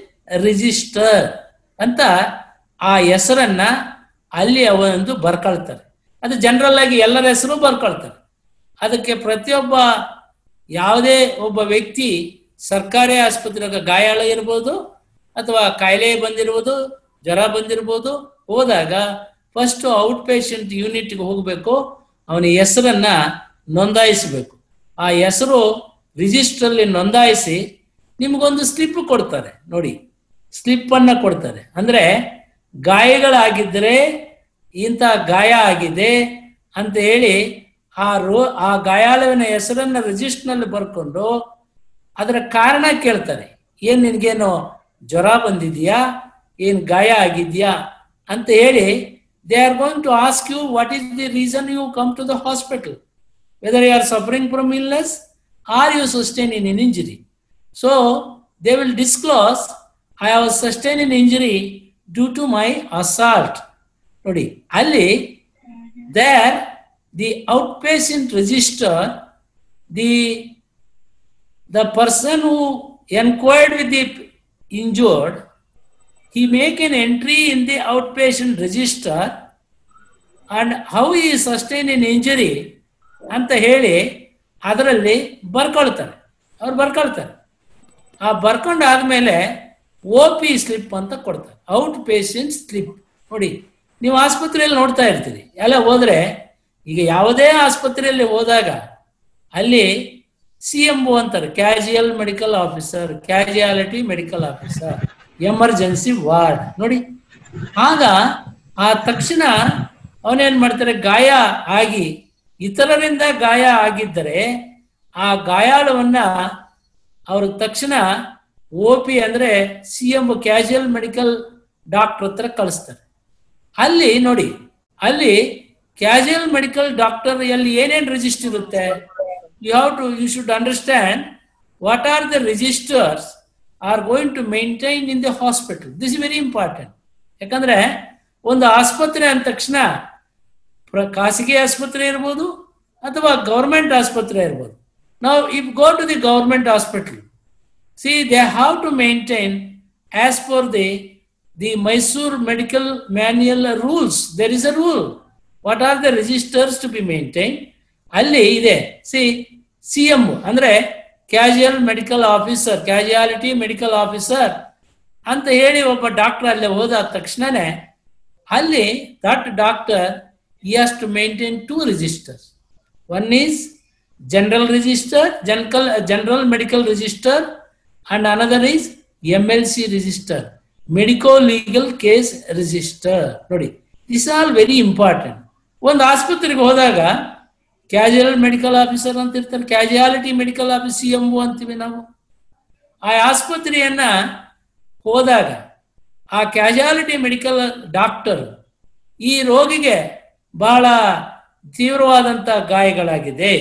ರಿಜಿಸ್ಟರ್ ಅಂತ ಆ ಹೆಸರನ್ನ ಅಲ್ಲಿ ಅವನೊಂದು ಬರ್ಕೊಳ್ತಾರೆ ಅದು ಜನರಲ್ ಆಗಿ ಎಲ್ಲರ ಹೆಸರು ಬರ್ಕೊಳ್ತಾರೆ ಅದಕ್ಕೆ ಪ್ರತಿಯೊಬ್ಬ ಯಾವುದೇ ಒಬ್ಬ ವ್ಯಕ್ತಿ ಸರ್ಕಾರಿ ಆಸ್ಪತ್ರೆಗೆ ಗಾಯಾಳ ಇರ್ಬೋದು ಅಥವಾ ಕಾಯಿಲೆ ಬಂದಿರ್ಬೋದು ಜ್ವರ ಬಂದಿರ್ಬೋದು ಹೋದಾಗ ಫಸ್ಟ್ ಔಟ್ ಪೇಷಂಟ್ ಯೂನಿಟ್ಗೆ ಹೋಗಬೇಕು ಅವನ ಹೆಸರನ್ನ ನೋಂದಾಯಿಸಬೇಕು ಆ ಹೆಸರು ರಿಜಿಸ್ಟ್ರಲ್ಲಿ ನೋಂದಾಯಿಸಿ ನಿಮಗೊಂದು ಸ್ಲಿಪ್ ಕೊಡ್ತಾರೆ ನೋಡಿ ಸ್ಲಿಪ್ ಅನ್ನ ಕೊಡ್ತಾರೆ ಅಂದ್ರೆ ಗಾಯಗಳಾಗಿದ್ದರೆ ಇಂಥ ಗಾಯ ಆಗಿದೆ ಅಂತ ಹೇಳಿ ಆ ರೋ ಆ ಗಾಯಾಳುವಿನ ಹೆಸರನ್ನ ರಿಜಿಸ್ಟ್ನಲ್ಲಿ ಬರ್ಕೊಂಡು ಅದರ ಕಾರಣ ಕೇಳ್ತಾರೆ ಏನ್ ನಿನ್ಗೇನು ಜ್ವರ ಬಂದಿದ್ಯಾ ಏನ್ ಗಾಯ ಆಗಿದ್ಯಾ ಅಂತ ಹೇಳಿ they are going to ask you what is the reason you come to the hospital whether you are suffering from illness or you sustain in in injury so they will disclose I have sustain in injury due to my assault ನೋಡಿ ಅಲ್ಲಿ there the out patient register the the person who inquired with the injured, he make an entry in the outpatient register and how he sustained an injury ಅಂತ ಹೇಳಿ ಅದರಲ್ಲಿ ಬರ್ಕೊಳ್ತಾರೆ ಅವ್ರು ಬರ್ಕೊಳ್ತಾರೆ ಆ ಬರ್ಕೊಂಡು ಆದ್ಮೇಲೆ ಓ ಪಿ ಸ್ಲಿಪ್ ಅಂತ ಕೊಡ್ತಾರೆ ಔಟ್ ಪೇಷಂಟ್ ಸ್ಲಿಪ್ ನೋಡಿ ನೀವು ಆಸ್ಪತ್ರೆಯಲ್ಲಿ ನೋಡ್ತಾ ಇರ್ತೀರಿ ಎಲ್ಲ ಹೋದ್ರೆ ಈಗ ಯಾವುದೇ ಆಸ್ಪತ್ರೆಯಲ್ಲಿ ಹೋದಾಗ ಅಲ್ಲಿ ಸಿ ಎಂ ಒ ಅಂತಾರೆ casual medical officer casualty medical officer emergency ward ನೋಡಿ ಆಗ ಆ ತಕ್ಷಣ ಅವನೇನ್ ಮಾಡ್ತಾರೆ ಗಾಯ ಆಗಿ ಇತರರಿಂದ ಗಾಯ ಆಗಿದ್ದರೆ ಆ ಗಾಯಾಳವನ್ನ ಅವರು ತಕ್ಷಣ ಒ ಪಿ ಅಂದ್ರೆ C M casual medical doctor ಹತ್ರ ಕಳಿಸ್ತಾರೆ ಅಲ್ಲಿ ನೋಡಿ ಅಲ್ಲಿ ಕ್ಯಾಶುಯಲ್ ಮೆಡಿಕಲ್ ಡಾಕ್ಟರ್ ಅಲ್ಲಿ ಏನೇನ್ ರಿಜಿಸ್ಟರ್ ಇರುತ್ತೆ you have to you should understand what are the registers are going to maintain in the hospital this is very important ಯಾಕಂದ್ರೆ ಒಂದು ಆಸ್ಪತ್ರೆ ಅಂದ ತಕ್ಷಣ ಪ್ರ- ಖಾಸಗಿ ಆಸ್ಪತ್ರೆ ಇರ್ಬೋದು ಅಥವಾ ಗೌರ್ಮೆಂಟ್ ಆಸ್ಪತ್ರೆ ಇರ್ಬೋದು ನಾವು if go to the government hospital see they have to maintain as per the the Mysore medical manual rules there is a rule what are the registers to be maintain ಅಲ್ಲಿ ಇದೆ ಸಿ ಸಿ ಎಂ ಅಂದ್ರೆ casual medical officer casualty medical officer ಅಂತ ಹೇಳಿ ಒಬ್ಬ ಡಾಕ್ಟರ್ ಅಲ್ಲಿ ಹೋದ ತಕ್ಷಣನೇ ಅಲ್ಲಿ that doctor he has to maintain two registers one is general register general general medical register and another is M L C register medico legal case register ನೋಡಿ ದಿಸ್ ಆಲ್ ವೆರಿ ಇಂಪಾರ್ಟೆಂಟ್ ಒಂದು ಆಸ್ಪತ್ರೆಗೆ ಹೋದಾಗ ಕ್ಯಾಶುಯಲ್ ಮೆಡಿಕಲ್ ಆಫೀಸರ್ ಅಂತ ಇರ್ತಾರೆ casualty medical office C M ಅಂತೀವಿ ನಾವು ಆ ಆಸ್ಪತ್ರೆಯನ್ನ ಹೋದಾಗ ಆ ಕ್ಯಾಶುಯಾಲಿಟಿ ಮೆಡಿಕಲ್ ಡಾಕ್ಟರ್ ಈ ರೋಗಿಗೆ ಬಹಳ ತೀವ್ರವಾದಂತ ಗಾಯಗಳಾಗಿದೆ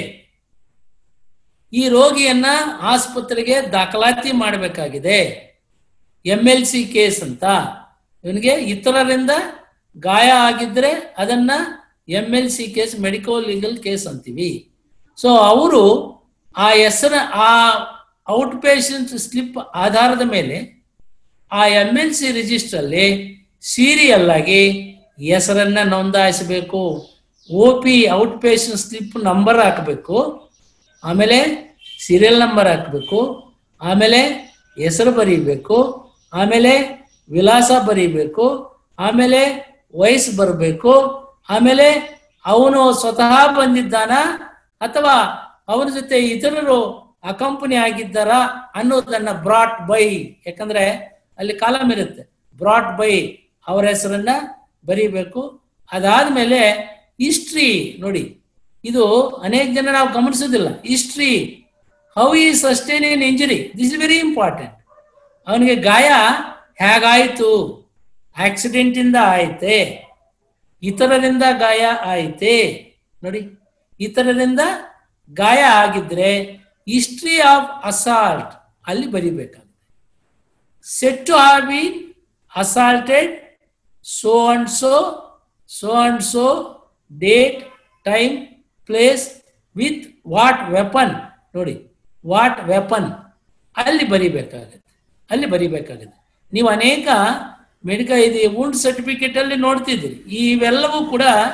ಈ ರೋಗಿಯನ್ನ ಆಸ್ಪತ್ರೆಗೆ ದಾಖಲಾತಿ ಮಾಡಬೇಕಾಗಿದೆ ಎಂ ಎಲ್ ಸಿ ಕೇಸ್ ಅಂತ ಇವನಿಗೆ ಇತರರಿಂದ ಗಾಯ ಆಗಿದ್ರೆ ಅದನ್ನ M L C case medico legal case ಅಂತೀವಿ ಸೊ ಅವರು ಆ ಹೆಸರ ಆ ಔಟ್ ಪೇಷಂಟ್ ಸ್ಲಿಪ್ ಆಧಾರದ ಮೇಲೆ ಆ ಎಂ ಎಲ್ ಸಿ ರಿಜಿಸ್ಟ್ರಲ್ಲಿ ಸೀರಿಯಲ್ ಆಗಿ ಹೆಸರನ್ನ ನೋಂದಾಯಿಸಬೇಕು O P out patient slip number ಹಾಕಬೇಕು ಆಮೇಲೆ ಸೀರಿಯಲ್ ನಂಬರ್ ಹಾಕಬೇಕು ಆಮೇಲೆ ಹೆಸರು ಬರೀಬೇಕು ಆಮೇಲೆ ವಿಳಾಸ ಬರೀಬೇಕು ಆಮೇಲೆ ವಯಸ್ಸು ಬರಬೇಕು ಆಮೇಲೆ ಅವನು ಸ್ವತಃ ಬಂದಿದ್ದಾನ ಅಥವಾ ಅವನ ಜೊತೆ ಇತರರು ಅಕಂಪನಿ ಆಗಿದ್ದಾರಾ ಅನ್ನೋದನ್ನ ಬ್ರಾಟ್ ಬೈ ಯಾಕಂದ್ರೆ ಅಲ್ಲಿ ಕಾಲಮ್ ಇರುತ್ತೆ ಬ್ರಾಟ್ ಬೈ ಅವರ ಹೆಸರನ್ನ ಬರೀಬೇಕು ಅದಾದ್ಮೇಲೆ ಹಿಸ್ಟ್ರಿ ನೋಡಿ ಇದು ಅನೇಕ ಜನ ನಾವು ಗಮನಿಸೋದಿಲ್ಲ history how he sustain in injury this is very important ಅವನಿಗೆ ಗಾಯ ಹೇಗಾಯ್ತು ಆಕ್ಸಿಡೆಂಟ್ ಇಂದ ಆಯ್ತೆ ಇತರರಿಂದ ಗಾಯ ಆಯ್ತೆ ನೋಡಿ ಇತರರಿಂದ ಗಾಯ ಆಗಿದ್ರೆ ಹಿಸ್ಟ್ರಿ ಆಫ್ ಅಸಾಲ್ಟ್ ಅಲ್ಲಿ ಬರಿಬೇಕಾಗುತ್ತೆ said to have been assaulted so and so so and so date time place with what weapon ನೋಡಿ ವಾಟ್ ವೆಪನ್ ಅಲ್ಲಿ ಬರಿಬೇಕಾಗುತ್ತೆ ಅಲ್ಲಿ ಬರಿಬೇಕಾಗುತ್ತೆ ನೀವು ಅನೇಕ ಮೆಡಿಕಲ್ ಇದು ವುಂಡ್ ಸರ್ಟಿಫಿಕೇಟ್ ಅಲ್ಲಿ ನೋಡ್ತಿದ್ದೀರಿ ಇವೆಲ್ಲವೂ ಕೂಡ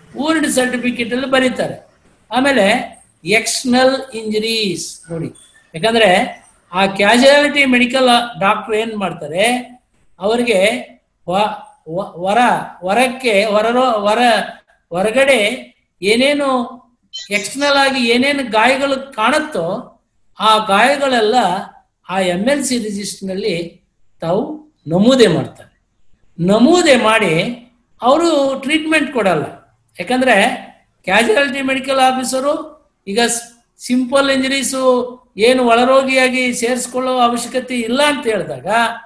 ಊರ್ಡ್ ಸರ್ಟಿಫಿಕೇಟ್ ಅಲ್ಲಿ ಬರೀತಾರೆ ಆಮೇಲೆ ಎಕ್ಸ್ಟರ್ನಲ್ ಇಂಜರೀಸ್ ನೋಡಿ ಯಾಕಂದ್ರೆ ಆ ಕ್ಯಾಶುಯಾಲಿಟಿ ಮೆಡಿಕಲ್ ಡಾಕ್ಟರ್ ಏನ್ ಮಾಡ್ತಾರೆ ಅವರಿಗೆ ವ- ವ- ವರ ವರಕ್ಕೆ ಹೊರರೋ ವರ ಹೊರಗಡೆ ಏನೇನು ಎಕ್ಸ್ಟರ್ನಲ್ ಆಗಿ ಏನೇನು ಗಾಯಗಳು ಕಾಣುತ್ತೋ ಆ ಗಾಯಗಳೆಲ್ಲ ಆ ಎಮ್ ಎಲ್ ಸಿ ರಿಜಿಸ್ಟ್ನಲ್ಲಿ ತಾವು ನಮೂದೆ ಮಾಡ್ತಾರೆ ನಮೂದೆ ಮಾಡಿ ಅವರು ಟ್ರೀಟ್ಮೆಂಟ್ ಕೊಡಲ್ಲ ಯಾಕಂದ್ರೆ ಕ್ಯಾಶುಯಾಲಿಟಿ ಮೆಡಿಕಲ್ ಆಫೀಸರು ಈಗ ಸಿಂಪಲ್ ಇಂಜರೀಸು ಏನು ಒಳರೋಗಿಯಾಗಿ ಸೇರಿಸ್ಕೊಳ್ಳೋ ಅವಶ್ಯಕತೆ ಇಲ್ಲ ಅಂತ ಹೇಳಿದಾಗ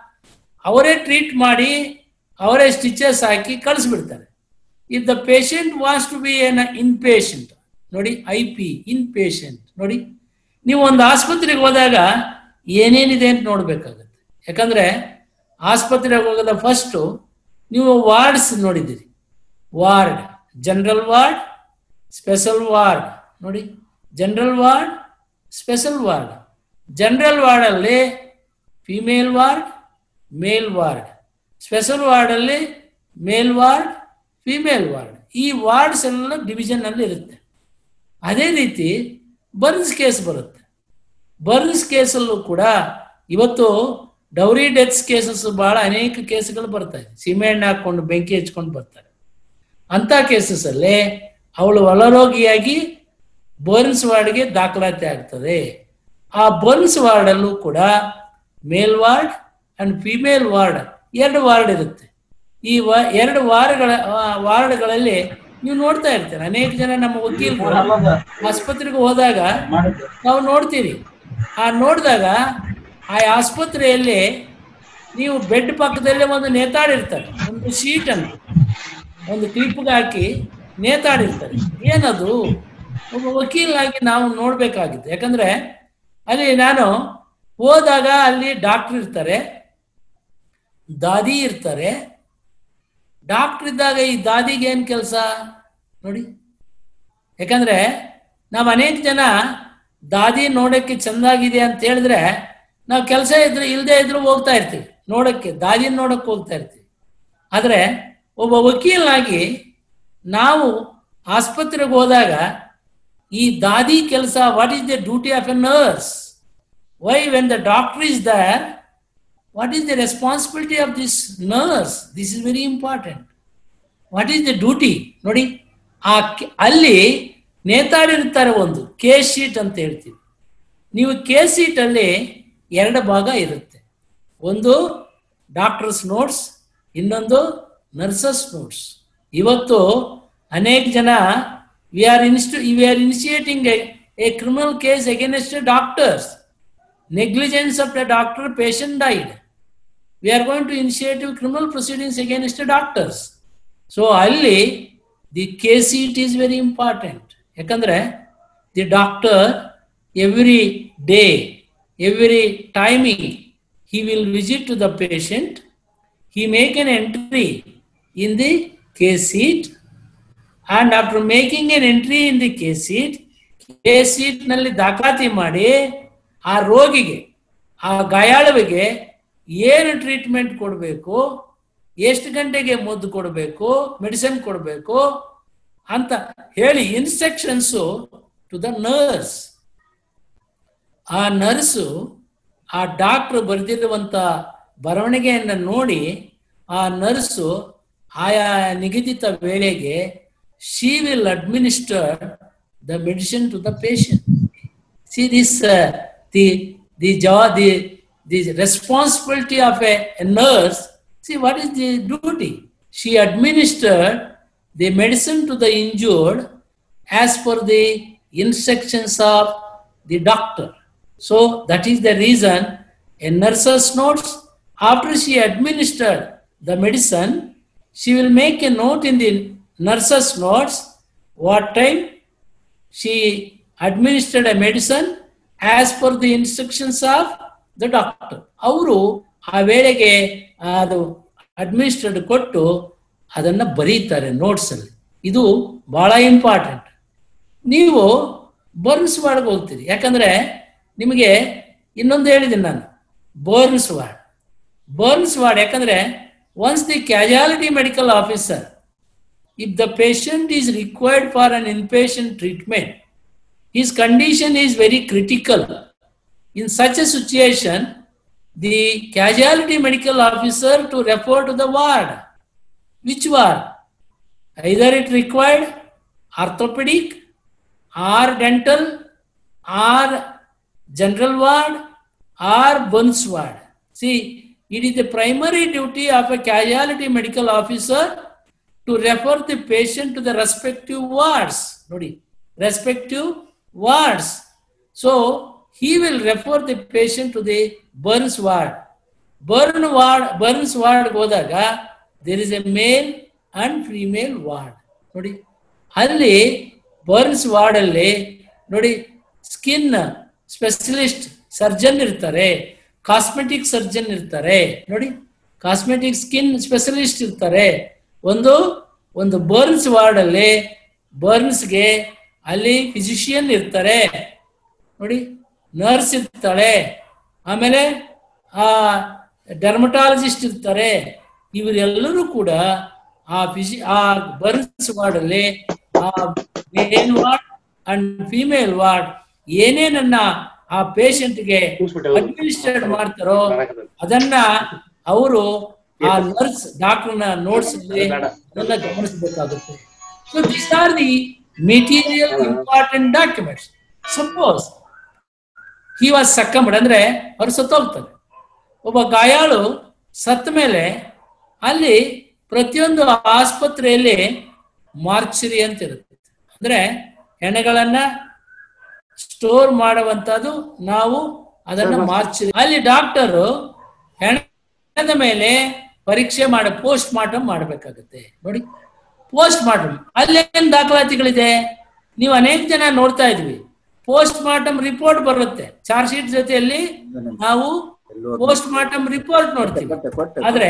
ಅವರೇ ಟ್ರೀಟ್ ಮಾಡಿ ಅವರೇ ಸ್ಟಿಚಸ್ ಹಾಕಿ ಕಳಿಸ್ಬಿಡ್ತಾರೆ if the patient was to be an in patient ನೋಡಿ ಐ ಪಿ ಇನ್ ಪೇಷಂಟ್ ನೋಡಿ ನೀವು ಒಂದು ಆಸ್ಪತ್ರೆಗೆ ಹೋದಾಗ ಏನೇನಿದೆ ಅಂತ ನೋಡ್ಬೇಕಾಗತ್ತೆ ಯಾಕಂದ್ರೆ ಆಸ್ಪತ್ರೆಗೆ ಹೋಗೋದ ಫಸ್ಟು ನೀವು ವಾರ್ಡ್ಸ್ ನೋಡಿದ್ದೀರಿ ward general ward special ward ನೋಡಿ general ward special ward general ವಾರ್ಡಲ್ಲಿ female ward male ward special ವಾರ್ಡಲ್ಲಿ ಮೇಲ್ ವಾರ್ಡ್ ಫಿಮೇಲ್ ವಾರ್ಡ್ ಈ ವಾರ್ಡ್ಸ್ ಎಲ್ಲ ಡಿವಿಷನ್ ಅಲ್ಲಿ ಇರುತ್ತೆ ಅದೇ ರೀತಿ ಬರ್ನ್ಸ್ ಕೇಸ್ ಬರುತ್ತೆ ಬರ್ನ್ಸ್ ಕೇಸಲ್ಲೂ ಕೂಡ ಇವತ್ತು ಡೌರಿ ಡೆತ್ಸ್ ಕೇಸಸ್ ಬಹಳ ಅನೇಕ ಕೇಸ್ಗಳು ಬರ್ತಾ ಇದೆ ಸೀಮೆಎಣ್ಣೆ ಹಾಕೊಂಡು ಬೆಂಕಿ ಹಚ್ಕೊಂಡು ಬರ್ತಾರೆ ಅಂತ ಕೇಸಸ್ ಅಲ್ಲಿ ಅವಳು ಒಳರೋಗಿಯಾಗಿ ಬರ್ನ್ಸ್ ವಾರ್ಡ್ಗೆ ದಾಖಲಾತಿ ಆಗ್ತದೆ ಆ ಬರ್ನ್ಸ್ ವಾರ್ಡಲ್ಲೂ ಕೂಡ male ward and female ward ಎರಡು ವಾರ್ಡ್ ಇರುತ್ತೆ ಈ ವ ಎರಡು ವಾರ್ಡ್ಗಳ ಆ, ವಾರ್ಡ್ಗಳಲ್ಲಿ ನೀವು ನೋಡ್ತಾ ಇರ್ತೀರ ಅನೇಕ ಜನ ನಮ್ಮ ವಕೀಲರು ಆಸ್ಪತ್ರೆಗೆ ಹೋದಾಗ ನಾವು ನೋಡ್ತೀವಿ ಆ ನೋಡಿದಾಗ ಆ ಆಸ್ಪತ್ರೆಯಲ್ಲಿ ನೀವು ಬೆಡ್ ಪಕ್ಕದಲ್ಲೇ ಒಂದು ನೇತಾಡಿರ್ತಾರೆ ಒಂದು ಶೀಟ್ ಅಂತ ಒಂದು ಕ್ಲಿಪ್ಗೆ ಹಾಕಿ ನೇತಾಡಿರ್ತಾರೆ ಏನದು ಒಬ್ಬ ವಕೀಲನಾಗಿ ನಾವು ನೋಡ್ಬೇಕಾಗಿತ್ತು ಯಾಕಂದ್ರೆ ಅಲ್ಲಿ ನಾನು ಹೋದಾಗ ಅಲ್ಲಿ ಡಾಕ್ಟರ್ ಇರ್ತಾರೆ ದಾದಿ ಇರ್ತಾರೆ ಡಾಕ್ಟರ್ ಇದ್ದಾಗ ಈ ದಾದಿಗೆ ಏನ್ ಕೆಲಸ ನೋಡಿ ಯಾಕಂದ್ರೆ ನಾವು ಅನೇಕ ಜನ ದಾದಿ ನೋಡಕ್ಕೆ ಚೆಂದಾಗಿದೆ ಅಂತ ಹೇಳಿದ್ರೆ ನಾವು ಕೆಲಸ ಇದ್ರೆ ಇಲ್ಲದೆ ಇದ್ರು ಹೋಗ್ತಾ ಇರ್ತೀವಿ ನೋಡಕ್ಕೆ ದಾದಿ ನೋಡಕ್ಕೆ ಹೋಗ್ತಾ ಇರ್ತೀವಿ ಆದ್ರೆ ಒಬ್ಬ ವಕೀಲನಾಗಿ ನಾವು ಆಸ್ಪತ್ರೆಗೆ ಹೋದಾಗ ಈ ದಾದಿ ಕೆಲಸ what is the duty of a nurse why when the doctor is there what is the responsibility of this nurse this is very important what is the duty ನೋಡಿ ಆ ಕೆ- ಅಲ್ಲಿ ನೇತಾಡಿರ್ತಾರೆ ಒಂದು ಕೆ ಶೀಟ್ ಅಂತ ಹೇಳ್ತೀವಿ ನೀವು ಕೆ ಶೀಟ್ ಅಲ್ಲಿ ಎರಡು ಭಾಗ ಇರುತ್ತೆ ಒಂದು ಡಾಕ್ಟರ್ಸ್ ನೋಟ್ಸ್ ಇನ್ನೊಂದು ನರ್ಸಸ್ ನೋಟ್ಸ್ ಇವತ್ತು ಅನೇಕ ಜನ ವಿ ಆರ್ ಇನ್ಸ್ಟು we are initiating a criminal case against doctors negligence of the doctor patient died we are going to initiative criminal proceedings against doctors so ಅಲ್ಲಿ the case sheet is very important ಯಾಕಂದ್ರೆ the doctor every day every timing he will visit to the patient he make an entry in the case sheet and after making an entry in the case sheet case sheet ನಲ್ಲಿ ದಾಖಲಾತಿ ಮಾಡಿ ಆ ರೋಗಿಗೆ ಆ ಗಾಯಾಳುವಿಗೆ ಏನು ಟ್ರೀಟ್ಮೆಂಟ್ ಕೊಡಬೇಕು ಎಷ್ಟು ಗಂಟೆಗೆ ಮದ್ದು ಕೊಡಬೇಕು ಮೆಡಿಸಿನ್ ಕೊಡಬೇಕು ಅಂತ ಹೇಳಿ ಇನ್ಸ್ಟ್ರಕ್ಷನ್ಸು ಟು ದ ನರ್ಸ್ ಆ ನರ್ಸು ಆ ಡಾಕ್ಟರ್ ಬರೆದಿರುವಂತ ಬರವಣಿಗೆಯನ್ನು ನೋಡಿ ಆ ನರ್ಸು ಆಯಾ ನಿಗದಿತ ವೇಳೆಗೆ she will administer the medicine to the patient see this the the ಜಾ the the responsibility of a nurse see what is the duty she administered the medicine to the injured as per the instructions of the doctor. So that is the reason a nurse's notes, after she administered the medicine, she will make a note in the nurse's notes what time she administered a medicine as per the instructions of the doctor. ಅವರು ಆ ವೇಳೆಗೆ ಅದು ಅಡ್ಮಿನಿಸ್ಟ್ರೇಟ್ ಕೊಟ್ಟು ಅದನ್ನ ಬರೀತಾರೆ ನೋಟ್ಸ್ ಅಲ್ಲಿ ಇದು ಬಹಳ ಇಂಪಾರ್ಟೆಂಟ್ ನೀವು ಬರ್ನ್ಸ್ ವಾರ್ಡ್ಗೆ ಹೋಗ್ತೀರಿ ಯಾಕಂದ್ರೆ ನಿಮಗೆ ಇನ್ನೊಂದು ಹೇಳಿದ್ದೀನಿ ನಾನು ಬರ್ನ್ಸ್ ವಾರ್ಡ್ ಬರ್ನ್ಸ್ ವಾರ್ಡ್ ಯಾಕಂದ್ರೆ once the casualty medical officer if the patient is required for an inpatient treatment, his condition is very critical. In such a situation, the casualty medical officer to refer to the ward. Which ward? Either it required orthopedic or dental or general ward or burns ward. See, it is the primary duty of a casualty medical officer to refer the patient to the respective wards. Nodi, respective wards. So he will refer the patient to the burns ward. Burn ward, burns ward ಹೋದಾಗ there is a male and female ward. ನೋಡಿ ಅಲ್ಲಿ ಬರ್ನ್ಸ್ ವಾರ್ಡ್ ಅಲ್ಲಿ ನೋಡಿ ಸ್ಕಿನ್ ಸ್ಪೆಷಲಿಸ್ಟ್ ಸರ್ಜನ್ ಇರ್ತಾರೆ ಕಾಸ್ಮೆಟಿಕ್ ಸರ್ಜನ್ ಇರ್ತಾರೆ ನೋಡಿ ಕಾಸ್ಮೆಟಿಕ್ ಸ್ಕಿನ್ ಸ್ಪೆಷಲಿಸ್ಟ್ ಇರ್ತಾರೆ ಒಂದು ಒಂದು ಬರ್ನ್ಸ್ ವಾರ್ಡ್ ಅಲ್ಲಿ ಬರ್ನ್ಸ್ಗೆ ಅಲ್ಲಿ ಫಿಸಿಷಿಯನ್ ಇರ್ತಾರೆ ನೋಡಿ ನರ್ಸ್ ಇರ್ತಾಳೆ ಆಮೇಲೆ ಆ ಡರ್ಮಟಾಲಜಿಸ್ಟ್ ಇರ್ತಾರೆ ಇವರೆಲ್ಲರೂ ಕೂಡ ಆ ಫಿಸಿ ಆ ಬರ್ನ್ಸ್ ವಾರ್ಡ್ ಅಲ್ಲಿ ಆ male ward and female ward ಏನೇನನ್ನ ಆ ಪೇಷಂಟ್ಗೆ ಅಡ್ಮಿನಿಸ್ಟ್ರೇಟ್ ಮಾಡ್ತಾರೋ ಅದನ್ನ ಅವರು ಆ ನರ್ಸ್ ಡಾಕ್ಟರ್ನ ನೋಟ್ಸ್ ಅಲ್ಲಿ ಅದನ್ನ ಗಮನಿಸಬೇಕಾಗುತ್ತೆ so this are the material important documents suppose he was succumbed ಅಂದ್ರೆ ಅವ್ರು ಸತ್ತೋಗ್ತಾರೆ ಒಬ್ಬ ಗಾಯಾಳು ಸತ್ತ ಮೇಲೆ ಅಲ್ಲಿ ಪ್ರತಿಯೊಂದು ಆಸ್ಪತ್ರೆಯಲ್ಲಿ ಮಾರ್ಚರಿ ಅಂತ ಇರುತ್ತೆ ಅಂದ್ರೆ ಹೆಣಗಳನ್ನ ಸ್ಟೋರ್ ಮಾಡುವಂತದ್ದು ನಾವು ಅದನ್ನ ಮಾರ್ಚರಿ ಅಲ್ಲಿ ಡಾಕ್ಟರು ಹೆಣದ ಮೇಲೆ ಪರೀಕ್ಷೆ ಮಾಡ ಪೋಸ್ಟ್ ಮಾರ್ಟಮ್ ಮಾಡಬೇಕಾಗುತ್ತೆ ನೋಡಿ ಪೋಸ್ಟ್ ಮಾರ್ಟಮ್ ಅಲ್ಲೇನ್ ದಾಖಲಾತಿಗಳಿದೆ ನೀವು ಅನೇಕ ಜನ ನೋಡ್ತಾ ಇದ್ವಿ ಪೋಸ್ಟ್ ಮಾರ್ಟಮ್ ರಿಪೋರ್ಟ್ ಬರುತ್ತೆ ಚಾರ್ಜ್ ಶೀಟ್ ಜೊತೆಯಲ್ಲಿ ನಾವು ಪೋಸ್ಟ್ ಮಾರ್ಟಮ್ ರಿಪೋರ್ಟ್ ನೋಡ್ತೀವಿ ಆದ್ರೆ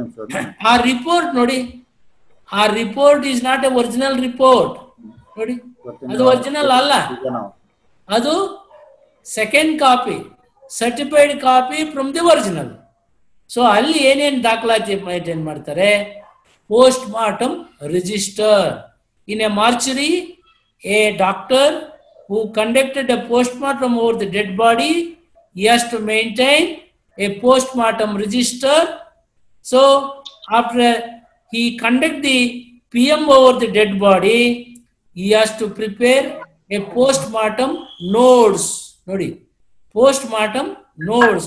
ಆ ರಿಪೋರ್ಟ್ ನೋಡಿ ಆ report is not a original report ನೋಡಿ ಅದು ಒರಿಜಿನಲ್ ಅಲ್ಲ ಅದು second copy certified copy from the original so ಅಲ್ಲಿ ಏನೇನು ದಾಖಲಾತಿ ಮೇಂಟೈನ್ ಮಾಡ್ತಾರೆ post mortem register in a mortuary a doctor who conducted a post mortem over the dead body he has to maintain a post-mortem register. So after he conduct the PM over the dead body, he has to prepare a post-mortem notes. Nodi, post-mortem notes.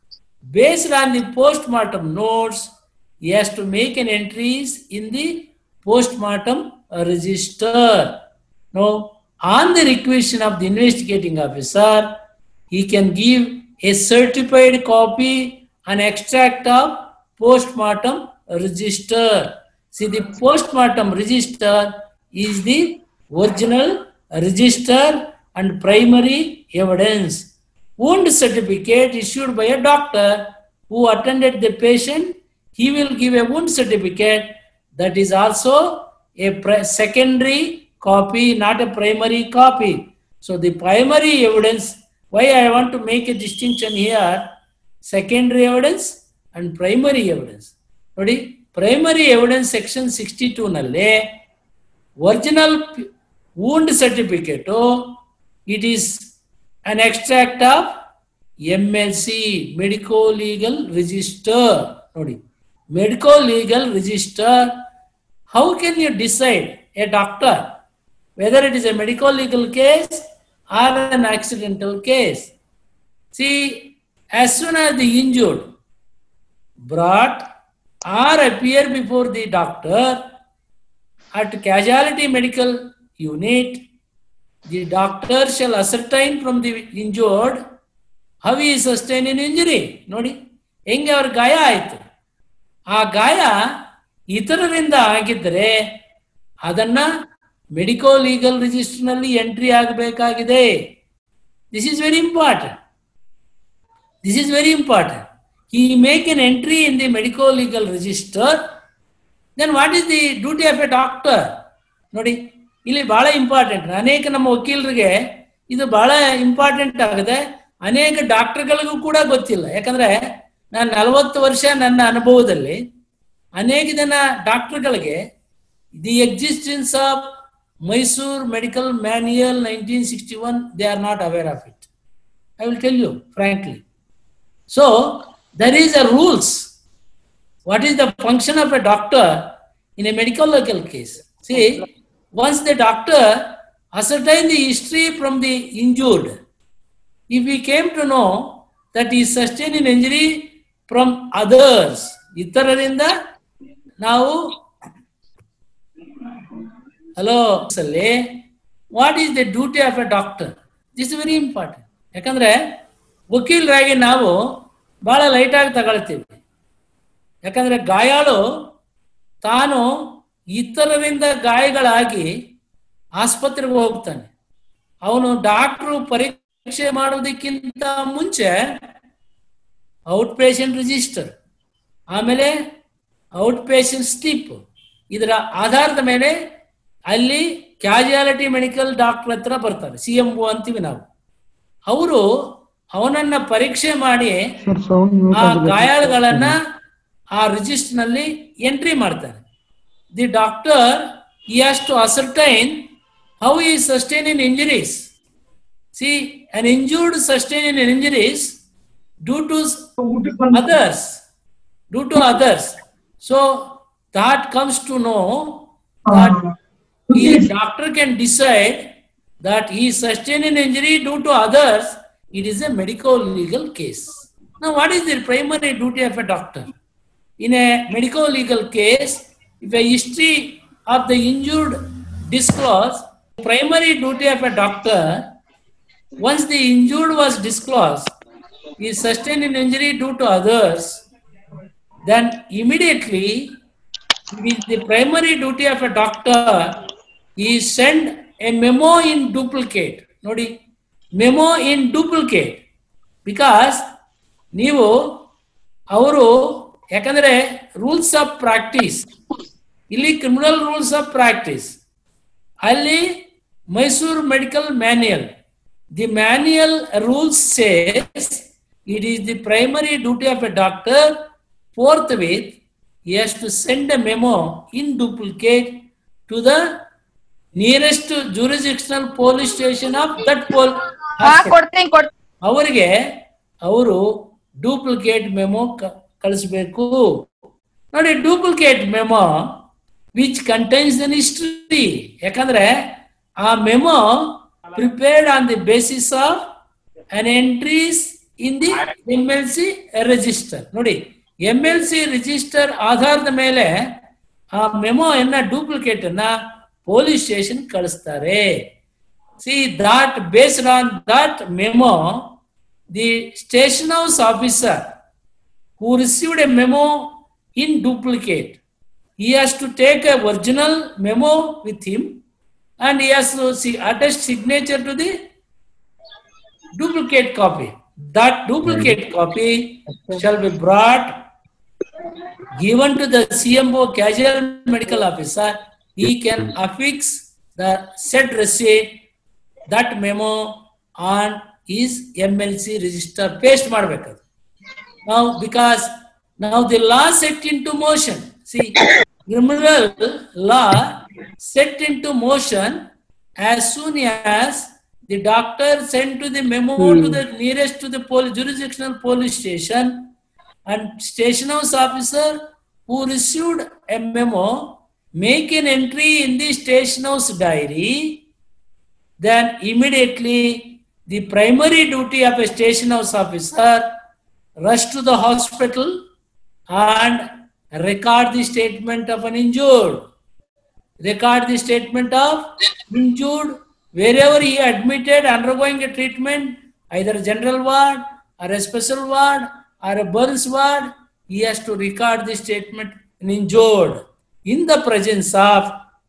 Based on the post-mortem notes, he has to make an entries in the post-mortem register. Now, on the requisition of the investigating officer, he can give a certified copy, an extract of post-mortem register. See, the post-mortem register is the original register and primary evidence. Wound certificate issued by a doctor who attended the patient, he will give a wound certificate that is also a pri- secondary copy, not a primary copy. So the primary evidence why I want to make a distinction here secondary evidence and primary evidence. ನೋಡಿ primary evidence section sixty two ನಲ್ಲಿ original wound certificate it is an extract of M L C medico legal register ನೋಡಿ medico legal register how can you decide a doctor whether it is a medico legal case or an accidental case. See, as soon as the injured brought or appear before the doctor at casualty medical unit, the doctor shall ascertain from the injured how he sustained an injury. ನೋಡಿ ಹೆಂಗೆ ಅವ್ರ ಗಾಯ ಆಯ್ತು ಆ ಗಾಯ ಇತರರಿಂದ ಆಗಿದ್ದರೆ ಅದನ್ನ ಮೆಡಿಕೋ ಲೀಗಲ್ ರಿಜಿಸ್ಟರ್ನಲ್ಲಿ ಎಂಟ್ರಿ ಆಗಬೇಕಾಗಿದೆ this is very important this is very important he make an entry in the medico legal register then what is the duty of a doctor ನೋಡಿ ಇಲ್ಲಿ ಬಹಳ ಇಂಪಾರ್ಟೆಂಟ್ ಅನೇಕ ನಮ್ಮ ವಕೀಲರಿಗೆ ಇದು ಬಹಳ ಇಂಪಾರ್ಟೆಂಟ್ ಆಗಿದೆ ಅನೇಕ ಡಾಕ್ಟರ್ಗಳಿಗೂ ಕೂಡ ಗೊತ್ತಿಲ್ಲ ಯಾಕಂದ್ರೆ ನಾನು ನಲವತ್ತು ವರ್ಷ ನನ್ನ ಅನುಭವದಲ್ಲಿ ಅನೇಕ ಜನ ಡಾಕ್ಟರ್ಗಳಿಗೆ the existence of Mysore Medical Manual 1961, they are not aware of it. I will tell you frankly. So there is a rules. What is the function of a doctor in a medical legal case? See, once the doctor ascertain the history from the injured, if we came to know that he sustained an injury from others, ಇತರರಿಂದ ನಾವು ಹಲೋ ಅಲ್ಲಿ what is the duty of a doctor this very important ಯಾಕಂದ್ರೆ ವಕೀಲರಾಗಿ ನಾವು ಬಹಳ ಲೈಟಾಗಿ ತಗೊಳ್ತೀವಿ ಯಾಕಂದ್ರೆ ಗಾಯಾಳು ತಾನು ಇತರರಿಂದ ಗಾಯಗಳಾಗಿ ಆಸ್ಪತ್ರೆಗೆ ಹೋಗ್ತಾನೆ ಅವನು ಡಾಕ್ಟ್ರು ಪರೀಕ್ಷೆ ಮಾಡೋದಕ್ಕಿಂತ ಮುಂಚೆ ಔಟ್ ಪೇಷಂಟ್ ರಿಜಿಸ್ಟರ್ ಆಮೇಲೆ ಔಟ್ ಪೇಷಂಟ್ ಸ್ಲಿಪ್ ಇದರ ಆಧಾರದ ಮೇಲೆ ಅಲ್ಲಿ ಕ್ಯಾಜುಯಾಲಿಟಿ ಮೆಡಿಕಲ್ ಡಾಕ್ಟರ್ ಹತ್ರ ಬರ್ತಾರೆ ಸಿ ಎಂ ಒ ಅಂತೀವಿ ನಾವು ಅವರು ಅವನನ್ನ ಪರೀಕ್ಷೆ ಮಾಡಿ ಆ ಗಾಯಾಳುಗಳನ್ನ ಆ ರಿಜಿಸ್ಟರ್ ನಲ್ಲಿ ಎಂಟ್ರಿ ಮಾಡ್ತಾರೆ the doctor he has to ascertain how he sustain in injuries see an injured sustain in injuries due to others due to others so that comes to know that the doctor can decide that he sustained an injury due to others it is a medical legal case now what is the primary duty of a doctor in a medical legal case if a history of the injured disclosed primary duty of a doctor once the injured was disclosed he sustained an injury due to others, then immediately with the primary duty of a doctor, he send a memo in duplicate. ನೋಡಿ ಮೆಮೊ ಇನ್ ಡೂಪ್ಲಿಕೇಟ್ ಬಿಕಾಸ್ ನೀವು ಅವರು ಯಾಕಂದ್ರೆ ರೂಲ್ಸ್ ಆಫ್ ಪ್ರಾಕ್ಟೀಸ್ ಇಲ್ಲಿ ಕ್ರಿಮಿನಲ್ ರೂಲ್ಸ್ ಆಫ್ ಪ್ರಾಕ್ಟೀಸ್ ಅಲ್ಲಿ Mysore medical manual the manual rules says it is the primary duty of a doctor forthwith he has to send a memo in duplicate to the nearest jurisdictional police station of that pol ಹಾ ಕೊಡ್ತೀನಿ ಕೊಡ್ ಅವರಿಗೆ ಅವರು ಡೂಪ್ಲಿಕೇಟ್ ಮೆಮೊ ಕಳಿಸ್ಬೇಕು ನೋಡಿ duplicate memo which contains an history ಯಾಕಂದ್ರೆ ಆ memo prepared on the basis of an entries in the M L C register ನೋಡಿ ಎಂ ಎಲ್ ಸಿ ರಿಜಿಸ್ಟರ್ ಆಧಾರದ ಮೇಲೆ ಆ ಮೆಮೊ ಅನ್ನ ಡೂಪ್ಲಿಕೇಟ್ ಅನ್ನ ಪೊಲೀಸ್ ಸ್ಟೇಷನ್ ಕಳಿಸ್ತಾರೆ see that based on that memo the station house officer who received a memo in duplicate he has to take a original memo with him and he has to see, attach signature to the duplicate copy. That duplicate copy shall be brought, given to the CMO casual medical officer. He can affix the said receipt, that memo on his MLC register. Paste ಮಾಡಬೇಕದು now because now the law set into motion see criminal law set into motion as soon as the doctor sent to the memo to the nearest to the police jurisdictional police station and station house officer who received a memo make an entry in the station house diary then immediately the primary duty of a station house officer rush to the hospital and record the statement of an injured. Record the statement of injured wherever he admitted undergoing a treatment, either general ward or a special ward or a burns ward, he has to record the statement an injured in the presence of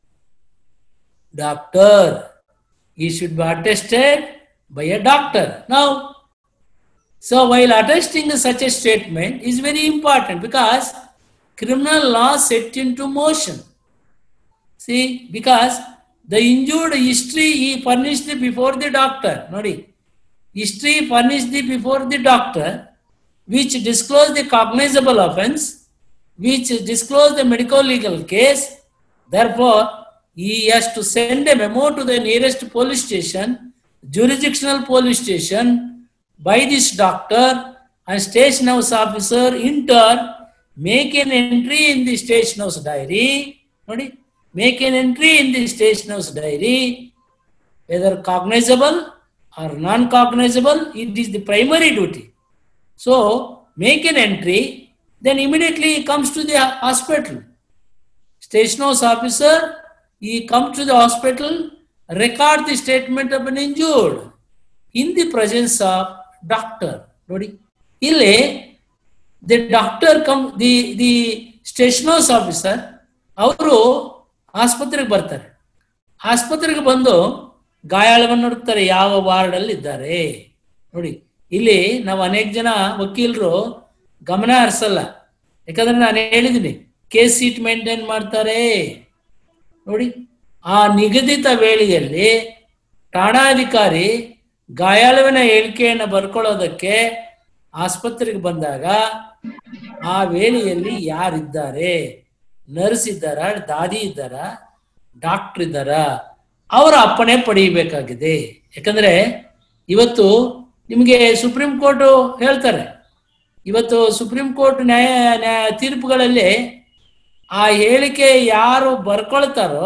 doctor. He should be attested by a doctor. Now, so while attesting such a statement is very important because criminal law set into motion. See, because the injured history he furnished before the doctor. Nodi. History furnished before the doctor, which disclosed the cognizable offense, which disclosed the medical legal case, Therefore, he has to send a memo to the nearest police station, jurisdictional police station, by this doctor and station house officer in turn make an entry in the station house diary. ನೋಡಿ, Make an entry in the station house diary, whether cognizable or non-cognizable, it is the primary duty. So make an entry, then immediately he comes to the hospital. Station house officer, he comes to the hospital, record the statement of an injured in the presence of doctor. ನೋಡಿ ಇಲ್ಲಿ the doctor come the the station house officer ಅವರು ಆಸ್ಪತ್ರೆಗೆ ಬರ್ತಾರೆ ಆಸ್ಪತ್ರೆಗೆ ಬಂದು ಗಾಯಾಳವನ್ನು ನೋಡ್ತಾರೆ ಯಾವ ವಾರ್ಡ್ ಅಲ್ಲಿ ಇದ್ದಾರೆ ನೋಡಿ ಇಲ್ಲಿ ನಾವು ಅನೇಕ ಜನ ವಕೀಲರು ಗಮನ ಹರಿಸಲ್ಲ ಯಾಕಂದ್ರೆ ನಾನು ಹೇಳಿದ್ದೀನಿ ಕೇಸ್ ಸೀಟ್ ಮೇಂಟೈನ್ ಮಾಡ್ತಾರೆ ನೋಡಿ ಆ ನಿಗದಿತ ವೇಳೆಯಲ್ಲಿ ಠಾಣಾಧಿಕಾರಿ ಗಾಯಾಳುವಿನ ಹೇಳಿಕೆಯನ್ನು ಬರ್ಕೊಳ್ಳೋದಕ್ಕೆ ಆಸ್ಪತ್ರೆಗೆ ಬಂದಾಗ ಆ ವೇಳೆಯಲ್ಲಿ ಯಾರಿದ್ದಾರೆ ನರ್ಸ್ ಇದ್ದಾರಾ ದಾದಿ ಇದ್ದಾರಾ ಡಾಕ್ಟರ್ ಇದ್ದಾರಾ ಅವರ ಅಪ್ಪಣೆ ಪಡೆಯಬೇಕಾಗಿದೆ ಯಾಕಂದ್ರೆ ಇವತ್ತು ನಿಮಗೆ ಸುಪ್ರೀಂ ಕೋರ್ಟ್ ಹೇಳ್ತಾರೆ ಇವತ್ತು ಸುಪ್ರೀಂ ಕೋರ್ಟ್ ನ್ಯಾಯ ನ್ಯಾಯ ತೀರ್ಪುಗಳಲ್ಲಿ ಆ ಹೇಳಿಕೆ ಯಾರು ಬರ್ಕೊಳ್ತಾರೋ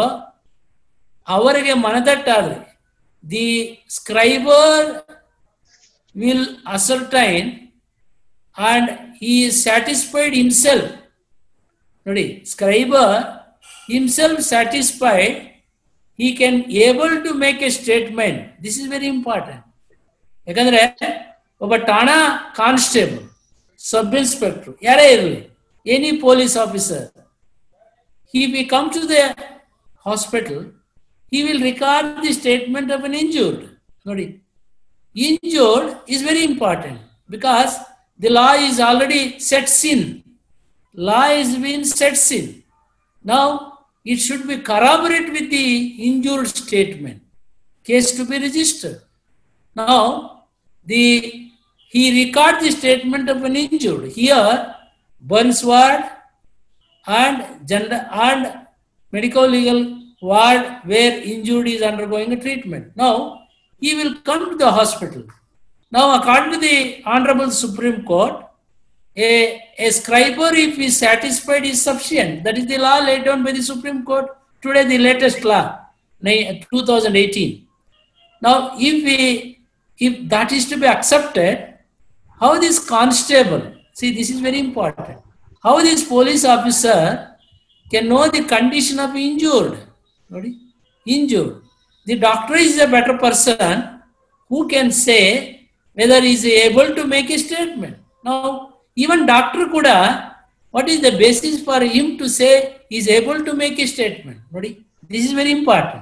ಅವರಿಗೆ ಮನದಟ್ಟಾದ್ರೆ the scriber will ascertain and he satisfied himself ನೋಡಿ scriber himself satisfied he can able to make a statement this is very important ಯಾಕಂದ್ರೆ ಒಬ್ಬ ಠಾಣಾ ಕಾನ್ಸ್ಟೇಬಲ್ ಸಬ್ ಇನ್ಸ್ಪೆಕ್ಟರ್ ಯಾರೇ ಇರಲಿ any police officer he will come to the hospital he will record the statement of an injured ನೋಡಿ injured is very important because the law is already set sin law is been set sin now it should be corroborate with the injured statement case to be registered now the he record the statement of an injured here burns ward and gender and medical legal ward where injured is undergoing a treatment now he will come to the hospital now according to the honorable supreme court a, a scriber, if he is satisfied, is sufficient. That is the law laid down by the Supreme Court. Today, the latest law, ni- 2018. Now, if we, if that is to be accepted, how this constable, see, this is very important. How this police officer can know the condition of injured, ನೋಡಿ? injured. The doctor is a better person who can say whether he is able to make a statement. Now, even doctor kuda what is the basis for him to say he is able to make a statement ನೋಡಿ this is very important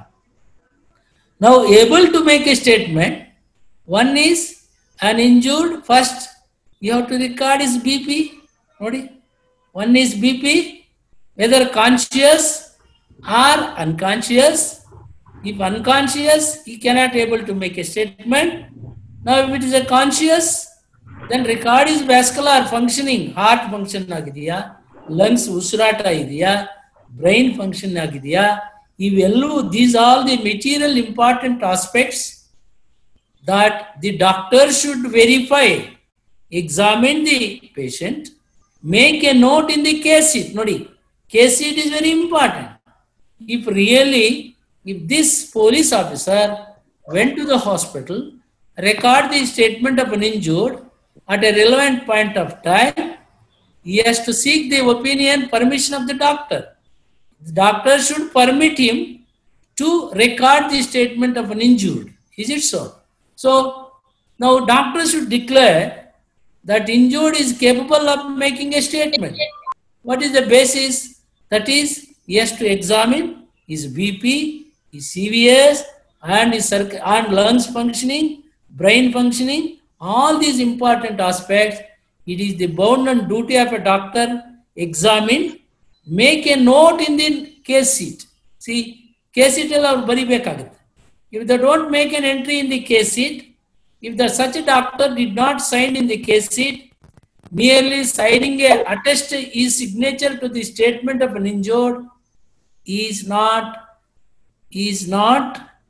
now able to make a statement one is an injured first you have to record his bp ನೋಡಿ one is bp whether conscious or unconscious if unconscious he cannot able to make a statement now if it is a conscious then record is vascular functioning heart function ಆಗಿದೆಯಾ ಲಂಗ್ಸ್ ಉಸಿರಾಟ ಇದೆಯಾ ಬ್ರೈನ್ ಫಂಕ್ಷನ್ ಆಗಿದೆಯಾ ಇವೆಲ್ಲವೂ these all the material important aspects that the doctor should verify examine the patient make a note in the case it ನೋಡಿ case it is very important if really if this police officer went to the hospital record the statement of an injured at a relevant point of time, he has to seek the opinion, permission of the doctor. The doctor should permit him to record the statement of an injured. Is it so? So now doctor should declare that injured is capable of making a statement. What is the basis? That is, he has to examine his BP, his CVS, and his circ- and lungs functioning, brain functioning, all these important aspects. It is the bound and duty of a doctor examine, make a note in the case sheet. See, case sheet ಎಲ್ಲ ಅವ್ರು ಬರಿಬೇಕಾಗುತ್ತೆ If they don't make an entry in the case sheet, if the such a doctor did not sign in the case sheet, merely signing a attest his signature to the statement of an injured, is not is not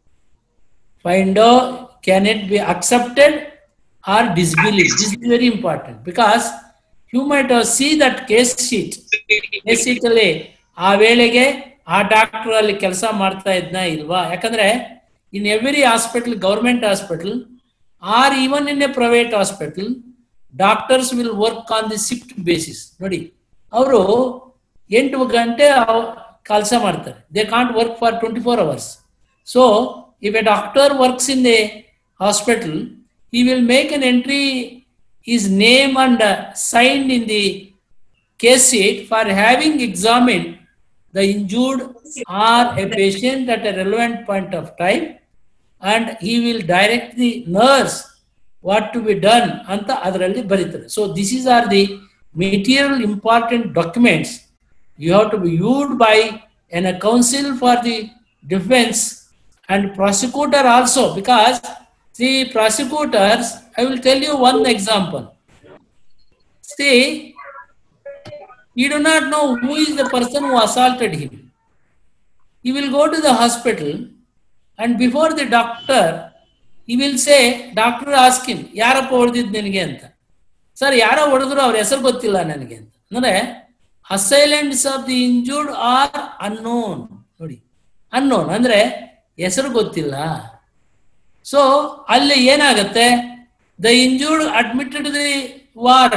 find out can it be accepted or disbelieved this is very important because you might have see that case sheet case sheet ಅಲ್ಲಿ ಆ ವೇಳೆಗೆ ಆ ಡಾಕ್ಟರ್ ಅಲ್ಲಿ ಕೆಲಸ ಮಾಡ್ತಾ ಇದ್ನ ಇಲ್ವಾ ಯಾಕಂದ್ರೆ in every hospital government hospital or even in a private hospital doctors will work on the shift basis ನೋಡಿ ಅವರು ಎಂಟು ಗಂಟೆ ಕೆಲಸ ಮಾಡ್ತಾರೆ they can't work for twenty four hours so if a doctor works in the hospital he will make an entry his name and uh, signed in the case sheet for having examined the injured or a patient at a relevant point of time and he will direct the nurse what to be done ಅಂತ ಅದರಲ್ಲಿ ಬರೀತಾರೆ so this is are the material important documents you have to be used by an a counsel for the defence and prosecutor also because see prosecutors i will tell you one example see he do not know who is the person who assaulted him he will go to the hospital and before the doctor he will say doctor ask him ಯಾರಪ್ಪ ಹೊಡೆದಿದ್ ನಿನಗೆ ಅಂತ ಸರ್ ಯಾರೋ ಹೊಡೆದ್ರು ಅವ್ರ ಹೆಸರು ಗೊತ್ತಿಲ್ಲ ನನಗೆ ಅಂತ ಅಂದ್ರೆ assailants of the injured are unknown ನೋಡಿ ಅನ್ನೋನ್ ಅಂದ್ರೆ ಹೆಸರು ಗೊತ್ತಿಲ್ಲ ಸೊ ಅಲ್ಲಿ ಏನಾಗತ್ತೆ the injured admitted the ward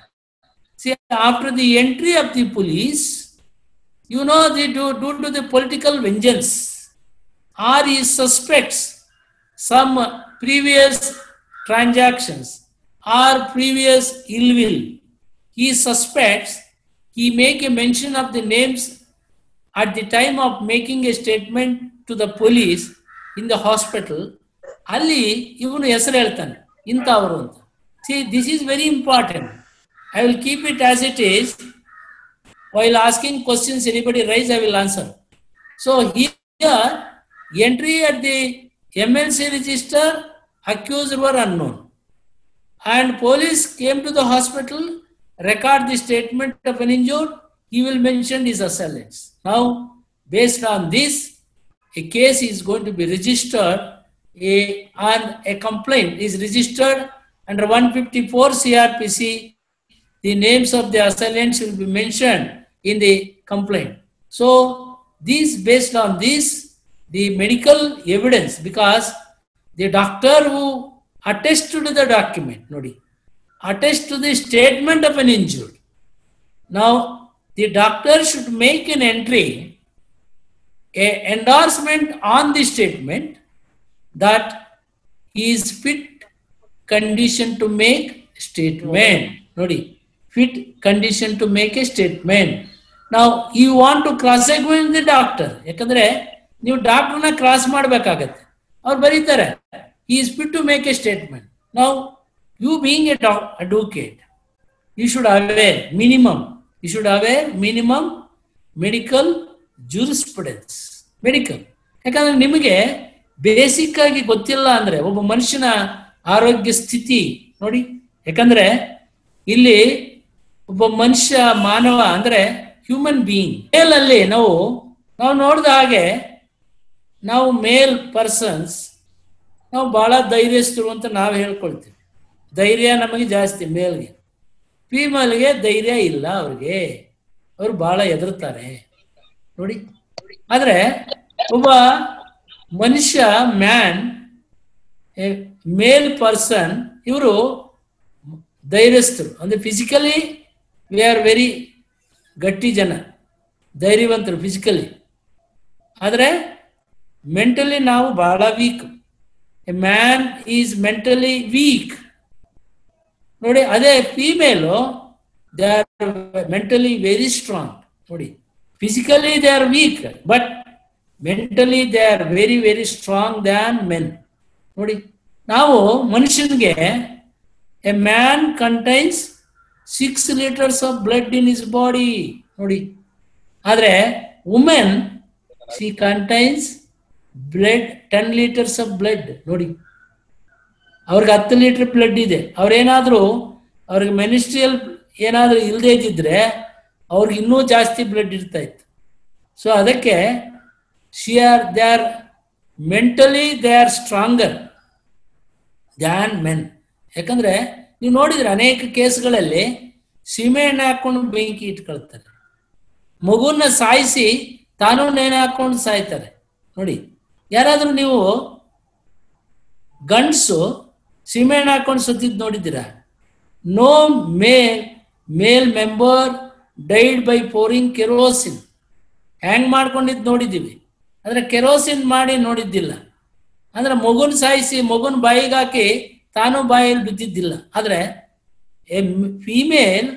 after the entry of the police you know the due due to the political vengeance or ಈ suspects some previous transactions or previous ill will. He suspects, he make a mention of the names at the time of making a statement to the police in the hospital. ಅಲ್ಲಿ ಇವನು ಹೆಸರು ಹೇಳ್ತಾನೆ ಇಂಥವರು ಅಂತ see this is very important I will keep it as it is while asking questions anybody raise i will answer so here entry at the mlc register accused were unknown and police came to the hospital record the statement of an injured he will mention his assailants now based on this a case is going to be registered a, and a complaint is registered under 154 crpc the names of the assailants will be mentioned in the complaint. So, this based on this, the medical evidence, because the doctor who attests to the document, nodi, attests to the statement of an injured. Now, the doctor should make an entry, a endorsement on the statement that he is fit condition to make statement. Nodi, fit condition to make a statement. Now, you want to cross examine the doctor. ಯಾಕಂದ್ರೆ ನೀವು ಡಾಕ್ಟರ್ನ ಕ್ರಾಸ್ ಮಾಡಬೇಕಾಗತ್ತೆ ಅವ್ರು ಬರೀತಾರೆ he is fit to make a statement ನಾವು you being a advocate you should aware minimum you should aware minimum medical jurisprudence medical ಯಾಕಂದ್ರೆ ನಿಮಗೆ ಬೇಸಿಕ್ ಆಗಿ ಗೊತ್ತಿಲ್ಲ ಅಂದ್ರೆ ಒಬ್ಬ ಮನುಷ್ಯನ ಆರೋಗ್ಯ ಸ್ಥಿತಿ ನೋಡಿ ಯಾಕಂದ್ರೆ ಇಲ್ಲಿ ಒಬ್ಬ ಮನುಷ್ಯ ಮಾನವ ಅಂದ್ರೆ ಹ್ಯೂಮನ್ ಬೀಯಿಂಗ್ ಮೇಲಲ್ಲಿ ನಾವು ನಾವು ನೋಡಿದ ಹಾಗೆ ನಾವು ಮೇಲ್ ಪರ್ಸನ್ಸ್ ನಾವು ಬಹಳ ಧೈರ್ಯಸ್ಥರು ಅಂತ ನಾವು ಹೇಳ್ಕೊಳ್ತೀವಿ ಧೈರ್ಯ ನಮಗೆ ಜಾಸ್ತಿ ಮೇಲ್ಗೆ ಫೀಮೇಲ್ಗೆ ಧೈರ್ಯ ಇಲ್ಲ ಅವ್ರಿಗೆ ಅವ್ರು ಬಹಳ ಹೆದರ್ತಾರೆ ನೋಡಿ ಆದ್ರೆ ಒಬ್ಬ ಮನುಷ್ಯ ಮ್ಯಾನ್ ಮೇಲ್ ಪರ್ಸನ್ ಇವರು ಧೈರ್ಯಸ್ಥರು ಅಂದ್ರೆ ಫಿಸಿಕಲಿ ವಿ ಆರ್ ವೆರಿ ಗಟ್ಟಿ ಜನ ಧೈರ್ಯವಂತರು ಫಿಸಿಕಲಿ ಆದರೆ ಮೆಂಟಲಿ ನಾವು ಬಹಳ weak a man is mentally weak ನೋಡಿ ಅದೇ female they are mentally very strong ನೋಡಿ physically they are weak but mentally they are very very strong than men ನೋಡಿ ನಾವು ಮನುಷ್ಯನಿಗೆ a man contains six litres of blood in his body ನೋಡಿ ಆದರೆ women she contains blood ten litres of blood ನೋಡಿ ಅವ್ರಿಗೆ ಹತ್ತು ಲೀಟರ್ ಬ್ಲಡ್ ಇದೆ ಅವ್ರೇನಾದರೂ ಅವ್ರಿಗೆ ಮೆನಿಸ್ಟ್ರಿಯಲ್ ಏನಾದರೂ ಇಲ್ಲದೆ ಇದ್ದಿದ್ರೆ ಅವ್ರಿಗೆ ಇನ್ನೂ ಜಾಸ್ತಿ ಬ್ಲಡ್ ಇರ್ತಾ ಇತ್ತು ಸೊ ಅದಕ್ಕೆ she are they are mentally they are stronger than men ಯಾಕಂದ್ರೆ ನೀವು ನೋಡಿದ್ರೆ ಅನೇಕ ಕೇಸ್ಗಳಲ್ಲಿ ಸೀಮೆಎಣ್ಣೆ ಹಾಕೊಂಡು ಬೆಂಕಿ ಇಟ್ಕೊಳ್ತಾರೆ ಮಗುನ ಸಾಯಿಸಿ ತಾನು ನೇಣು ಹಾಕೊಂಡು ಸಾಯ್ತಾರೆ ನೋಡಿ ಯಾರಾದ್ರೂ ನೀವು ಗಂಡಸು ಸೀಮೆಎಣ್ಣೆ ಹಾಕೊಂಡು ಸುತ್ತಿದ್ ನೋಡಿದ್ದೀರಾ no male male member died by pouring kerosene hang ಮಾಡ್ಕೊಂಡಿದ್ದು ನೋಡಿದ್ದೀವಿ ಆದರೆ ಕೆರೋಸಿನ್ ಮಾಡಿ ನೋಡಿದ್ದಿಲ್ಲ ಅಂದ್ರೆ ಮಗುನ್ ಸಾಯಿಸಿ ಮಗುನ್ ಬಾಯಿಗೆ ಹಾಕಿ ತಾನು ಬಾಯಲ್ಲಿ ಬಿದ್ದಿದ್ದಿಲ್ಲ ಆದರೆ ಎ ಫೀಮೇಲ್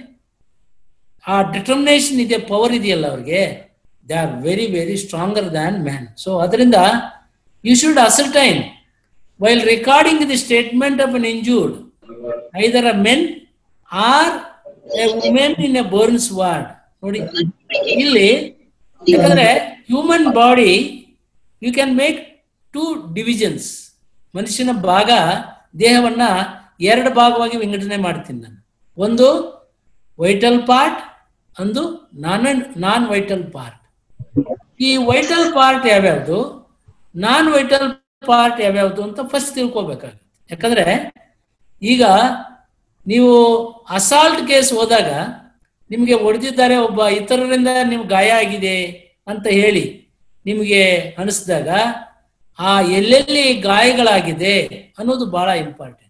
ಆ ಡಿಟರ್ಮಿನೇಷನ್ ಇದೆ ಪವರ್ ಇದೆಯಲ್ಲ ಅವ್ರಿಗೆ they are very very stronger than man so ಅದರಿಂದ you should ascertain while recording the statement of an injured either a men or a women in a burns ward ನೋಡಿ ಇಲ್ಲಿ ಯಾಕಂದ್ರೆ human body you can make two divisions ಮನುಷ್ಯನ ಭಾಗ ದೇಹವನ್ನ ಎರಡು ಭಾಗವಾಗಿ ವಿಂಗಡಣೆ ಮಾಡ್ತೀನಿ ನಾನು ಒಂದು ವೈಟಲ್ ಪಾರ್ಟ್ ಒಂದು ನಾನ್ ನಾನ್ ವೈಟಲ್ ಪಾರ್ಟ್ ಈ ವೈಟಲ್ ಪಾರ್ಟ್ ಯಾವ್ಯಾವುದು ನಾನ್ ವೈಟಲ್ ಪಾರ್ಟ್ ಯಾವ್ಯಾವುದು ಅಂತ ಫಸ್ಟ್ ತಿಳ್ಕೊಬೇಕಾಗುತ್ತೆ ಯಾಕಂದ್ರೆ ಈಗ ನೀವು ಅಸಾಲ್ಟ್ ಕೇಸ್ ಹೋದಾಗ ನಿಮಗೆ ಹೊಡೆದಿದ್ದಾರೆ ಒಬ್ಬ ಇತರರಿಂದ ನಿಮ್ಗೆ ಗಾಯ ಆಗಿದೆ ಅಂತ ಹೇಳಿ ನಿಮಗೆ ಅನಿಸಿದಾಗ ಆ ಎಲ್ಲೆಲ್ಲಿ ಗಾಯಗಳಾಗಿದೆ ಅನ್ನೋದು ಬಹಳ ಇಂಪಾರ್ಟೆಂಟ್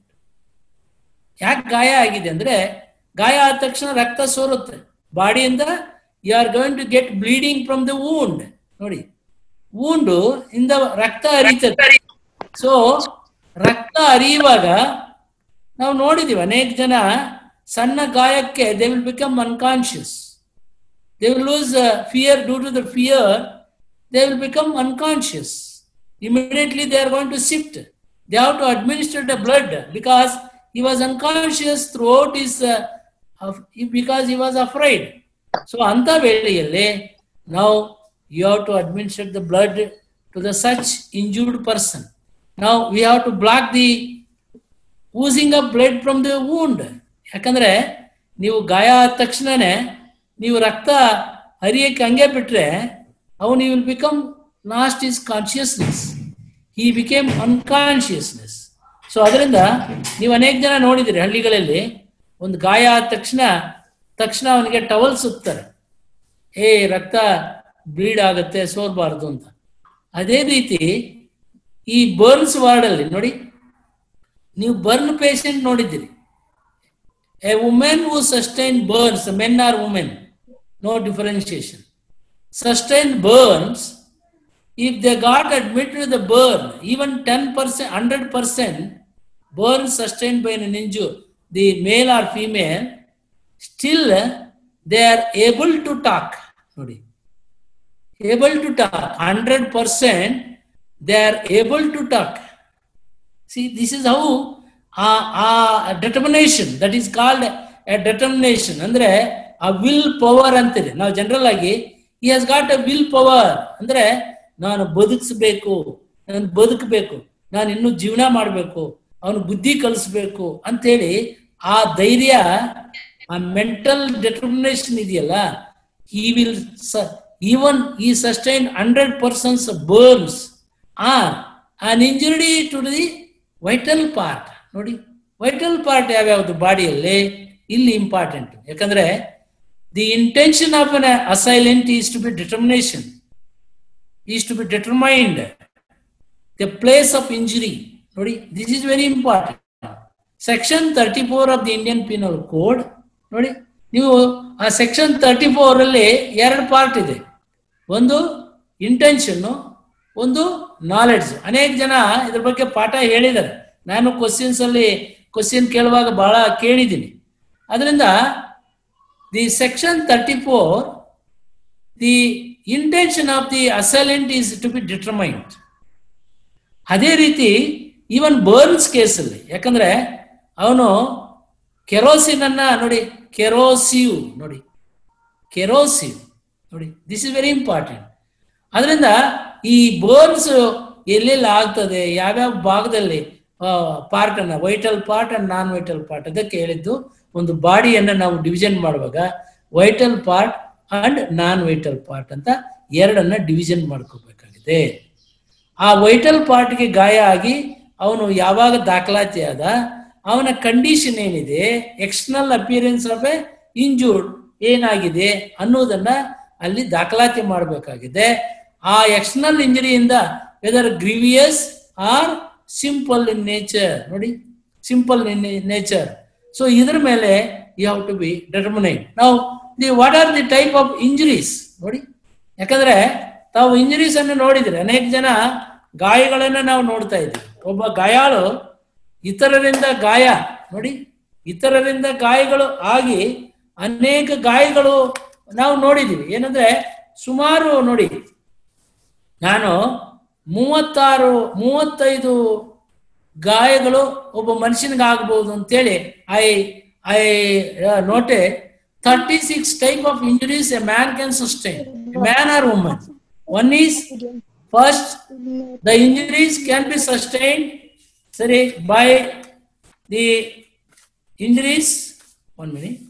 ಯಾಕೆ ಗಾಯ ಆಗಿದೆ ಅಂದ್ರೆ ಗಾಯ ಆದ ತಕ್ಷಣ ರಕ್ತ ಸೋರುತ್ತೆ ಬಾಡಿಯಿಂದ you are going to get bleeding from the wound ನೋಡಿ ವೂಂಡು ಇಂದ ರಕ್ತ ಹರಿತದೆ ಸೊ ರಕ್ತ ಹರಿಯುವಾಗ ನಾವು ನೋಡಿದೀವಿ ಅನೇಕ ಜನ ಸಣ್ಣ ಗಾಯಕ್ಕೆ they will become unconscious they will lose fear due to the fear they will become unconscious immediately they are going to shift. They have to administer the blood because he was unconscious throughout his, uh, of- because he was afraid. So, anta ವೇಳೆಯಲ್ಲಿ now you have to administer the blood to the such injured person. Now we have to block the oozing of blood from the wound. ಯಾಕಂದ್ರೆ ನೀವು ಗಾಯ ಆದ ತಕ್ಷಣನೇ ನೀವು ರಕ್ತ ಹರಿಯಕ್ಕೆ ಹಂಗೆ ಬಿಟ್ರೆ ಅವನು will become lost his consciousness he became unconsciousness so ಅದರಿಂದ ನೀವು ಅನೇಕ ಜನ ನೋಡಿದಿರಿ ಹಳ್ಳಿಗಳಲ್ಲಿ ಒಂದು ಗಾಯ ಆದ ತಕ್ಷಣ ತಕ್ಷಣ ಅವನಿಗೆ ಟವಲ್ ಸುತ್ತಾರೆ ಏ ರಕ್ತ ಬ್ಲೀಡ್ ಆಗುತ್ತೆ ಸೋರ್ಬಾರ್ದು ಅಂತ ಅದೇ ರೀತಿ ಈ ಬರ್ನ್ಸ್ ವಾರ್ಡಲ್ಲಿ ನೋಡಿ ನೀವು ಬರ್ನ್ ಪೇಷಂಟ್ ನೋಡಿದ್ದೀರಿ a women who sustain burns men or women no differentiation sustained burns, if they got admitted to the burn, even 10%, 100% burn sustained by an injury, the male or female, still they are able to talk. ನೋಡಿ able to talk 100% they are able to talk see this is how a, a determination that is called a determination ಅಂದ್ರೆ ಆ ವಿಲ್ ಪವರ್ ಅಂತಿದೆ ನಾವು ಜನರಲ್ ಆಗಿ ಈ has got a will power ಅಂದ್ರೆ ನಾನು ಬದುಕಿಸ್ಬೇಕು ನಾನು ಬದುಕಬೇಕು ನಾನು ಇನ್ನೂ ಜೀವನ ಮಾಡಬೇಕು ಅವನು ಬುದ್ಧಿ ಕಲಿಸ್ಬೇಕು ಅಂತೇಳಿ ಆ ಧೈರ್ಯ ಆ ಮೆಂಟಲ್ ಡೆಟರ್ಮಿನೇಷನ್ ಇದೆಯಲ್ಲ he will su- even he sustained 100 persons burns or an injury to the vital part ನೋಡಿ ವೈಟಲ್ ಪಾರ್ಟ್ ಯಾವ್ಯಾವುದು ಬಾಡಿಯಲ್ಲಿ ಇಲ್ಲಿ ಇಂಪಾರ್ಟೆಂಟ್ ಯಾಕಂದ್ರೆ the intention of an assailant is to be determination is to be determined the place of injury ನೋಡಿ this is very important section thirty four of the Indian penal code ನೋಡಿ ನೀವು ಆ ಸೆಕ್ಷನ್ ತರ್ಟಿ ಫೋರ್ ಅಲ್ಲಿ ಎರಡು ಪಾರ್ಟ್ ಇದೆ ಒಂದು ಇಂಟೆನ್ಷನ್ನು ಒಂದು ನಾಲೆಡ್ಜ್ ಅನೇಕ ಜನ ಇದ್ರ ಬಗ್ಗೆ ಪಾಠ ಹೇಳಿದ್ದಾರೆ ನಾನು ಕ್ವಶನ್ಸ್ ಅಲ್ಲಿ ಕ್ವಶನ್ ಕೇಳುವಾಗ ಬಹಳ ಕೇಳಿದ್ದೀನಿ ಅದರಿಂದ the section thirty four the intention of the assailant is to be determined ಅದೇ ರೀತಿ ಈವನ್ ಬರ್ನ್ಸ್ ಕೇಸಲ್ಲಿ ಯಾಕಂದ್ರೆ ಅವನು ಕೆರೋಸಿನ್ ಅನ್ನ ನೋಡಿ ಕೆರೋಸಿವ್ ನೋಡಿ ಕೆರೋಸಿವ್ ನೋಡಿ ದಿಸ್ ಇಸ್ ವೆರಿ ಇಂಪಾರ್ಟೆಂಟ್ ಅದರಿಂದ ಈ ಬೋನ್ಸ್ ಎಲ್ಲೆಲ್ಲಿ ಆಗ್ತದೆ ಯಾವ್ಯಾವ ಭಾಗದಲ್ಲಿ ಪಾರ್ಟ್ ಅನ್ನ vital part and non vital part ಅದಕ್ಕೆ ಹೇಳಿದ್ದು ಒಂದು ಬಾಡಿಯನ್ನ ನಾವು ಡಿವಿಷನ್ ಮಾಡುವಾಗ vital part and non vital part ಅಂತ ಎರಡನ್ನ ಡಿವಿಷನ್ ಮಾಡ್ಕೋಬೇಕಾಗಿದೆ ಆ ವೈಟಲ್ ಪಾರ್ಟ್ಗೆ ಗಾಯ ಆಗಿ ಅವನು ಯಾವಾಗ ದಾಖಲಾತಿ ಆದ ಅವನ ಕಂಡೀಷನ್ ಏನಿದೆ external appearance of a injured ಏನಾಗಿದೆ ಅನ್ನೋದನ್ನ ಅಲ್ಲಿ ದಾಖಲಾತಿ ಮಾಡಬೇಕಾಗಿದೆ ಆ ಎಕ್ಸ್ಟರ್ನಲ್ ಇಂಜರಿಯಿಂದ whether grievous or simple in nature ನೋಡಿ ಸಿಂಪಲ್ ಇನ್ ನೇಚರ್ ಸೊ ಇದ್ರ ಮೇಲೆ you have to be determinate ನಾವು the what are the type of injuries ನೋಡಿ ಯಾಕಂದ್ರೆ ತಾವು ಇಂಜುರೀಸ್ ಅನ್ನು ನೋಡಿದ್ರೆ ಅನೇಕ ಜನ ಗಾಯಗಳನ್ನ ನಾವು ನೋಡ್ತಾ ಇದ್ದೀವಿ ಒಬ್ಬ ಗಾಯಾಳು ಇತರರಿಂದ ಗಾಯ ನೋಡಿ ಇತರರಿಂದ ಗಾಯಗಳು ಆಗಿ ಅನೇಕ ಗಾಯಗಳು ನಾವು ನೋಡಿದೀವಿ ಏನಂದ್ರೆ ಸುಮಾರು ನೋಡಿ ನಾನು ಮೂವತ್ತಾರು ಮೂವತ್ತೈದು ಗಾಯಗಳು ಒಬ್ಬ ಮನುಷ್ಯನಿಗೆ ಆಗ್ಬಹುದು ಅಂತೇಳಿ I I note thirty six type of injuries a man can sustain man or woman one is first the injuries can be sustain ಸರಿ by the injuries one minute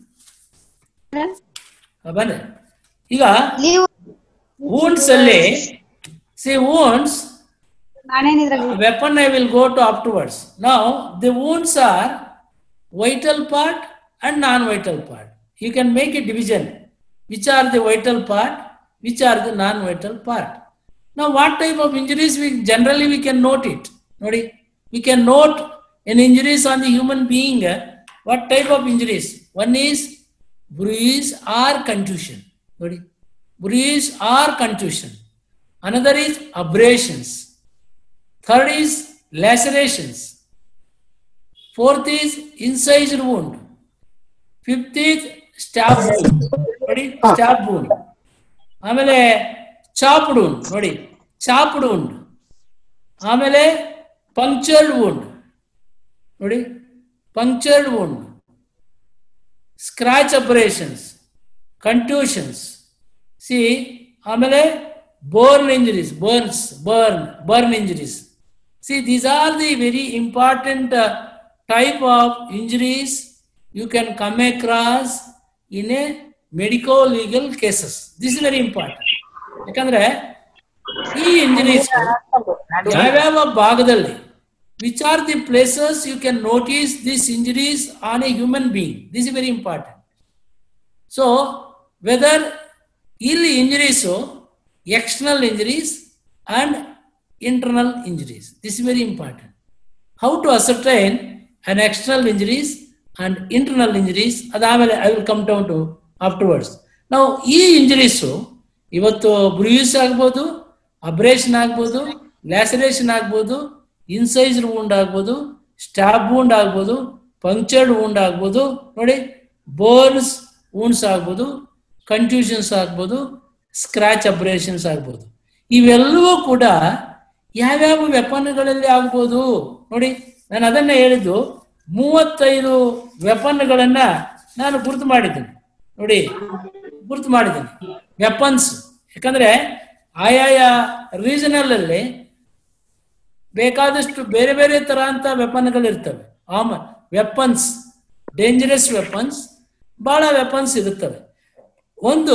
ಬನ್ನಿ ಈಗ ಲೀವ್ ವೂಂಡ್ಸ್ ಅಲ್ಲಿ ಸಿ ವೂಂಡ್ಸ್ ನಾನೇನಿದ್ರಲ್ಲಿ weapon I will go to afterwards. Now, the wounds are vital part and non-vital part. You can make a division. Which are the vital part? Which are the non-vital part? Now, what type of injuries we generally we can note it. Nodi, we can note an injuries on the human being. uh, What type of injuries? One is bruise or contusion. Nodi, bruise or contusion. Another is abrasions. Third is lacerations. Fourth is incised wound. Fifth is stab wound. ನೋಡಿ stab wound. ಆಮೇಲೆ ಚಾಪ್ಡ್ wound ನೋಡಿ ಚಾಪ್ಡ್ wound. ಆಮೇಲೆ ಪಂಕ್ಚರ್ಡ್ wound. ನೋಡಿ punctured wound. Scratch abrasions contusions see ಆಮೇಲೆ burn injuries burns burn burn injuries see these are the very important type of injuries you can come across in a medico legal cases this is very important ಯಾಕಂದ್ರೆ ಈ ಇಂಜುರೀಸ್ ಯಾವ್ಯಾವ ಭಾಗದಲ್ಲಿ which are the places you can notice this injuries on a human being this is very important so whether ಇಲ್ಲಿ injuries external injuries and internal injuries this is very important how to ascertain an external injuries and internal injuries ಅದಾದಮೇಲೆ I will come down to afterwards ನಾವು ಈ ಇಂಜುರೀಸು ಇವತ್ತು ಬ್ರೂಯಿಸ್ ಆಗ್ಬೋದು ಅಬ್ರೇಷನ್ ಆಗ್ಬೋದು ಲ್ಯಾಸರೇಷನ್ ಆಗ್ಬೋದು ಇನ್ಸೈಜ್ಡ್ ವೂಂಡ್ ಆಗ್ಬೋದು ಸ್ಟಾಬ್ ವೂಂಡ್ ಆಗ್ಬೋದು ಪಂಕ್ಚರ್ಡ್ ವೂಂಡ್ ಆಗ್ಬೋದು ನೋಡಿ ಬೋರ್ನ್ಸ್ ವೂಂಡ್ಸ್ ಆಗ್ಬೋದು ಕನ್ಫ್ಯೂಷನ್ಸ್ ಆಗ್ಬೋದು ಸ್ಕ್ರಾಚ್ ಅಬ್ರೇಷನ್ಸ್ ಆಗ್ಬೋದು ಇವೆಲ್ಲವೂ ಕೂಡ ಯಾವ್ಯಾವ ವೆಪನ್ಗಳಲ್ಲಿ ಆಗ್ಬೋದು ನೋಡಿ ನಾನು ಅದನ್ನ ಹೇಳಿದ್ದು ಮೂವತ್ತೈದು ವೆಪನ್ಗಳನ್ನ ನಾನು ಗುರುತು ಮಾಡಿದ್ದೀನಿ ನೋಡಿ ಗುರುತು ಮಾಡಿದ್ದೀನಿ ವೆಪನ್ಸ್ ಯಾಕಂದ್ರೆ ಆಯಾಯ ರೀಜನಲ್ ಅಲ್ಲಿ ಬೇಕಾದಷ್ಟು ಬೇರೆ ಬೇರೆ ತರ ಅಂತ ವೆಪನ್ಗಳು ಇರ್ತವೆ ಆಮ ವೆಪನ್ಸ್ ಡೇಂಜರಸ್ ವೆಪನ್ಸ್ ಬಹಳ ವೆಪನ್ಸ್ ಇರುತ್ತವೆ ಒಂದು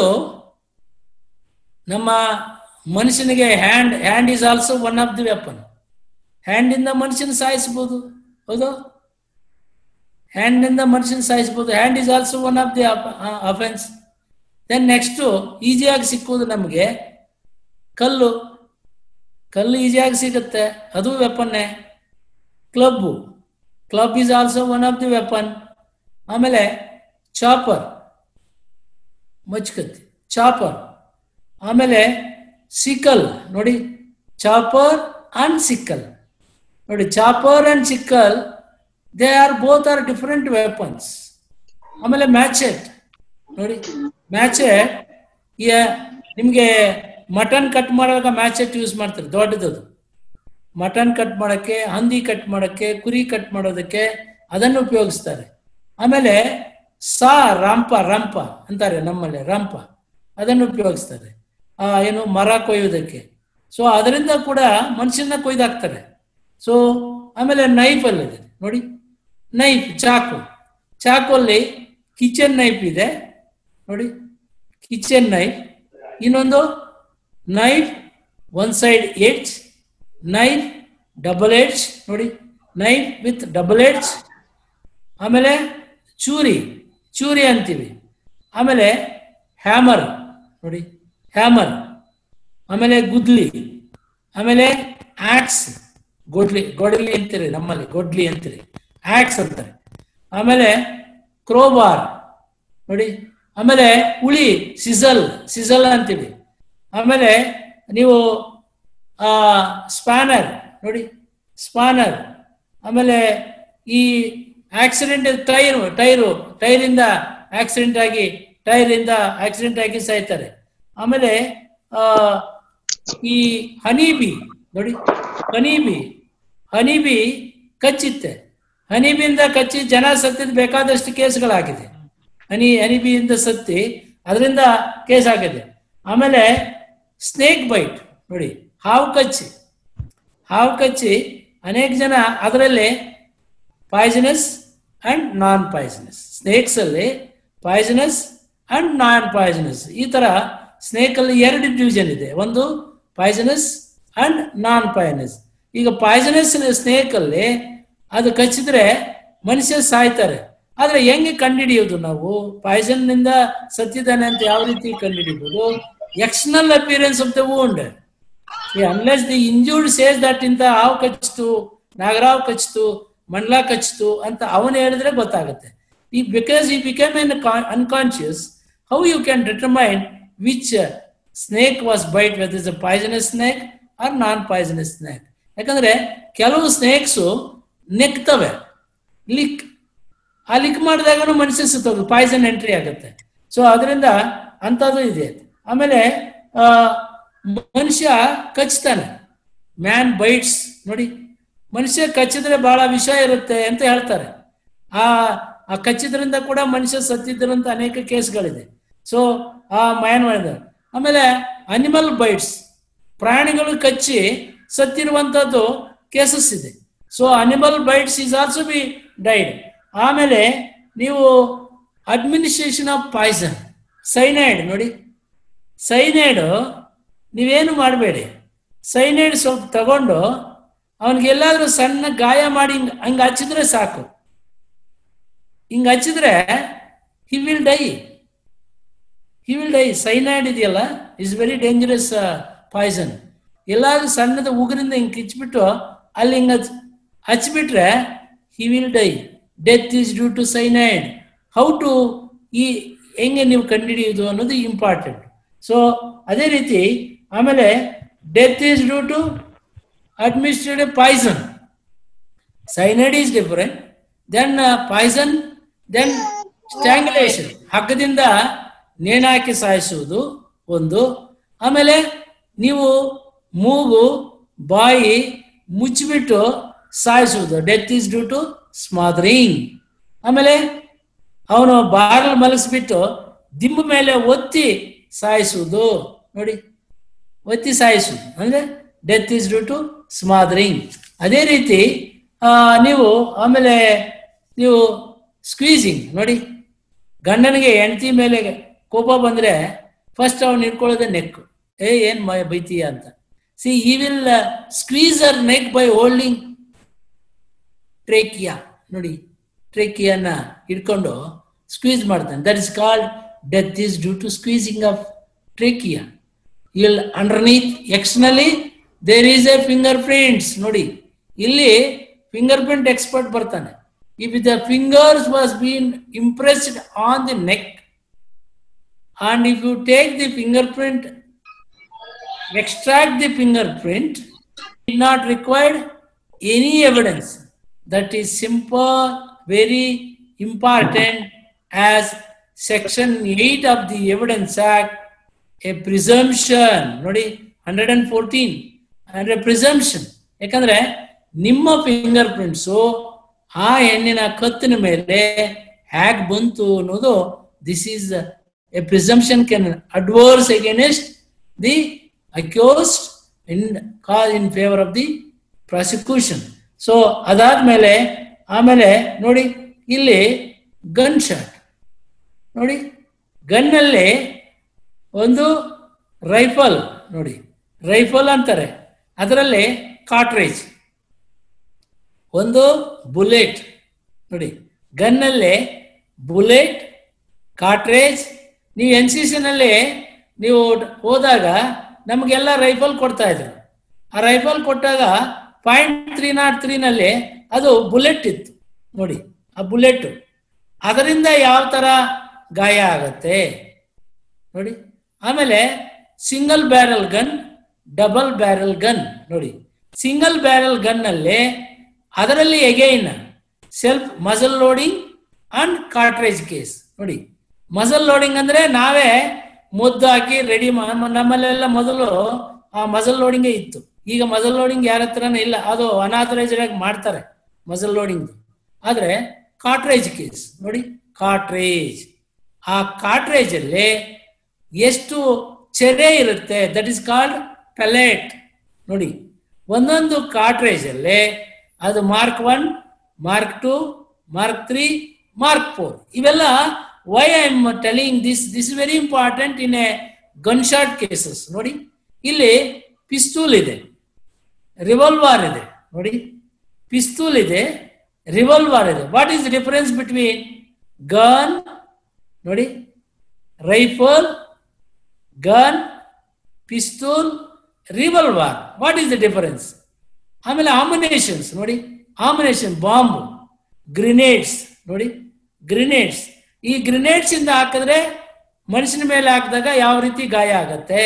ನಮ್ಮ ಮನುಷ್ಯನಿಗೆ hand hand is also one of the weapon ಹ್ಯಾಂಡಿಂದ ಮನುಷ್ಯನ ಸಾಯಿಸ್ಬೋದು ಹೌದು ಹ್ಯಾಂಡಿಂದ ಮನುಷ್ಯನ ಸಾಯಿಸ್ಬೋದು hand is also one of the offence then next ಈಸಿಯಾಗಿ ಸಿಕ್ಕುವುದು ನಮಗೆ ಕಲ್ಲು ಕಲ್ಲು ಈಸಿಯಾಗಿ ಸಿಗುತ್ತೆ ಅದು ವೆಪನ್ನೇ club club is also one of the weapon ಆಮೇಲೆ ಚಾಪರ್ ಮಚ್ಕತ್ತಿ ಚಾಪರ್ ಆಮೇಲೆ ಸಿಕಲ್ ನೋಡಿ ಚಾಪರ್ ಅಂಡ್ ಸಿಕ್ಕಲ್ ನೋಡಿ chopper and sickle they R both are different weapons ಆಮೇಲೆ ಮ್ಯಾಚೆಟ್ ನೋಡಿ ಮ್ಯಾಚೆಟ್ ನಿಮಗೆ ಮಟನ್ ಕಟ್ ಮಾಡುವಾಗ ಮ್ಯಾಚೆಟ್ ಯೂಸ್ ಮಾಡ್ತಾರೆ ದೊಡ್ಡದದು ಮಟನ್ ಕಟ್ ಮಾಡೋಕ್ಕೆ ಹಂದಿ ಕಟ್ ಮಾಡೋಕ್ಕೆ ಕುರಿ ಕಟ್ ಮಾಡೋದಕ್ಕೆ ಅದನ್ನು ಉಪಯೋಗಿಸ್ತಾರೆ ಆಮೇಲೆ ಸಾ ರಂಪ ರಂಪ ಅಂತಾರೆ ನಮ್ಮಲ್ಲಿ ರಂಪ ಅದನ್ನು ಉಪಯೋಗಿಸ್ತಾರೆ ಆ ಏನು ಮರ ಕೊಯ್ಯೋದಕ್ಕೆ ಸೊ ಅದರಿಂದ ಕೂಡ ಮನುಷ್ಯನ ಕೊಯ್ದಾಕ್ತಾರೆ ಸೊ ಆಮೇಲೆ ನೈಫ್ ಅಲ್ಲಿದೆ ನೋಡಿ ನೈಫ್ ಚಾಕು ಚಾಕು ಅಲ್ಲಿ ಕಿಚನ್ ನೈಫ್ ಇದೆ ನೋಡಿ ಕಿಚನ್ ನೈಫ್ ಇನ್ನೊಂದು knife one side edge knife double edge ನೋಡಿ ನೈಫ್ ವಿತ್ ಡಬಲ್ ಎಡ್ಜ್ ಆಮೇಲೆ ಚೂರಿ ಚೂರಿ ಅಂತೀವಿ ಆಮೇಲೆ ಹ್ಯಾಮರ್ ನೋಡಿ ಹ್ಯಾಮರ್ ಆಮೇಲೆ ಗುದ್ಲಿ ಆಮೇಲೆ ಆಕ್ಸ್ ಗೊಡ್ಲಿ ಗೊಡ್ಲಿ ಅಂತೀರಿ ನಮ್ಮಲ್ಲಿ ಗೊಡ್ಲಿ ಅಂತೀರಿ ಆಕ್ಸ್ ಅಂತಾರೆ ಆಮೇಲೆ ಕ್ರೋಬಾರ್ ನೋಡಿ ಆಮೇಲೆ ಉಳಿ ಸಿಸಲ್ ಸಿಸಲ್ ಅಂತೀವಿ ಆಮೇಲೆ ನೀವು ಸ್ಪ್ಯಾನರ್ ನೋಡಿ ಸ್ಪಾನರ್ ಆಮೇಲೆ ಈ ಆಕ್ಸಿಡೆಂಟ್ ಟೈರ್ ಟೈರು ಟೈರಿಂದ ಆಕ್ಸಿಡೆಂಟ್ ಆಗಿ ಟೈರಿಂದ ಆಕ್ಸಿಡೆಂಟ್ ಆಗಿ ಸಾಯ್ತಾರೆ ಆಮೇಲೆ ಆ, ಈ ಹನಿಬಿ ನೋಡಿ ಹನಿಬಿ ಹನಿಬಿ ಕಚ್ಚುತ್ತೆ ಹನಿಬಿಯಿಂದ ಕಚ್ಚಿ ಜನ ಸತ್ತಿದ ಬೇಕಾದಷ್ಟು ಕೇಸ್ಗಳಾಗಿದೆ ಹನಿ ಹನಿಬಿಯಿಂದ ಸತ್ತಿ ಅದರಿಂದ ಕೇಸ್ ಆಗಿದೆ ಆಮೇಲೆ ಸ್ನೇಕ್ ಬೈಟ್ ನೋಡಿ ಹಾವು ಕಚ್ಚಿ ಹಾವು ಕಚ್ಚಿ ಅನೇಕ ಜನ ಅದರಲ್ಲಿ poisonous and non poisonous snakes ಅಲ್ಲಿ ಪಾಯ್ಸನಸ್ ಅಂಡ್ ನಾನ್ ಪಾಯ್ಸನಸ್ ಈ ತರ ಸ್ನೇಕ್ ಅಲ್ಲಿ ಎರಡು ಡಿವಿಷನ್ ಇದೆ ಒಂದು ಪಾಯ್ಸನಸ್ ಅಂಡ್ ನಾನ್ ಪಾಯ್ಸನಸ್ ಈಗ ಪಾಯ್ಸನಸ್ ಸ್ನೇಕ್ ಅಲ್ಲಿ ಅದು ಕಚ್ಚಿದ್ರೆ ಮನುಷ್ಯ ಸಾಯ್ತಾರೆ ಆದ್ರೆ ಹೆಂಗೆ ಕಂಡುಹಿಡಿಯೋದು ನಾವು ಪಾಯ್ಸನ್ ನಿಂದ ಸತ್ತಿದ್ದಾನೆ ಅಂತ ಯಾವ ರೀತಿ ಕಂಡುಹಿಡಿಬಹುದು external appearance of the wound unless the injured says that ಇಂತ ಹಾವು ಕಚ್ಚಿತು ನಾಗರಾವ್ ಕಚ್ಚಿತು ಮಂಡ್ಲಾ ಕಚ್ಚಿತು ಅಂತ ಅವನು ಹೇಳಿದ್ರೆ ಗೊತ್ತಾಗುತ್ತೆ ಈ because he become an unconscious how you can determine which snake was bite whether is a poisonous snake or non poisonous snake ಯಾಕಂದ್ರೆ ಕೆಲವು ಸ್ನೇಕ್ಸು ನೆಕ್ತವೆ ಲಿಕ್ ಆ ಲಿಕ್ ಮಾಡಿದಾಗನು ಮನುಷ್ಯ ಸುತ್ತೋದು ಪಾಯ್ಸನ್ ಎಂಟ್ರಿ ಆಗುತ್ತೆ ಸೊ ಅದರಿಂದ ಅಂಥದ್ದು ಇದೆ ಆಮೇಲೆ ಆ, ಮನುಷ್ಯ ಕಚ್ತಾನೆ ಮ್ಯಾನ್ ಬೈಟ್ಸ್ ನೋಡಿ ಮನುಷ್ಯ ಕಚ್ಚಿದ್ರೆ ಬಹಳ ವಿಷ ಇರುತ್ತೆ ಅಂತ ಹೇಳ್ತಾರೆ ಆ ಆ ಕಚ್ಚಿದ್ರಿಂದ ಕೂಡ ಮನುಷ್ಯ ಸತ್ತಿದ್ರಂತ ಅನೇಕ ಕೇಸ್ಗಳಿದೆ ಸೊ ಆ ಮ್ಯಾನ್ ಮಾಡಿದ ಆಮೇಲೆ ಅನಿಮಲ್ ಬೈಟ್ಸ್ ಪ್ರಾಣಿಗಳು ಕಚ್ಚಿ ಸತ್ತಿರುವಂಥದ್ದು ಕೇಸಸ್ ಇದೆ so animal bites is also be died ಆಮೇಲೆ ನೀವು ಅಡ್ಮಿನಿಸ್ಟ್ರೇಷನ್ ಆಫ್ ಪಾಯ್ಸನ್ ಸೈನೈಡ್ ನೋಡಿ ಸೈನೈಡು ನೀವೇನು ಮಾಡಬೇಡಿ ಸೈನೈಡ್ ಸ್ವಲ್ಪ ತಗೊಂಡು ಅವನಿಗೆಲ್ಲಾದ್ರೂ ಸಣ್ಣ ಗಾಯ ಮಾಡಿ ಹಿಂಗ್ ಹಂಗೆ ಹಚ್ಚಿದ್ರೆ ಸಾಕು ಹಿಂಗೆ ಹಚ್ಚಿದ್ರೆ he will die he will die cyanide ಇದೆಯಲ್ಲ ಇಸ್ ವೆರಿ ಡೇಂಜರಸ್ ಪಾಯ್ಸನ್ ಎಲ್ಲಾದ್ರೂ ಸಣ್ಣದ ಉಗುರಿಂದ ಹಿಂಗೆ ಕಿಚ್ಬಿಟ್ಟು ಅಲ್ಲಿ ಹಿಂಗೆ ಹಚ್ ಹಚ್ಬಿಟ್ರೆ he will die death is due to cyanide how to ಈ ಹೆಂಗೆ ನೀವು ಕಂಡುಹಿಡಿಯೋದು ಅನ್ನೋದು ಇಂಪಾರ್ಟೆಂಟ್ ಸೊ ಅದೇ ರೀತಿ ಆಮೇಲೆ death is due to administrative poison cyanide is different then poison then strangulation ಹಗ್ಗದಿಂದ ನೇಣಾಕಿ ಸಾಯಿಸುವುದು ಒಂದು ಆಮೇಲೆ ನೀವು ಮೂಗು ಬಾಯಿ ಮುಚ್ಚಿಬಿಟ್ಟು ಸಾಯಿಸುವುದು death is due to smothering ಆಮೇಲೆ ಅವನು ಬಾರಲ್ ಮಲಗಿಸ್ಬಿಟ್ಟು ದಿಂಬು ಮೇಲೆ ಒತ್ತಿ ಸಾಯಿಸುವುದು ನೋಡಿ ಒತ್ತಿ ಸಾಯಿಸುವುದು ಅಂದ್ರೆ death is due to smothering ಅದೇ ರೀತಿ ಆ, ನೀವು ಆಮೇಲೆ ನೀವು ಸ್ಕ್ವೀಸಿಂಗ್ ನೋಡಿ ಗಂಡನಿಗೆ ಹೆಂಡತಿ ಮೇಲೆ ಕೋಪ ಬಂದ್ರೆ ಫಸ್ಟ್ ಅವ್ನು ಹಿಡ್ಕೊಳ್ಳೋದೇ ನೆಕ್ ಏ ಏನ್ ಮ ಬೈತೀಯ ಅಂತ see he will squeeze her neck by holding trachea ನೋಡಿ ಟ್ರೇಕಿಯನ್ನ ಹಿಡ್ಕೊಂಡು ಸ್ಕ್ವೀಸ್ ಮಾಡ್ತಾನೆ that is called death is due to squeezing of trachea ಇಲ್ ಅಂಡರ್ನೀತ್ ಎಕ್ಸ್ನಲ್ಲಿ there is a finger prints ನೋಡಿ ಇಲ್ಲಿ ಫಿಂಗರ್ ಪ್ರಿಂಟ್ ಎಕ್ಸ್ಪರ್ಟ್ ಬರ್ತಾನೆ if the fingers was been impressed on the neck and if you take the finger print extract the fingerprint did not require any evidence that is simple very important as section 8 of the evidence act a presumption ನೋಡಿ ಹಂಡ್ರೆಡ್ ಅಂಡ್ ಫೋರ್ಟೀನ್ ಅಂದ್ರೆ ಪ್ರಿಸಂಪ್ಷನ್ ಯಾಕಂದ್ರೆ ನಿಮ್ಮ ಫಿಂಗರ್ ಪ್ರಿಂಟ್ಸು ಆ ಹೆಣ್ಣಿನ ಕತ್ತಿನ ಮೇಲೆ ಹ್ಯಾಗ್ ಬಂತು ಅನ್ನೋದು this is a presumption can adverse against the accused in call in favour of the prosecution so ಅದಾದ್ಮೇಲೆ ಆಮೇಲೆ ನೋಡಿ ಇಲ್ಲಿ ಗನ್ ಶಾಟ್ ನೋಡಿ ಗನ್ನಲ್ಲಿ ಒಂದು ರೈಫಲ್ ನೋಡಿ ರೈಫಲ್ ಅಂತಾರೆ ಅದರಲ್ಲಿ ಕಾಟ್ರೇಜ್ ಒಂದು ಬುಲೆಟ್ ನೋಡಿ ಗನ್ನಲ್ಲಿ ಬುಲೆಟ್ ಕಾಟ್ರೇಜ್ ನೀವು ಎನ್ ಸಿ ಸಿನಲ್ಲಿ ನೀವು ಹೋದಾಗ ನಮಗೆಲ್ಲ ರೈಫಲ್ ಕೊಡ್ತಾ ಇದ್ರು ಆ ರೈಫಲ್ ಕೊಟ್ಟಾಗ ಪಾಯಿಂಟ್ ತ್ರೀ ನಾಟ್ ತ್ರೀನಲ್ಲಿ ಅದು ಬುಲೆಟ್ ಇತ್ತು ನೋಡಿ ಆ ಬುಲೆಟ್ ಅದರಿಂದ ಯಾವ ಥರ ಗಾಯ ಆಗತ್ತೆ ನೋಡಿ ಆಮೇಲೆ single barrel gun double barrel gun ನೋಡಿ ಸಿಂಗಲ್ ಬ್ಯಾರಲ್ ಗನ್ನಲ್ಲಿ ಅದರಲ್ಲಿ again self muzzle loading and cartridge case ನೋಡಿ ಮಸಲ್ ಲೋಡಿಂಗ್ ಅಂದ್ರೆ ನಾವೇ ಮುದ್ದು ಹಾಕಿ ರೆಡಿ ನಮ್ಮಲ್ಲೆಲ್ಲ ಮೊದಲು ಆ ಮಸಲ್ ಲೋಡಿಂಗೇ ಇತ್ತು ಈಗ ಮಸಲ್ ಲೋಡಿಂಗ್ ಯಾರ ಹತ್ರನೂ ಇಲ್ಲ ಅದು ಅನಾಥರೈಸ್ಡ್ ಆಗಿ ಮಾಡ್ತಾರೆ ಮಸಲ್ ಲೋಡಿಂಗ್ ಆದ್ರೆ ಕಾಟ್ರೇಜ್ ಕೇಸ್ ನೋಡಿ ಕಾಟ್ರೇಜ್ ಆ ಕಾಟ್ರೇಜ್ ಅಲ್ಲಿ ಎಷ್ಟು ಚೆರೆ ಇರುತ್ತೆ ದಟ್ ಇಸ್ ಕಾಲ್ಡ್ ಪೆಲೆಟ್ ನೋಡಿ ಒಂದೊಂದು ಕಾಟ್ರೇಜ್ ಅಲ್ಲಿ ಅದು mark one mark two mark three mark four ಇವೆಲ್ಲ why I am telling this this very important in a gun shot cases ನೋಡಿ ಇಲ್ಲಿ ಪಿಸ್ತೂಲ್ ಇದೆ ರಿವಾಲ್ವರ್ ಇದೆ ನೋಡಿ ಪಿಸ್ತೂಲ್ ಇದೆ ರಿವಾಲ್ವರ್ ಇದೆ what is difference between gun ನೋಡಿ ರೈಫಲ್ ಗನ್ ಪಿಸ್ತೂಲ್ revolver what is the difference ಆಮೇಲೆ ಆಮಿನೇಷನ್ಸ್ ನೋಡಿ ಆಮಿನೇಷನ್ ಬಾಂಬ್ ಗ್ರಿನೇಡ್ಸ್ ನೋಡಿ ಗ್ರಿನೇಡ್ಸ್ ಈ ಗ್ರಿನೇಡ್ಸ್ ಇಂದ ಹಾಕಿದ್ರೆ ಮನುಷ್ಯನ ಮೇಲೆ ಹಾಕಿದಾಗ ಯಾವ ರೀತಿ ಗಾಯ ಆಗತ್ತೆ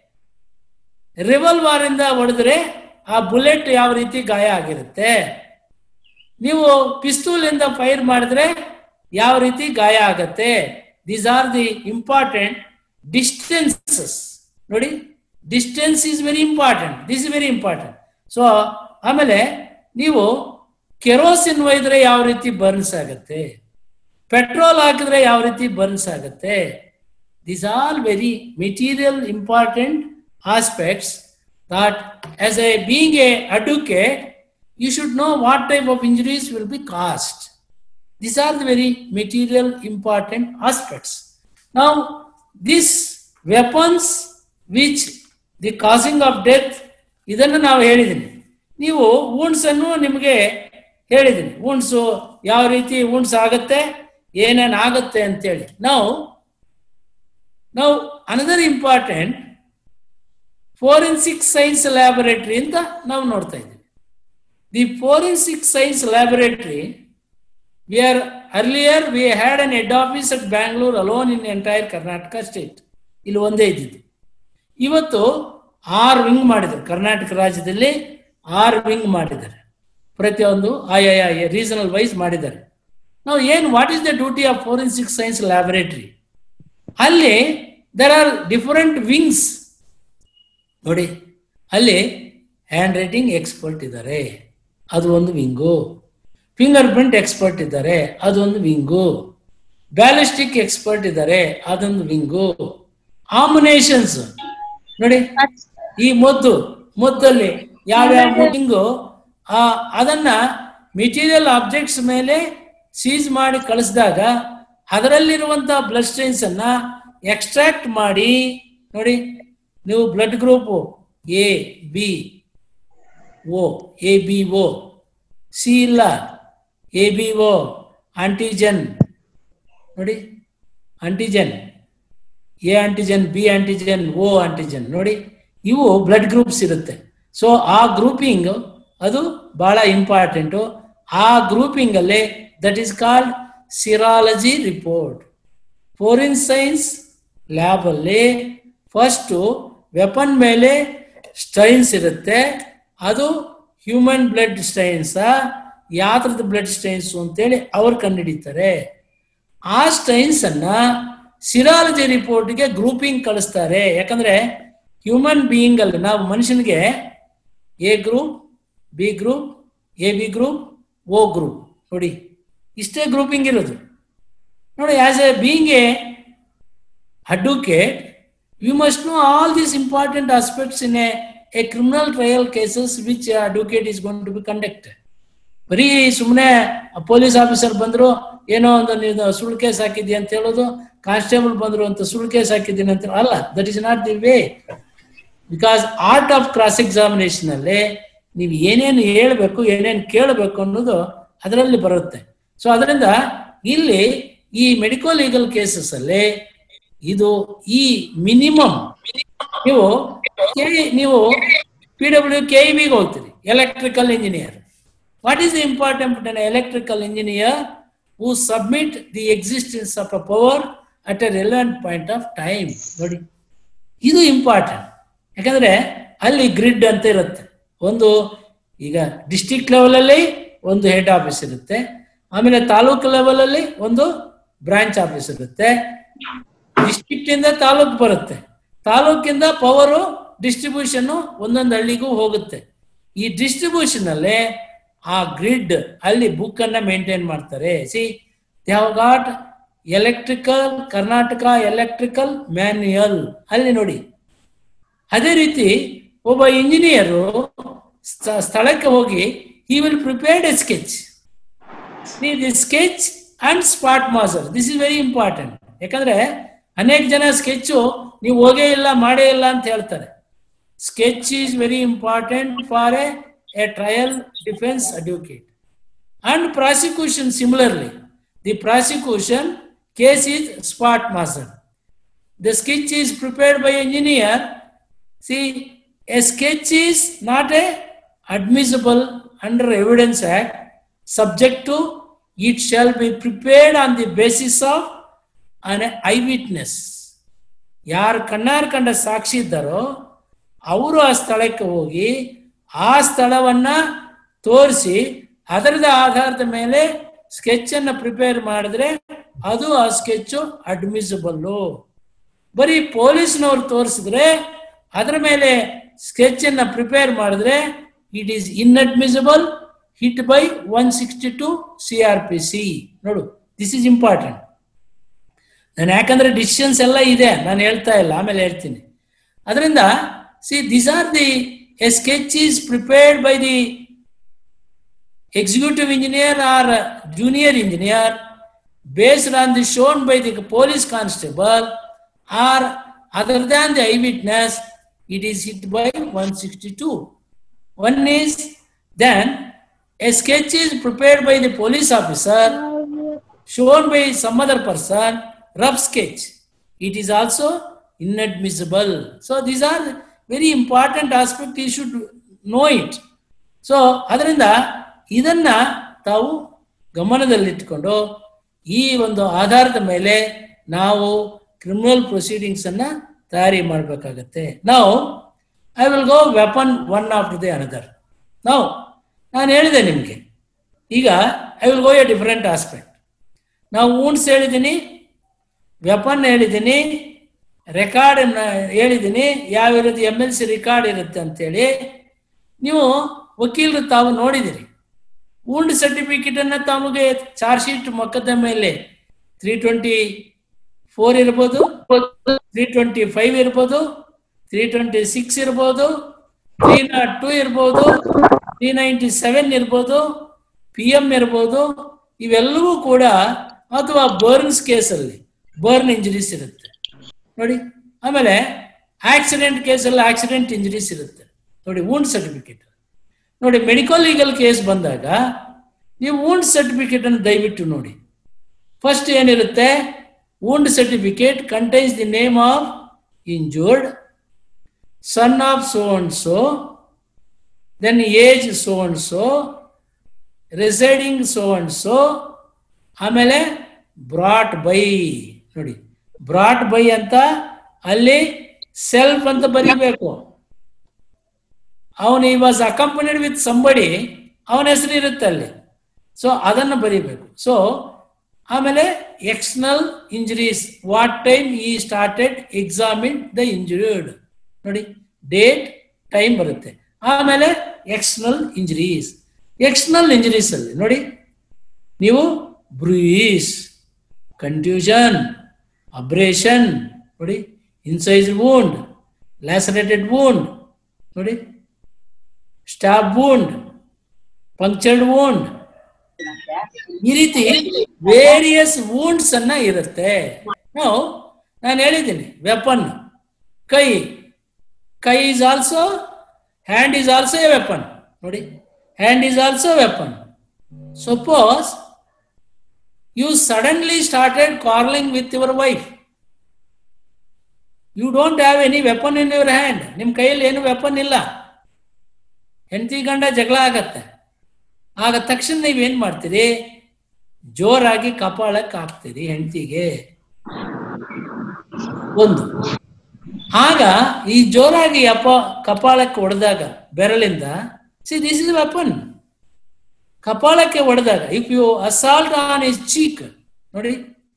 ರಿವಾಲ್ವರ್ ಇಂದ ಹೊಡೆದ್ರೆ ಆ ಬುಲೆಟ್ ಯಾವ ರೀತಿ ಗಾಯ ಆಗಿರುತ್ತೆ ನೀವು ಪಿಸ್ತೂಲ್ ಇಂದ ಫೈರ್ ಮಾಡಿದ್ರೆ ಯಾವ ರೀತಿ ಗಾಯ ಆಗತ್ತೆ these are the important distances ನೋಡಿ distance is very important this is very important so ಆಮೇಲೆ ನೀವು ಕೆರೋಸಿನ್ ಒಯ್ದ್ರೆ ಯಾವ ರೀತಿ ಬರ್ನ್ಸ್ ಆಗುತ್ತೆ ಪೆಟ್ರೋಲ್ ಹಾಕಿದ್ರೆ ಯಾವ ರೀತಿ ಬರ್ನ್ಸ್ ಆಗುತ್ತೆ these are very material important aspects that as a being a advocate you should know what type of injuries will be caused. These are the very material important aspects. Now, these weapons which the causing of death ಇದನ್ನು ನಾವು ಹೇಳಿದ್ದೀನಿ ನೀವು wounds ಅನ್ನು ನಿಮಗೆ ಹೇಳಿದ್ದೀನಿ wounds ಯಾವ ರೀತಿ wounds ಆಗುತ್ತೆ ಏನೇನು ಆಗುತ್ತೆ ಅಂತೇಳಿ ನಾವು ನಾವು another important forensic science laboratory ಅಂತ ನಾವು ನೋಡ್ತಾ ಇದ್ದೀವಿ the forensic science laboratory we are earlier we had an head office at bangalore alone in entire karnataka state ಇಲ್ಲಿ ಒಂದೇ ಇದ್ದಿದ್ದು ಇವತ್ತು ಆರು ವಿಂಗ್ ಮಾಡಿದ್ದಾರೆ ಕರ್ನಾಟಕ ರಾಜ್ಯದಲ್ಲಿ ಆರು ವಿಂಗ್ ಮಾಡಿದ್ದಾರೆ ಪ್ರತಿಯೊಂದು ಆಯಾ ರೀಸನಲ್ ವೈಸ್ ಮಾಡಿದ್ದಾರೆ ನಾವು ಏನು what is the duty of forensic science laboratory ಅಲ್ಲಿ ದರ್ ಆರ್ ಡಿಫರೆಂಟ್ ವಿಂಗ್ಸ್ ನೋಡಿ ಅಲ್ಲಿ ಹ್ಯಾಂಡ್ ರೈಟಿಂಗ್ ಎಕ್ಸ್ಪರ್ಟ್ ಇದ್ದಾರೆ ಅದು ಒಂದು ವಿಂಗು ಫಿಂಗರ್ ಪ್ರಿಂಟ್ ಎಕ್ಸ್ಪರ್ಟ್ ಇದ್ದಾರೆ ಅದೊಂದು ವಿಂಗು ಬ್ಯಾಲಿಸ್ಟಿಕ್ ಎಕ್ಸ್ಪರ್ಟ್ ಇದ್ದಾರೆ ಅದೊಂದು ವಿಂಗು ಆಮಿನೇಷನ್ಸ್ ನೋಡಿ ಈ ಮದ್ದು ಮದ್ದಲ್ಲಿ ಯಾವ್ಯಾವ ವಿಂಗು ಆ ಅದನ್ನ ಮೆಟೀರಿಯಲ್ ಆಬ್ಜೆಕ್ಟ್ಸ್ ಮೇಲೆ ಸೀಸ್ ಮಾಡಿ ಕಳಿಸಿದಾಗ ಅದರಲ್ಲಿರುವಂತಹ ಬ್ಲಡ್ ಸ್ಟ್ರೈನ್ಸ್ ಅನ್ನ ಎಕ್ಸ್ಟ್ರಾಕ್ಟ್ ಮಾಡಿ ನೋಡಿ ನೀವು blood group A B O A B O C ಇಲ್ಲ ಎ ಬಿ ಓ ಆಂಟಿಜನ್ ನೋಡಿ antigen A antigen B antigen O antigen ನೋಡಿ ಇವು ಬ್ಲಡ್ ಗ್ರೂಪ್ಸ್ ಇರುತ್ತೆ ಸೊ ಆ ಗ್ರೂಪಿಂಗ್ ಅದು ಬಹಳ ಇಂಪಾರ್ಟೆಂಟು ಆ ಗ್ರೂಪಿಂಗ್ ಅಲ್ಲಿ that is called serology report forensic science lab ಅಲ್ಲಿ ಫಸ್ಟು ವೆಪನ್ ಮೇಲೆ ಸ್ಟೈನ್ಸ್ ಇರುತ್ತೆ ಅದು ಹ್ಯೂಮನ್ ಬ್ಲಡ್ ಸ್ಟೈನ್ಸ ಯಾವ್ದ್ರದ್ದು ಬ್ಲಡ್ ಸ್ಟೈನ್ಸ್ ಅಂತೇಳಿ ಅವ್ರು ಕಂಡುಹಿಡಿತಾರೆ ಆ ಸ್ಟೈನ್ಸ್ ಅನ್ನ ಸಿರಾಲಜಿ ರಿಪೋರ್ಟ್ಗೆ ಗ್ರೂಪಿಂಗ್ ಕಳಿಸ್ತಾರೆ ಯಾಕಂದ್ರೆ ಹ್ಯೂಮನ್ ಬೀಯಿಂಗ್ ಅಲ್ಲಿ ನಾವು ಮನುಷ್ಯನಿಗೆ A group B group A B group O group ನೋಡಿ ಇಷ್ಟೇ ಗ್ರೂಪಿಂಗ್ ಇರೋದು ನೋಡಿ as a being a advocate you must know all these important aspects in a a criminal trial cases which advocate is gone to be conducted ಬರೀ ಸುಮ್ಮನೆ ಪೊಲೀಸ್ ಆಫೀಸರ್ ಬಂದ್ರು ಏನೋ ಒಂದು ನೀನು ಸುಳ್ಳು ಕೇಸ್ ಹಾಕಿದ್ಯಾ ಅಂತ ಹೇಳೋದು ಕಾನ್ಸ್ಟೇಬಲ್ ಬಂದ್ರು ಅಂತ ಸುಳ್ಳು ಕೇಸ್ ಹಾಕಿದ್ದೀನಿ ಅಂತ ಅಲ್ಲ that is not the way because art of cross examination ಅಲ್ಲಿ ನೀವು ಏನೇನು ಹೇಳ್ಬೇಕು ಏನೇನು ಕೇಳಬೇಕು ಅನ್ನೋದು ಅದರಲ್ಲಿ ಬರುತ್ತೆ ಸೊ ಅದರಿಂದ ಇಲ್ಲಿ ಈ ಮೆಡಿಕಲ್ ಲೀಗಲ್ ಕೇಸಸ್ ಅಲ್ಲಿ ಇದು ಈ ಮಿನಿಮಮ್ ನೀವು ಕೆ- ನೀವು ಪಿ ಡಬ್ಲ್ಯೂ ಕೆ ವಿಗೆ ಹೋಗ್ತೀರಿ electrical engineer what is the important an electrical engineer who submit the existence of a power at a relevant point of time ನೋಡಿ ಇದು ಇಂಪಾರ್ಟೆಂಟ್ ಯಾಕಂದ್ರೆ ಅಲ್ಲಿ ಗ್ರಿಡ್ ಅಂತ ಇರುತ್ತೆ ಒಂದು ಈಗ ಡಿಸ್ಟಿಕ್ ಲೆವೆಲಲ್ಲಿ ಒಂದು ಹೆಡ್ ಆಫೀಸ್ ಇರುತ್ತೆ ಆಮೇಲೆ ತಾಲೂಕು ಲೆವೆಲಲ್ಲಿ ಒಂದು ಬ್ರಾಂಚ್ ಆಫೀಸ್ ಇರುತ್ತೆ ಡಿಸ್ಟ್ರಿಕ್ಟ್ ಇಂದ ತಾಲೂಕ್ ಬರುತ್ತೆ ತಾಲೂಕಿಂದ ಪವರು ಡಿಸ್ಟ್ರಿಬ್ಯೂಷನ್ ಒಂದೊಂದು ಹಳ್ಳಿಗೂ ಹೋಗುತ್ತೆ ಈ ಡಿಸ್ಟ್ರಿಬ್ಯೂಷನ್ ಅಲ್ಲಿ ಆ ಗ್ರಿಡ್ ಅಲ್ಲಿ ಬುಕ್ ಅನ್ನ ಮೇಂಟೈನ್ ಮಾಡ್ತಾರೆ see they have got electrical Karnataka electrical manual ಅಲ್ಲಿ ನೋಡಿ ಅದೇ ರೀತಿ ಒಬ್ಬ ಇಂಜಿನಿಯರು ಸ್ಥಳಕ್ಕೆ ಹೋಗಿ he will prepared a sketch the sketch and spot mahazar this is very important ಯಾಕಂದ್ರೆ ಅನೇಕ ಜನ ಸ್ಕೆಚ್ಚು ನೀವು ಹೋಗೇ ಇಲ್ಲ ಮಾಡೇ ಇಲ್ಲ ಅಂತ ಹೇಳ್ತಾರೆ sketch is very important for a a trial defence advocate and prosecution similarly the prosecution case is spot mahazar the sketch is prepared by engineer see a sketch is not a admissible under evidence act subject to it shall be prepared on the basis of an eyewitness ಯಾರು ಕಣ್ಣಾರ್ ಕಂಡ ಸಾಕ್ಷಿ ಇದ್ದಾರೋ ಅವರು ಆ ಸ್ಥಳಕ್ಕೆ ಹೋಗಿ ಆ ಸ್ಥಳವನ್ನ ತೋರಿಸಿ ಅದರದ ಆಧಾರದ ಮೇಲೆ ಸ್ಕೆಚ್ ಅನ್ನ ಪ್ರಿಪೇರ್ ಮಾಡಿದ್ರೆ ಅದು ಆ ಸ್ಕೆಚ್ ಅಡ್ಮಿಸಿಬಲ್ಲು ಬರೀ ಪೊಲೀಸ್ನವ್ರು ತೋರಿಸಿದ್ರೆ ಅದರ ಮೇಲೆ ಸ್ಕೆಚ್ ಅನ್ನ ಪ್ರಿಪೇರ್ ಮಾಡಿದ್ರೆ it is inadmissible hit by one sixty two C R P C ನೋಡು ದಿಸ್ ಇಸ್ ಇಂಪಾರ್ಟೆಂಟ್ ನಾನು ಯಾಕಂದ್ರೆ ಡಿಸಿಷನ್ಸ್ ಎಲ್ಲ ಇದೆ ನಾನು ಹೇಳ್ತಾ ಇಲ್ಲ ಆಮೇಲೆ ಹೇಳ್ತೀನಿ ಅದರಿಂದ see this are the a sketch is prepared by the executive engineer or junior engineer based on the shown by the police constable or other than the eyewitness, it is hit by 162. One is then a sketch is prepared by the police officer, shown by some other person, rough sketch. It is also inadmissible. So these are very important aspect. You should know it. So ಅದರಿಂದ ಇದನ್ನ ತಾವು ಗಮನದಲ್ಲಿಟ್ಟುಕೊಂಡು ಈ ಒಂದು ಆಧಾರದ ಮೇಲೆ ನಾವು ಕ್ರಿಮಿನಲ್ ಪ್ರೊಸೀಡಿಂಗ್ಸ್ ಅನ್ನ ತಯಾರಿ ಮಾಡಬೇಕಾಗತ್ತೆ ನಾವು I will go weapon one after the another ನಾವು ನಾನು ಹೇಳಿದೆ ನಿಮಗೆ ಈಗ I will go a different aspect ನಾವು ಊಣ್ಸ್ ಹೇಳಿದ್ದೀನಿ ವೆಪನ್ ಹೇಳಿದ್ದೀನಿ ರೆಕಾರ್ಡ್ ಹೇಳಿದ್ದೀನಿ ಯಾವ ಇರುತ್ತೆ ಎಮ್ ಎಲ್ ಸಿ ರೆಕಾರ್ಡ್ ಇರುತ್ತೆ ಅಂತೇಳಿ ನೀವು ವಕೀಲರು ತಾವು ನೋಡಿದಿರಿ ಊಂಡ್ ಸರ್ಟಿಫಿಕೇಟ್ ಅನ್ನ ತಮಗೆ ಚಾರ್ಜ್ ಶೀಟ್ ಮೊಕದ ಮೇಲೆ ತ್ರೀ ಟ್ವೆಂಟಿ ಫೋರ್ ಇರ್ಬೋದು ತ್ರೀ ಟ್ವೆಂಟಿ ಫೈವ್ ಇರ್ಬೋದು ತ್ರೀ ಟ್ವೆಂಟಿ ಸಿಕ್ಸ್ ಇರ್ಬೋದು ತ್ರೀ ನಾಟ್ ಟೂ ಇರ್ಬೋದು ತ್ರೀ ನೈಂಟಿ ಸೆವೆನ್ ಇರ್ಬೋದು ಪಿ ಎಂ ಇರ್ಬೋದು ಇವೆಲ್ಲವೂ ಕೂಡ ಅಥವಾ ಬರ್ನ್ಸ್ ಕೇಸಲ್ಲಿ ಬರ್ನ್ ಇಂಜರೀಸ್ ಇರುತ್ತೆ ನೋಡಿ ಆಮೇಲೆ ಆಕ್ಸಿಡೆಂಟ್ ಕೇಸಲ್ಲಿ ಆಕ್ಸಿಡೆಂಟ್ ಇಂಜರೀಸ್ ಇರುತ್ತೆ ನೋಡಿ ವೂಂಡ್ ಸರ್ಟಿಫಿಕೇಟ್ ನೋಡಿ ಮೆಡಿಕಲ್ ಲೀಗಲ್ ಕೇಸ್ ಬಂದಾಗ ನೀವು ವೂಂಡ್ ಸರ್ಟಿಫಿಕೇಟ್ ಅನ್ನು ದಯವಿಟ್ಟು ನೋಡಿ ಫಸ್ಟ್ ಏನಿರುತ್ತೆ wound certificate contains the name of injured son of so and so then age so and so residing so and so ಆಮೇಲೆ ಬ್ರಾಟ್ ಬೈ ನೋಡಿ ಬ್ರಾಟ್ ಬೈ ಅಂತ ಅಲ್ಲಿ ಸೆಲ್ಫ್ ಅಂತ ಬರೀಬೇಕು ಅವನು ಈ ವಾಸ್ ಅಕಂಪನಿಡ್ ವಿತ್ ಸಂಬಡಿ ಅವನ ಹೆಸರು ಇರುತ್ತೆ ಅಲ್ಲಿ ಸೊ ಅದನ್ನು ಬರೀಬೇಕು ಸೊ ಆಮೇಲೆ external injuries what time he started examine the injured ನೋಡಿ ಡೇಟ್ ಟೈಮ್ ಬರುತ್ತೆ ಆಮೇಲೆ ಎಕ್ಸ್ನಲ್ ಇಂಜರೀಸ್ ಎಕ್ಸ್ನಲ್ ಇಂಜರೀಸ್ ಅಲ್ಲಿ ನೋಡಿ ನೀವು ಬ್ರೂಯಿಸ್ ಕನ್ಫ್ಯೂಷನ್ ಅಬ್ರೇಷನ್ ನೋಡಿ ಇನ್ಸೈಸ್ ವೂಂಡ್ ಲ್ಯಾಸರೇಟೆಡ್ ವೂಂಡ್ ನೋಡಿ ಸ್ಟಾಪ್ ವೂಂಡ್ ಪಂಕ್ಚರ್ಡ್ ವೂಂಡ್ ಈ ರೀತಿ ವೇರಿಯಸ್ ವೂಂಡ್ಸ್ ಅನ್ನ ಇರುತ್ತೆ ನಾವು ನಾನು ಹೇಳಿದ್ದೀನಿ ವೆಪನ್ ಕೈ ಕೈ is also hand is also a weapon ನೋಡಿ hand is also weapon suppose you suddenly started quarrelling with your wife you don't have any weapon in your hand ನಿಮ್ಮ ಕೈಯಲ್ಲಿ ಏನು ವೆಪನ್ ಇಲ್ಲ ಹೆಂಡತಿ ಗಂಡ ಜಗಳ ಆಗತ್ತೆ ಆಗ ತಕ್ಷಣ ನೀವೇನ್ ಮಾಡ್ತೀರಿ ಜೋರಾಗಿ ಕಪಾಳಕ್ಕೆ ಹಾಕ್ತೀರಿ ಹೆಂಡತಿಗೆ ಒಂದು ಆಗ ಈ ಜೋರಾಗಿ ಅಪ ಕಪಾಳಕ್ಕೆ ಹೊಡೆದಾಗ ಬೆರಳಿಂದ ಸಿ ದಿಸ್ ಇಸ್ ವೆಪನ್ ಕಪಾಳಕ್ಕೆ ಹೊಡೆದಾಗ if you assault on is cheek ನೋಡಿ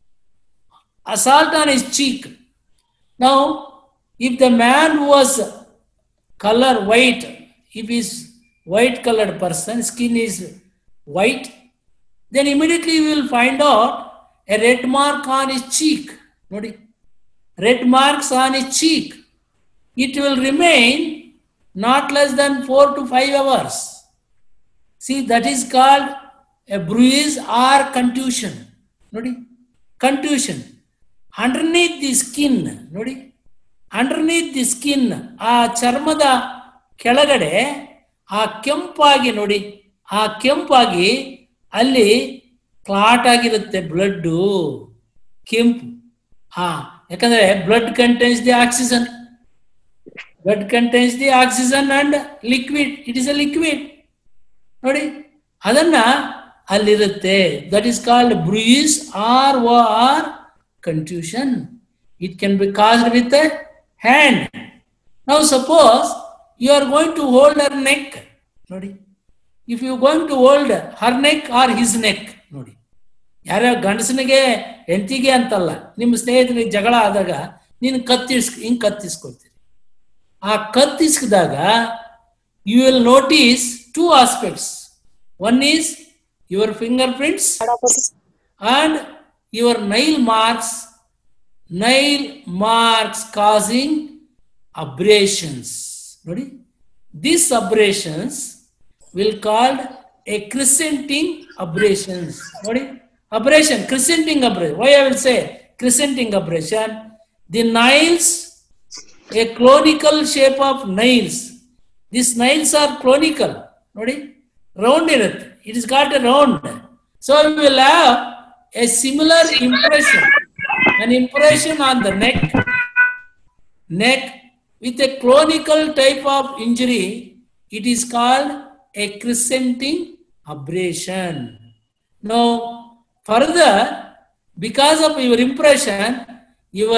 ಅಸಾಲ್ಟ್ ಆನ್ ಇಸ್ ಚೀಕ್ ನಾವು if the man was colour white if is white colored person skin is white then immediately you will find out a red mark on his cheek nodi red marks on his cheek it will remain not less than 4 to 5 hours see that is called a bruise or contusion nodi contusion underneath the skin nodi underneath the skin ಆ ಚರ್ಮದ ಕೆಳಗಡೆ ಆ ಕೆಂಪಾಗಿ ನೋಡಿ ಆ ಕೆಂಪಾಗಿ ಅಲ್ಲಿ ಕ್ಲಾಟ್ ಆಗಿರುತ್ತೆ ಬ್ಲಡ್ಡು ಕೆಂಪು ಹಾ ಯಾಕಂದ್ರೆ blood contains the oxygen blood contains the oxygen and liquid it is a liquid ನೋಡಿ ಅದನ್ನ ಅಲ್ಲಿರುತ್ತೆ that is called bruise or O or confusion it can be caused with hand ನಾವು suppose you are going to hold her neck ನೋಡಿ if you going to hold her neck or his neck ನೋಡಿ ಯಾರ್ಯಾವ ಗಂಡಸನಿಗೆ ಹೆಂಡತಿಗೆ ಅಂತಲ್ಲ ನಿಮ್ಮ ಸ್ನೇಹಿತರಿಗೆ ಜಗಳ ಆದಾಗ ನೀನು ಕತ್ತಿಸ್ ಹಿಂಗ್ ಕತ್ತಿಸ್ಕೊಳ್ತೀರಿ ಆ ಕತ್ತಿಸಿದಾಗ you will notice two aspects one is your finger prints and your nail marks nail marks causing abrasions ನೋಡಿ this abrasions will called a crescenting abrasions ನೋಡಿ abrasion crescenting abrasion why I will say crescenting abrasion the nails a conical shape of nails this nails are conical ನೋಡಿ ರೌಂಡ್ ಇರುತ್ತೆ it is got a round so you will have a similar impression an impression on the neck neck with a clonical type of injury it is called a crescenting abrasion now further because of your impression your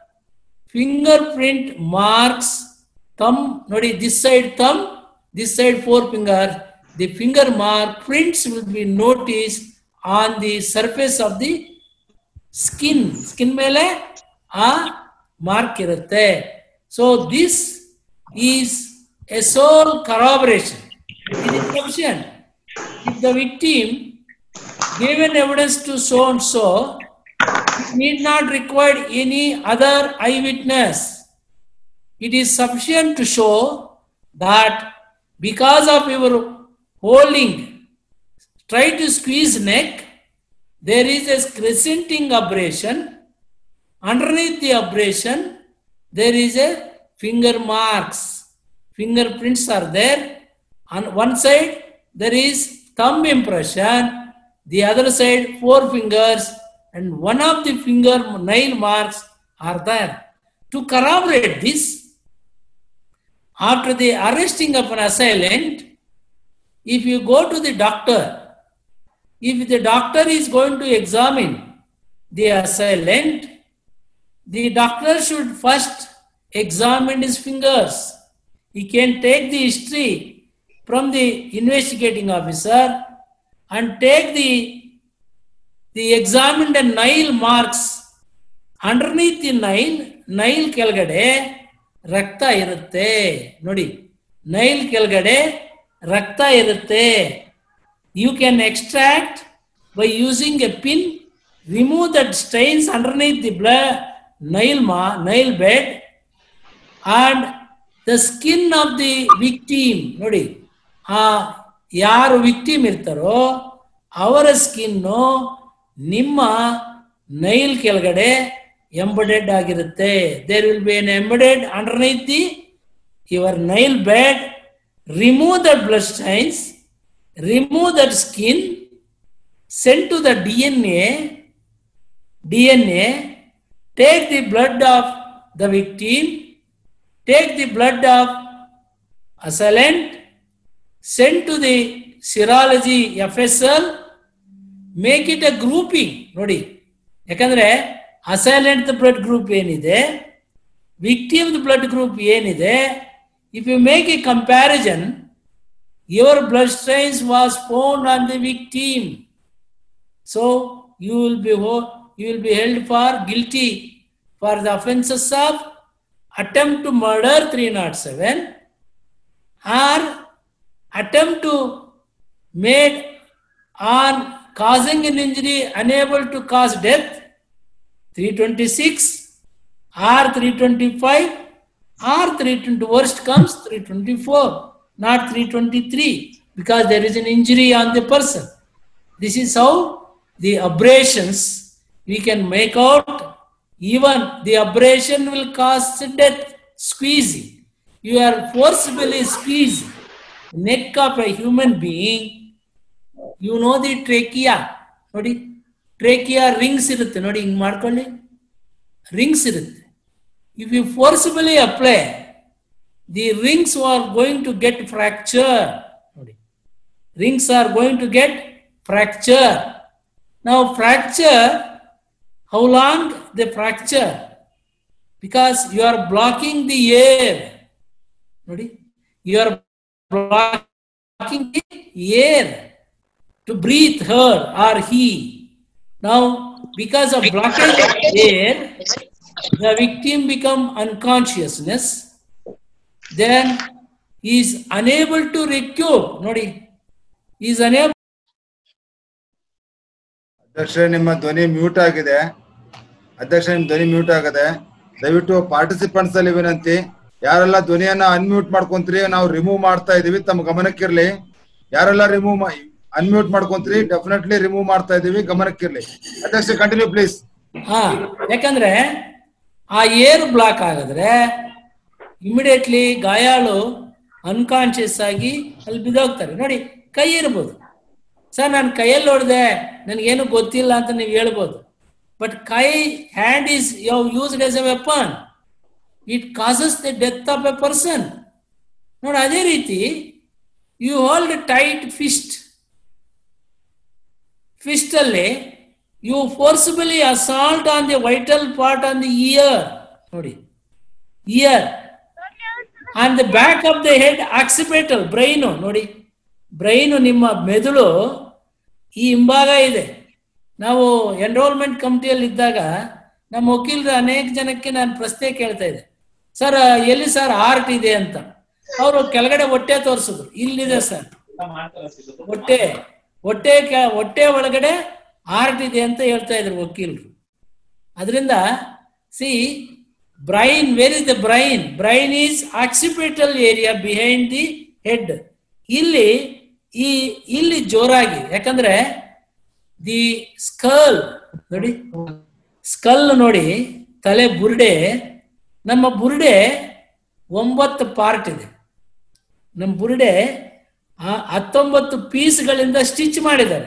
fingerprint marks thumb nodi this side thumb this side forefinger the finger mark prints will be noticed on the surface of the skin skin ಮೇಲೆ ಆ ಮಾರ್ಕ್ ಇರುತ್ತೆ so this is a sole corroboration it is sufficient if the victim given evidence to so and so it need not require any other eyewitness it is sufficient to show that because of your holding try to squeeze neck there is a crescenting abrasion. Underneath the abrasion, there is a finger marks. Fingerprints are there. On one side, there is thumb impression. The other side, four fingers, and one of the finger nail marks are there. To corroborate this, after the arresting of an assailant, if you go to the doctor, if the doctor is going to examine the assailant, the doctor should first examine his fingers. He can take the history from the investigating officer and take the, the examined nail marks. Underneath the nail, nail ಕೆಳಗಡೆ ರಕ್ತ ಇರುತ್ತೆ ನೋಡಿ ನೈಲ್ ಕೆಳಗಡೆ ರಕ್ತ ಇರುತ್ತೆ you can extract by using a pin, remove that stains underneath the blood, nail, ma- nail bed, and the skin of the victim. ನೋಡಿ ಆ ಯಾರು ವಿಕ್ಟಿಮ್ ಇರ್ತಾರೋ ಅವರ ಸ್ಕಿನ್ನು ನಿಮ್ಮ ನೈಲ್ ಕೆಳಗಡೆ ಎಂಬಡೆಡ್ ಆಗಿರುತ್ತೆ there will be an embedded underneath the your nail bed remove that blood stains remove that skin send to the DNA, DNA, take the blood of the victim, take the blood of assailant, send to the serology FSL, make it a grouping ನೋಡಿ ಯಾಕಂದ್ರೆ ಅಸೈಲೆಂಟ್ ಬ್ಲಡ್ ಗ್ರೂಪ್ ಏನಿದೆ ವಿಕ್ಟಿಮ್ ಬ್ಲಡ್ ಗ್ರೂಪ್ ಏನಿದೆ if you make a comparison your blood strains was found on the victim So you will be ho- you will be held for guilty for the offences of attempt to murder 307 or attempt to made on causing an injury unable to cause death 326 or 325 or 320 worst comes 324 not 323 because there is an injury on the person this is how the abrasions we can make out even the abrasion will cause death squeezing you are forcibly squeezing neck of a human being you know the trachea ನೋಡಿ ಟ್ರೇಕಿಯಾ ರಿಂಗ್ಸ್ ಇರುತ್ತೆ ನೋಡಿ ಹಿಂಗ್ ಮಾಡ್ಕೊಳ್ಳಿ ರಿಂಗ್ಸ್ ಇರುತ್ತೆ if you forcibly apply the rings are going to get fracture ನೋಡಿ rings are going to get fracture. Now, fracture, how long the fracture? Because you are blocking the air. Ready? You are blocking the air to breathe her or he. Now, because of blockage of air, the victim become unconsciousness. Then he is unable to recoup. Nodi, he is unable ಅಧ್ಯಕ್ಷರೇ ನಿಮ್ಮ ಧ್ವನಿ ಮ್ಯೂಟ್ ಆಗಿದೆ ಅಧ್ಯಕ್ಷ ನಿಮ್ ಧ್ವನಿ ಮ್ಯೂಟ್ ಆಗಿದೆ ದಯವಿಟ್ಟು ಪಾರ್ಟಿಸಿಪೆಂಟ್ಸ್ ಅಲ್ಲಿ ವಿನಂತಿ ಯಾರೆಲ್ಲ ಧ್ವನಿಯನ್ನ ಅನ್ಮ್ಯೂಟ್ ಮಾಡ್ಕೊಂತೀರಿ ನಾವು ರಿಮೂವ್ ಮಾಡ್ತಾ ಇದೀವಿ ತಮ್ಮ ಗಮನಕ್ಕಿರ್ಲಿ ಯಾರೆಲ್ಲ ರಿಮೂವ್ ಅನ್ಮ್ಯೂಟ್ ಮಾಡ್ಕೊಂತೀರಿ ಡೆಫಿನೆಟ್ಲಿ ರಿಮೂವ್ ಮಾಡ್ತಾ ಇದೀವಿ ಗಮನಕ್ಕಿರ್ಲಿ ಅಧ್ಯಕ್ಷ ಕಂಟಿನ್ಯೂ ಪ್ಲೀಸ್ ಹಾ ಯಾಕಂದ್ರೆ ಆ ಏರ್ ಬ್ಲಾಕ್ ಆಗಿದ್ರೆ ಇಮಿಡಿಯೇಟ್ಲಿ ಗಾಯಾಳು ಅನ್ಕಾನ್ಶಿಯಸ್ ಆಗಿ ಅಲ್ಲಿ ಬಿದ್ದೋಗ್ತಾರೆ ನೋಡಿ ಕೈ ಇರ್ಬೋದು ಸರ್ ನಾನು ಕೈಯಲ್ಲಿ ಹೊಡೆದೆ ನನಗೇನು ಗೊತ್ತಿಲ್ಲ ಅಂತ ನೀವು ಹೇಳ್ಬೋದು ಬಟ್ ಕೈ hand is you used as a weapon it causes the death of a person ನೋಡಿ ಅದೇ ರೀತಿ you hold tight fist fist ಅಲ್ಲಿ you forcibly assault on the vital part on the ear ನೋಡಿ ear on the back of the head occipital brain ನೋಡಿ ಬ್ರೈನು ನಿಮ್ಮ ಮೆದುಳು ಈ ಹಿಂಭಾಗ ಇದೆ ನಾವು ಎನ್ರೋಲ್ಮೆಂಟ್ ಕಮಿಟಿಯಲ್ಲಿ ಇದ್ದಾಗ ನಮ್ಮ ವಕೀಲರು ಅನೇಕ ಜನಕ್ಕೆ ನಾನು ಪ್ರಶ್ನೆ ಕೇಳ್ತಾ ಇದ್ದೆ ಸರ್ ಎಲ್ಲಿ ಸರ್ ಆರ್ಟ್ ಇದೆ ಅಂತ ಅವರು ಕೆಳಗಡೆ ಹೊಟ್ಟೆ ತೋರಿಸಿದ್ರು ಇಲ್ಲಿದೆ ಸರ್ ಹೊಟ್ಟೆ ಹೊಟ್ಟೆ ಕೆ- ಹೊಟ್ಟೆ ಒಳಗಡೆ ಆರ್ಟ್ ಇದೆ ಅಂತ ಹೇಳ್ತಾ ಇದ್ರು ವಕೀಲರು ಅದರಿಂದ see brain where is the brain brain is occipital area behind the head ಇಲ್ಲಿ ಈ ಇಲ್ಲಿ ಜೋರಾಗಿ ಯಾಕಂದ್ರೆ ದಿ ಸ್ಕಲ್ ನೋಡಿ ಸ್ಕಲ್ ನೋಡಿ ತಲೆ ಬುರುಡೆ ನಮ್ಮ ಬುರುಡೆ ಒಂಬತ್ತು ಪಾರ್ಟ್ ಇದೆ ನಮ್ಮ ಬುರುಡೆ ಆ ಹತ್ತೊಂಬತ್ತು ಪೀಸ್ಗಳಿಂದ ಸ್ಟಿಚ್ ಮಾಡಿದ್ದಾರೆ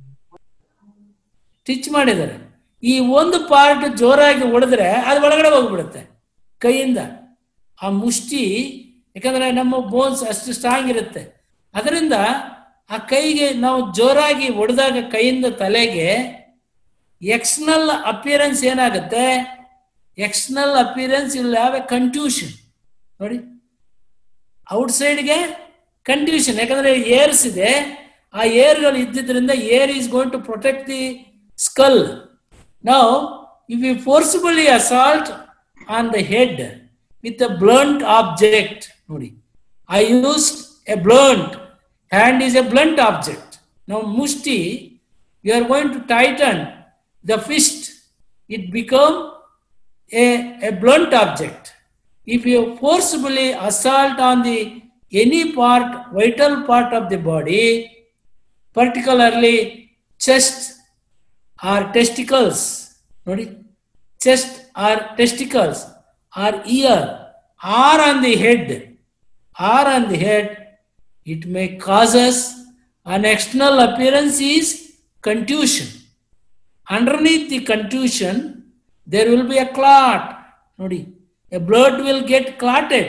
ಸ್ಟಿಚ್ ಮಾಡಿದ್ದಾರೆ ಈ ಒಂದು ಪಾರ್ಟ್ ಜೋರಾಗಿ ಹೊಡೆದ್ರೆ ಅದು ಒಳಗಡೆ ಹೋಗ್ಬಿಡುತ್ತೆ ಕೈಯಿಂದ ಆ ಮುಷ್ಟಿ ಯಾಕಂದ್ರೆ ನಮ್ಮ ಬೋನ್ಸ್ ಅಷ್ಟು ಸ್ಟ್ರಾಂಗ್ ಇರುತ್ತೆ ಅದರಿಂದ ಆ ಕೈಗೆ ನಾವು ಜೋರಾಗಿ ಹೊಡೆದಾಗ ಕೈಯಿಂದ ತಲೆಗೆ ಎಕ್ಸ್ನಲ್ ಅಪಿಯರೆನ್ಸ್ ಏನಾಗುತ್ತೆ ಎಕ್ಸ್ನಲ್ ಅಪಿಯರೆನ್ಸ್ ಇಲ್ಲಿ ಹ್ಯಾವ್ ಎ ಕನ್ಫ್ಯೂಷನ್ ನೋಡಿ ಔಟ್ಸೈಡ್ಗೆ ಕಂಟ್ಯೂಷನ್ ಯಾಕಂದ್ರೆ ಏರ್ಸ್ ಇದೆ ಆ ಏರ್ಗಳು ಇದ್ದಿದ್ರಿಂದ hair is going to protect the skull ನಾವು if you forcibly assault on the head with a blunt object ನೋಡಿ I use a blunt hand is a blunt object ನಾವು ಮುಷ್ಟಿ you are going to tighten the fist it become a, a blunt object. If you forcibly assault on the any part, vital part of the body, particularly chest or testicles ನೋಡಿ chest or testicles or ear or on the head or on the head it may causes an external appearance is contusion underneath the contusion there will be a clot ನೋಡಿ a blood will get clotted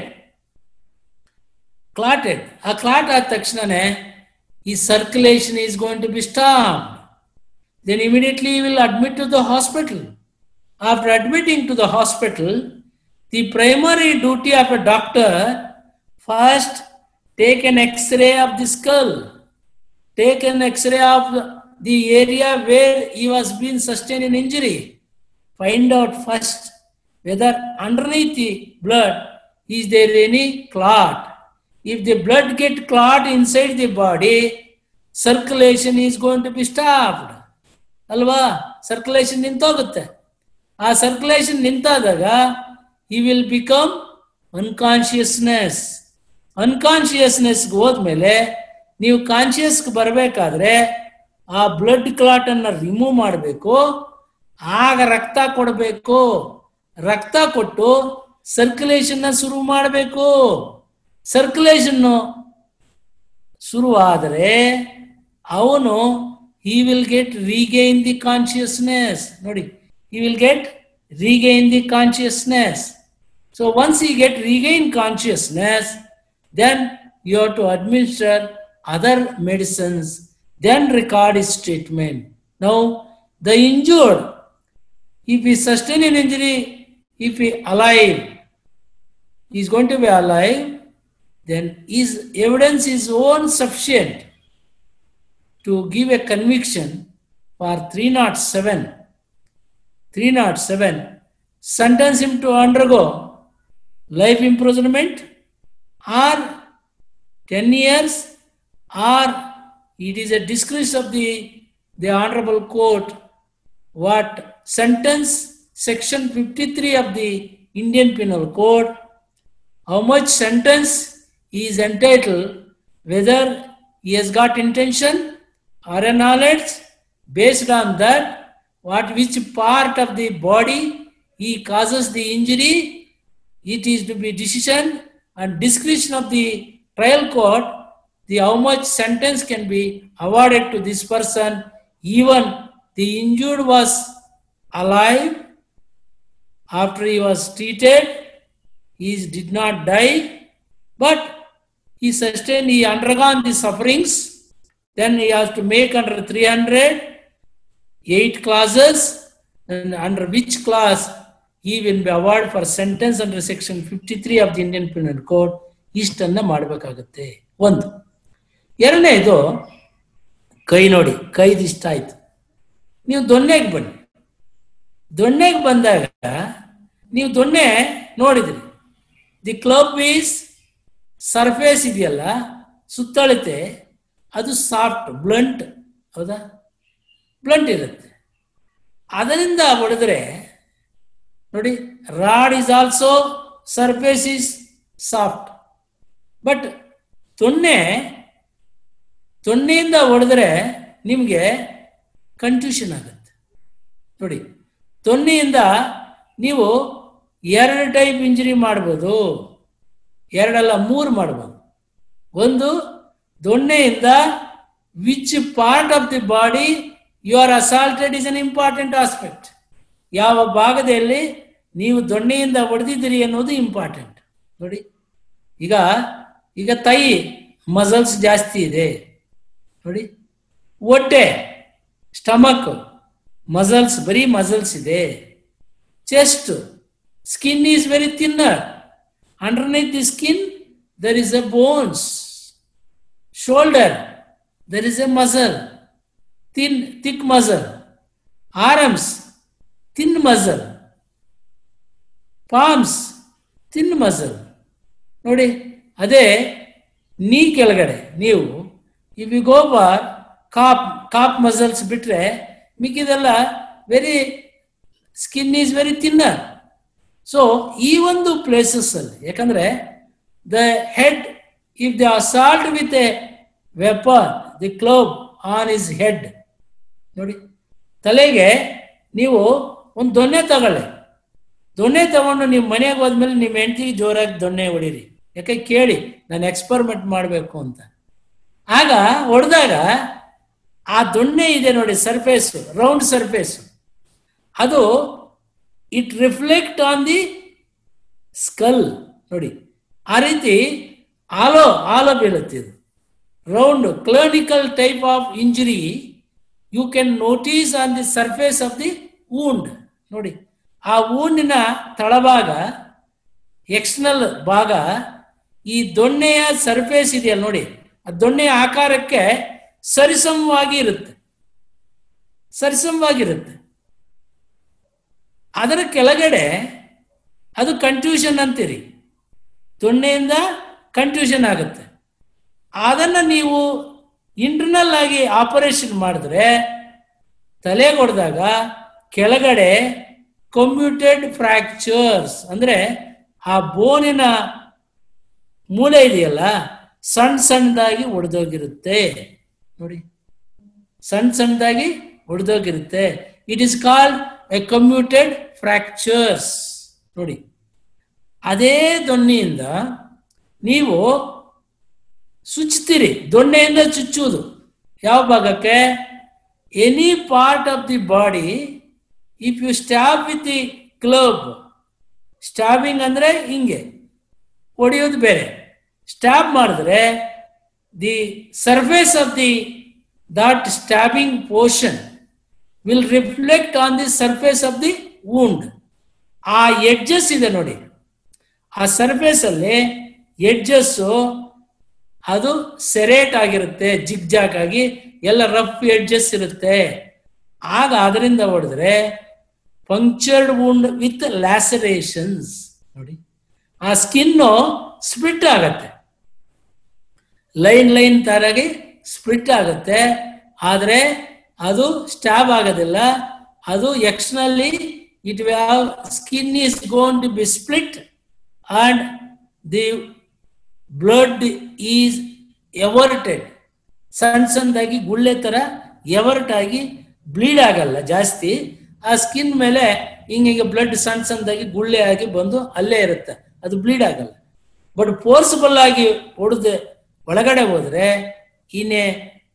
clotted ಆ clot ಆದ ತಕ್ಷಣನೇ ಈ circulation is going to be stopped then immediately you will admit to the hospital after admitting to the hospital the primary duty of a doctor first take an x-ray of the skull take an x-ray of the area where he was being sustained an injury find out first whether underneath the blood is there any clot if the blood get clot inside the body circulation is going to be stopped ಅಲ್ವಾ ಸರ್ಕ್ಯುಲೇಷನ್ ನಿಂತೋಗುತ್ತೆ ಆ ಸರ್ಕ್ಯುಲೇಷನ್ ನಿಂತಾದಾಗ ಈ ವಿಲ್ ಬಿಕಮ್ ಅನ್ಕಾನ್ಶಿಯಸ್ನೆಸ್ ಅನ್ಕಾನ್ಶಿಯಸ್ನೆಸ್ಗೆ ಹೋದ್ಮೇಲೆ ನೀವು ಕಾನ್ಶಿಯಸ್ಗೆ ಬರಬೇಕಾದ್ರೆ ಆ ಬ್ಲಡ್ ಕ್ಲಾಟ್ ಅನ್ನ ರಿಮೂವ್ ಮಾಡಬೇಕು ಆಗ ರಕ್ತ ಕೊಡಬೇಕು ರಕ್ತ ಕೊಟ್ಟು ಸರ್ಕ್ಯುಲೇಷನ್ ಶುರು ಮಾಡಬೇಕು ಸರ್ಕ್ಯುಲೇಷನ್ ಶುರುವಾದರೆ ಅವನು he will get regain the consciousness ನೋಡಿ he will get regain the consciousness so once he get regain consciousness then you have to administer other medicines then record his treatment now the injured if he sustain an injury if he alive he is going to be alive then his evidence is own sufficient to give a conviction for 307 307 sentence him to undergo life imprisonment or 10 years or it is a discretion of the the honorable court what sentence section 53 of the indian penal code how much sentence he is entitled whether he has got intention or a knowledge based on that what which part of the body he causes the injury it is to be decision and discretion of the trial court the how much sentence can be awarded to this person even the injured was alive after he was treated he did not die but he sustained he undergone the sufferings then he has to make under 300 eight classes and under which class he will be awarded for sentence under section 53 of the Indian Penal Code ಇಷ್ಟನ್ನ ಮಾಡಬೇಕಾಗುತ್ತೆ ಒಂದು ಎರಡನೇದು ಕೈ ನೋಡಿ ಕೈದು ಇಷ್ಟ ಆಯ್ತು ನೀವು ದೊಣ್ಣೆಗೆ ಬನ್ನಿ ದೊಣ್ಣೆಗೆ ಬಂದಾಗ ನೀವು ದೊಣ್ಣೆ ನೋಡಿದ್ರಿ ದಿ ಕ್ಲಬ್ ಈಸ್ ಸರ್ಫೇಸ್ ಇದೆಯಲ್ಲ ಸುತ್ತಳತೆ ಅದು ಸಾಫ್ಟ್ ಬ್ಲಂಟ್ ಹೌದಾ ಬ್ಲಂಟ್ ಇರುತ್ತೆ ಅದರಿಂದ ಹೊಡೆದ್ರೆ ನೋಡಿ rod is also surface is soft but ತೊನ್ನೆ ತೊನ್ನೆಯಿಂದ ಹೊಡೆದ್ರೆ ನಿಮಗೆ ಕನ್ಫ್ಯೂಷನ್ ಆಗುತ್ತೆ ನೋಡಿ ತೊನ್ನೆಯಿಂದ ನೀವು ಎರಡು ಟೈಪ್ ಇಂಜುರಿ ಮಾಡ್ಬೋದು ಎರಡಲ್ಲ ಮೂರು ಮಾಡ್ಬೋದು ಒಂದು ದೊಣ್ಣೆಯಿಂದ which part of the body you are assaulted is an important aspect ಯಾವ ಭಾಗದಲ್ಲಿ ನೀವು ದೊಣ್ಣೆಯಿಂದ ಹೊಡೆದಿದ್ದೀರಿ ಅನ್ನೋದು ಇಂಪಾರ್ಟೆಂಟ್ ನೋಡಿ ಈಗ ಈಗ ತೈ ಮಸಲ್ಸ್ ಜಾಸ್ತಿ ಇದೆ ನೋಡಿ ಹೊಟ್ಟೆ ಸ್ಟಮಕ್ ಮಸಲ್ಸ್ ಬರೀ ಮಸಲ್ಸ್ ಇದೆ chest skin is very thinner underneath the skin there is a bones shoulder there is a muscle thin thick muscle arms thin muscle palms thin muscle ನೋಡಿ ಅದೇ ನೀ ಕೆಳಗಡೆ ನೀವು if you go for cop cop muscles ಬಿಟ್ರೆ ಮಿಕ್ಕಿದೆಲ್ಲ very skin is very thinner so ಈ ಒಂದು ಪ್ಲೇಸಸ್ ಅಲ್ಲಿ ಯಾಕಂದ್ರೆ the head if they assault with a weapon, the club on his head, ನೋಡಿ ತಲೆಗೆ ನೀವು ಒಂದು ದೊಣ್ಣೆ ತಗೊಳ್ಳಿ ದೊಣ್ಣೆ ತಗೊಂಡು ನೀವು ಮನೆಗೆ ಹೋದ್ಮೇಲೆ ನಿಮ್ಮ ಹೆಂಡತಿಗೆ ಜೋರಾಗಿ ದೊಣ್ಣೆ ಹೊಡೀರಿ ಯಾಕೆ ಕೇಳಿ ನಾನು ಎಕ್ಸ್ಪರಿಮೆಂಟ್ ಮಾಡಬೇಕು ಅಂತ ಆಗ ಹೊಡೆದಾಗ ಆ ದೊಣ್ಣೆ ಇದೆ ನೋಡಿ ಸರ್ಫೇಸ್ ರೌಂಡ್ ಸರ್ಫೇಸ್ ಅದು it reflect on the skull ನೋಡಿ ಆ ರೀತಿ ಆಲೋ ಆಲೋ ಬೀಳುತ್ತೆ ಇದು round clinical type of injury you can notice on the surface of the wound ನೋಡಿ ಆ ವೂಂಡಿನ ತಳಭಾಗ ಎಕ್ಸ್ಟರ್ನಲ್ ಭಾಗ ಈ ದೊಣ್ಣೆಯ ಸರ್ಫೇಸ್ ಇದೆಯಲ್ಲ ನೋಡಿ ಆ ದೊಣ್ಣೆಯ ಆಕಾರಕ್ಕೆ ಸರಿಸಮವಾಗಿ ಇರುತ್ತೆ ಸರಿಸಮವಾಗಿರುತ್ತೆ ಅದರ ಕೆಳಗಡೆ ಅದು ಕನ್ಫ್ಯೂಷನ್ ಅಂತೀರಿ ದೊಣ್ಣೆಯಿಂದ ಕನ್ಫ್ಯೂಷನ್ ಆಗುತ್ತೆ ಅದನ್ನು ನೀವು ಇಂಟರ್ನಲ್ ಆಗಿ ಆಪರೇಷನ್ ಮಾಡಿದ್ರೆ ತಲೆಗೆ ಹೊಡೆದಾಗ ಕೆಳಗಡೆ ಕಂಪ್ಯೂಟೆಡ್ ಫ್ರ್ಯಾಕ್ಚರ್ಸ್ ಅಂದರೆ ಆ ಬೋನಿನ ಮೂಳೆ ಇದೆಯಲ್ಲ ಸಣ್ಣ ಸಣ್ಣದಾಗಿ ಒಡೆದೋಗಿರುತ್ತೆ ನೋಡಿ ಸಣ್ಣ ಸಣ್ಣದಾಗಿ ಒಡೆದೋಗಿರುತ್ತೆ it is called a comminuted fractures ನೋಡಿ ಅದೇ ದೊಣ್ಣೆಯಿಂದ ನೀವು ಚುಚ್ತೀರಿ ದೊಣ್ಣೆಯಿಂದ ಚುಚ್ಚುವುದು ಯಾವ ಭಾಗಕ್ಕೆ any part of the body if you stab with the club stabbing ಅಂದರೆ ಹಿಂಗೆ ಹೊಡೆಯೋದು ಬೇರೆ ಸ್ಟ್ಯಾಬ್ ಮಾಡಿದ್ರೆ the surface of the that stabbing portion will reflect on the surface of the wound ಆ ಎಡ್ಜಸ್ ಇದೆ ನೋಡಿ ಆ ಸರ್ಫೇಸ್ ಅಲ್ಲಿ ಎಡ್ಜಸ್ಸು ಅದು ಸೆರೇಟ್ ಆಗಿರುತ್ತೆ ಜಿಗ್ ಜಾಗ್ ಆಗಿ ಎಲ್ಲ ರಫ್ ಎಡ್ಜಸ್ ಇರುತ್ತೆ ಆಗ ಅದರಿಂದ ಹೊಡೆದ್ರೆ ಪಂಕ್ಚರ್ಡ್ ವೂಂಡ್ ವಿತ್ ಲ್ಯಾಸರೇಷನ್ಸ್ ನೋಡಿ ಆ ಸ್ಕಿನ್ನು ಸ್ಪ್ಲಿಟ್ ಆಗತ್ತೆ ಲೈನ್ ಲೈನ್ ತರಾಗಿ ಸ್ಪ್ಲಿಟ್ ಆಗುತ್ತೆ ಆದರೆ ಅದು ಸ್ಟ್ಯಾಬ್ ಆಗೋದಿಲ್ಲ ಅದು ಎಕ್ಸ್ನಲ್ಲಿ it have skin is gone to be split and the blood is everted ಸಣ್ಣ ಸಣ್ಣದಾಗಿ ಗುಳ್ಳೆ ಥರ ಎವರ್ಟ್ ಆಗಿ ಬ್ಲೀಡ್ ಆಗಲ್ಲ ಜಾಸ್ತಿ ಆ ಸ್ಕಿನ್ ಮೇಲೆ ಹಿಂಗೆ ಬ್ಲಡ್ ಸಣ್ಣ ಸಣ್ಣದಾಗಿ ಗುಳ್ಳೆ ಆಗಿ ಬಂದು ಅಲ್ಲೇ ಇರುತ್ತೆ ಅದು ಬ್ಲೀಡ್ ಆಗಲ್ಲ ಬಟ್ ಫೋರ್ಸ್ಫುಲ್ ಆಗಿ ಹೊಡೆದು ಒಳಗಡೆ ಹೋದ್ರೆ in a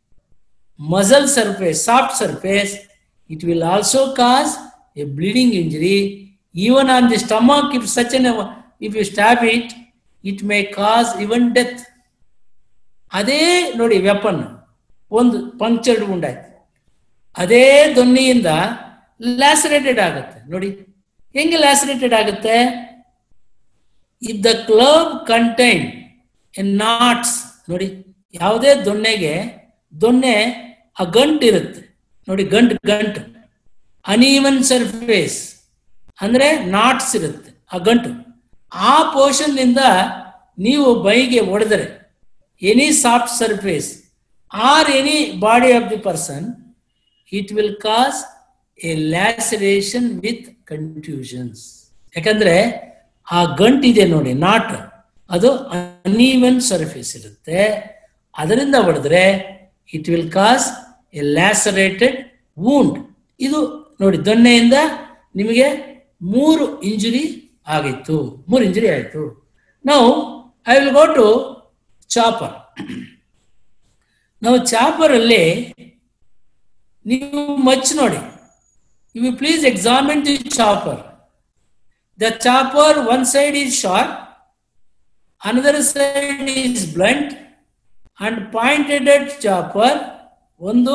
muscle surface soft surface it will also cause a bleeding injury even on the stomach if such an if you stab it it may cause even death ಅದೇ ನೋಡಿ ವೆಪನ್ ಒಂದು ಪಂಕ್ಚರ್ಡ್ ಉಂಡಾಯ್ತು ಅದೇ ದೊನ್ನಿಯಿಂದ ಲ್ಯಾಸರೇಟೆಡ್ ಆಗುತ್ತೆ ನೋಡಿ ಹೆಂಗೆ ಲ್ಯಾಸರೇಟೆಡ್ ಆಗುತ್ತೆ if the club contain a knots ನೋಡಿ ಯಾವುದೇ ದೊಣ್ಣೆಗೆ ದೊಣ್ಣೆ ಆ ಗಂಟು ಇರುತ್ತೆ ನೋಡಿ ಗಂಟು ಗಂಟು ಅನೀವನ್ ಸರ್ಫೇಸ್ ಅಂದ್ರೆ ನಾಟ್ಸ್ ಇರುತ್ತೆ ಆ ಗಂಟು ಆ ಪೋರ್ಷನ್ ನಿಂದ ನೀವು ಬೈಗೆ ಹೊಡೆದರೆ any soft surface or any body of the person it will cause a laceration with confusions ಯಾಕಂದ್ರೆ ಆ ಗಂಟಿದೆ ನೋಡಿ ನಾಟ್ ಅದು ಅನ್ಈವನ್ ಸರ್ಫೇಸ್ ಇರುತ್ತೆ ಅದರಿಂದ ಹೊಡೆದ್ರೆ it will cause a lacerated wound ಇದು ನೋಡಿ ದೊಣ್ಣೆಯಿಂದ ನಿಮಗೆ ಮೂರು ಇಂಜುರಿ ಆಗಿತ್ತು ಮೂರು ಇಂಜುರಿ ಆಯಿತು ನಾವು I will go to chopper ನಾವು ಚಾಪರಲ್ಲಿ ನೀವು ಮಚ್ ನೋಡಿ you please examine the chopper the chopper one side is sharp another side is blunt and pointed at chopper ಒಂದು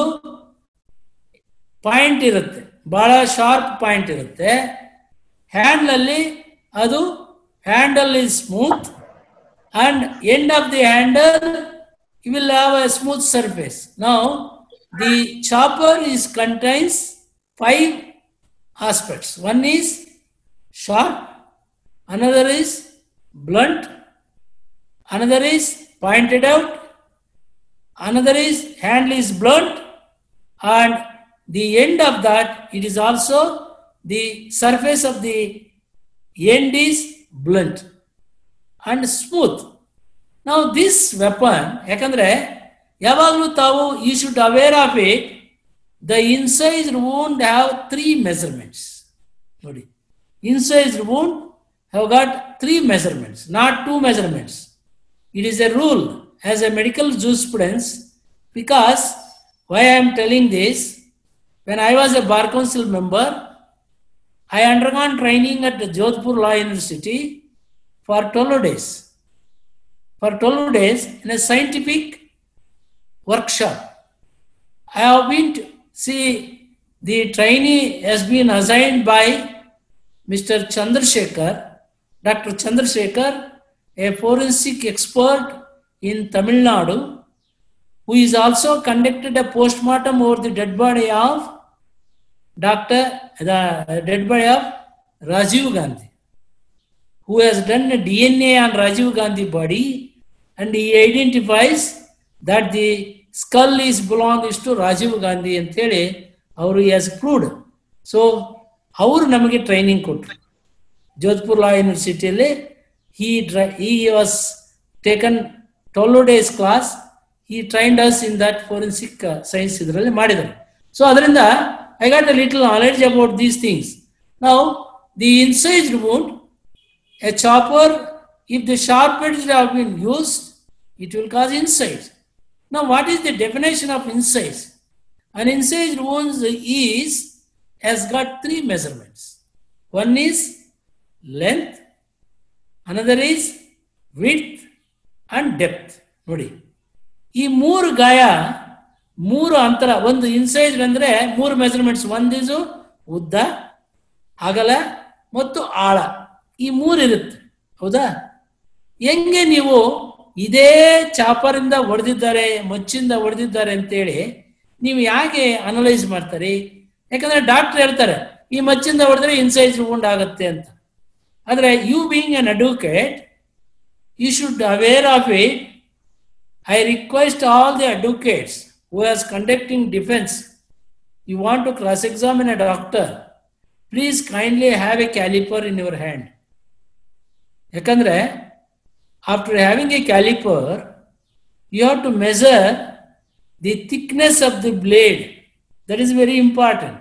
ಪಾಯಿಂಟ್ ಇರುತ್ತೆ ಬಹಳ ಶಾರ್ಪ್ ಪಾಯಿಂಟ್ ಇರುತ್ತೆ ಹ್ಯಾಂಡ್ಲಲ್ಲಿ ಅದು handle is smooth and end of the handle you will have a smooth surface. Now, the chopper is contains five aspects. One is sharp, another is blunt, another is pointed out, another is handle is blunt, and the end of that it is also the surface of the end is blunt and smooth. ನಾವು ದಿಸ್ ವೆಪನ್ ಯಾಕಂದ್ರೆ ಯಾವಾಗಲೂ ತಾವು you should aware of it the incised wound have three measurements. ನೋಡಿ incised wound have got three measurements, not two measurements. It is a rule as a medical jurisprudence because why I am telling this, when I was a bar council member, I undergone training at the Jodhpur Law University for 12 days. For 12 days in a scientific workshop. I have been to see the trainee has been assigned by Mr. Chandrasekhar, Dr. Chandrasekhar, a forensic expert in Tamil Nadu, who is also conducted a postmortem over the dead body of Dr. the dead body of Rajiv Gandhi, who has done a DNA on Rajiv Gandhi body, and he identifies that the skull is belongs to Rajiv Gandhi ಅಂತೇಳಿ ಅವರು ಎಸ್ ಪ್ರೂವ್ಡ್ ಸೊ ಅವರು ನಮಗೆ ಟ್ರೈನಿಂಗ್ ಕೊಟ್ಟರು ಜೋಧ್ಪುರ್ ಲಾ ಯೂನಿವರ್ಸಿಟಿಯಲ್ಲಿ he dri- he was taken 12 days class he trained us in that forensic uh, science ಇದರಲ್ಲಿ ಮಾಡಿದರು ಸೊ ಅದರಿಂದ I got a little knowledge about these things ನಾವು the incised wound a chopper if the sharp edges have been used it will cause insides now what is the definition of insides an incised wound is has got three measurements one is length another is width and depth ನೋಡಿ ಈ ಮೂರು ಗಾಯ ಮೂರು ಅಂತರ ಒಂದು ಇನ್ಸೈಜ್ ಅಂದ್ರೆ ಮೂರು ಮೆಜರ್ಮೆಂಟ್ಸ್ ಒಂದಿದು ಉದ್ದ ಅಗಲ ಮತ್ತು ಆಳ ಈ ಮೂರು ಇರುತ್ತೆ ಹೌದಾ ಹೆಂಗೆ ನೀವು ಇದೇ ಚಾಪರಿಂದ ಹೊಡೆದಿದ್ದಾರೆ ಮಚ್ಚಿಂದ ಹೊಡೆದಿದ್ದಾರೆ ಅಂತೇಳಿ ನೀವು ಯಾಕೆ ಅನಲೈಸ್ ಮಾಡ್ತಾರೆ ಯಾಕಂದ್ರೆ ಡಾಕ್ಟರ್ ಹೇಳ್ತಾರೆ ಈ ಮಚ್ಚಿಂದ ಹೊಡೆದ್ರೆ ಇನ್ಸೈಜ್ wound ಆಗುತ್ತೆ ಅಂತ ಆದರೆ you being an advocate you should aware of it I request all the advocates who as conducting defence you want to cross examine a doctor please kindly have a caliper in your hand ಯಾಕಂದ್ರೆ after having a caliper you have to measure the thickness of the blade that is very important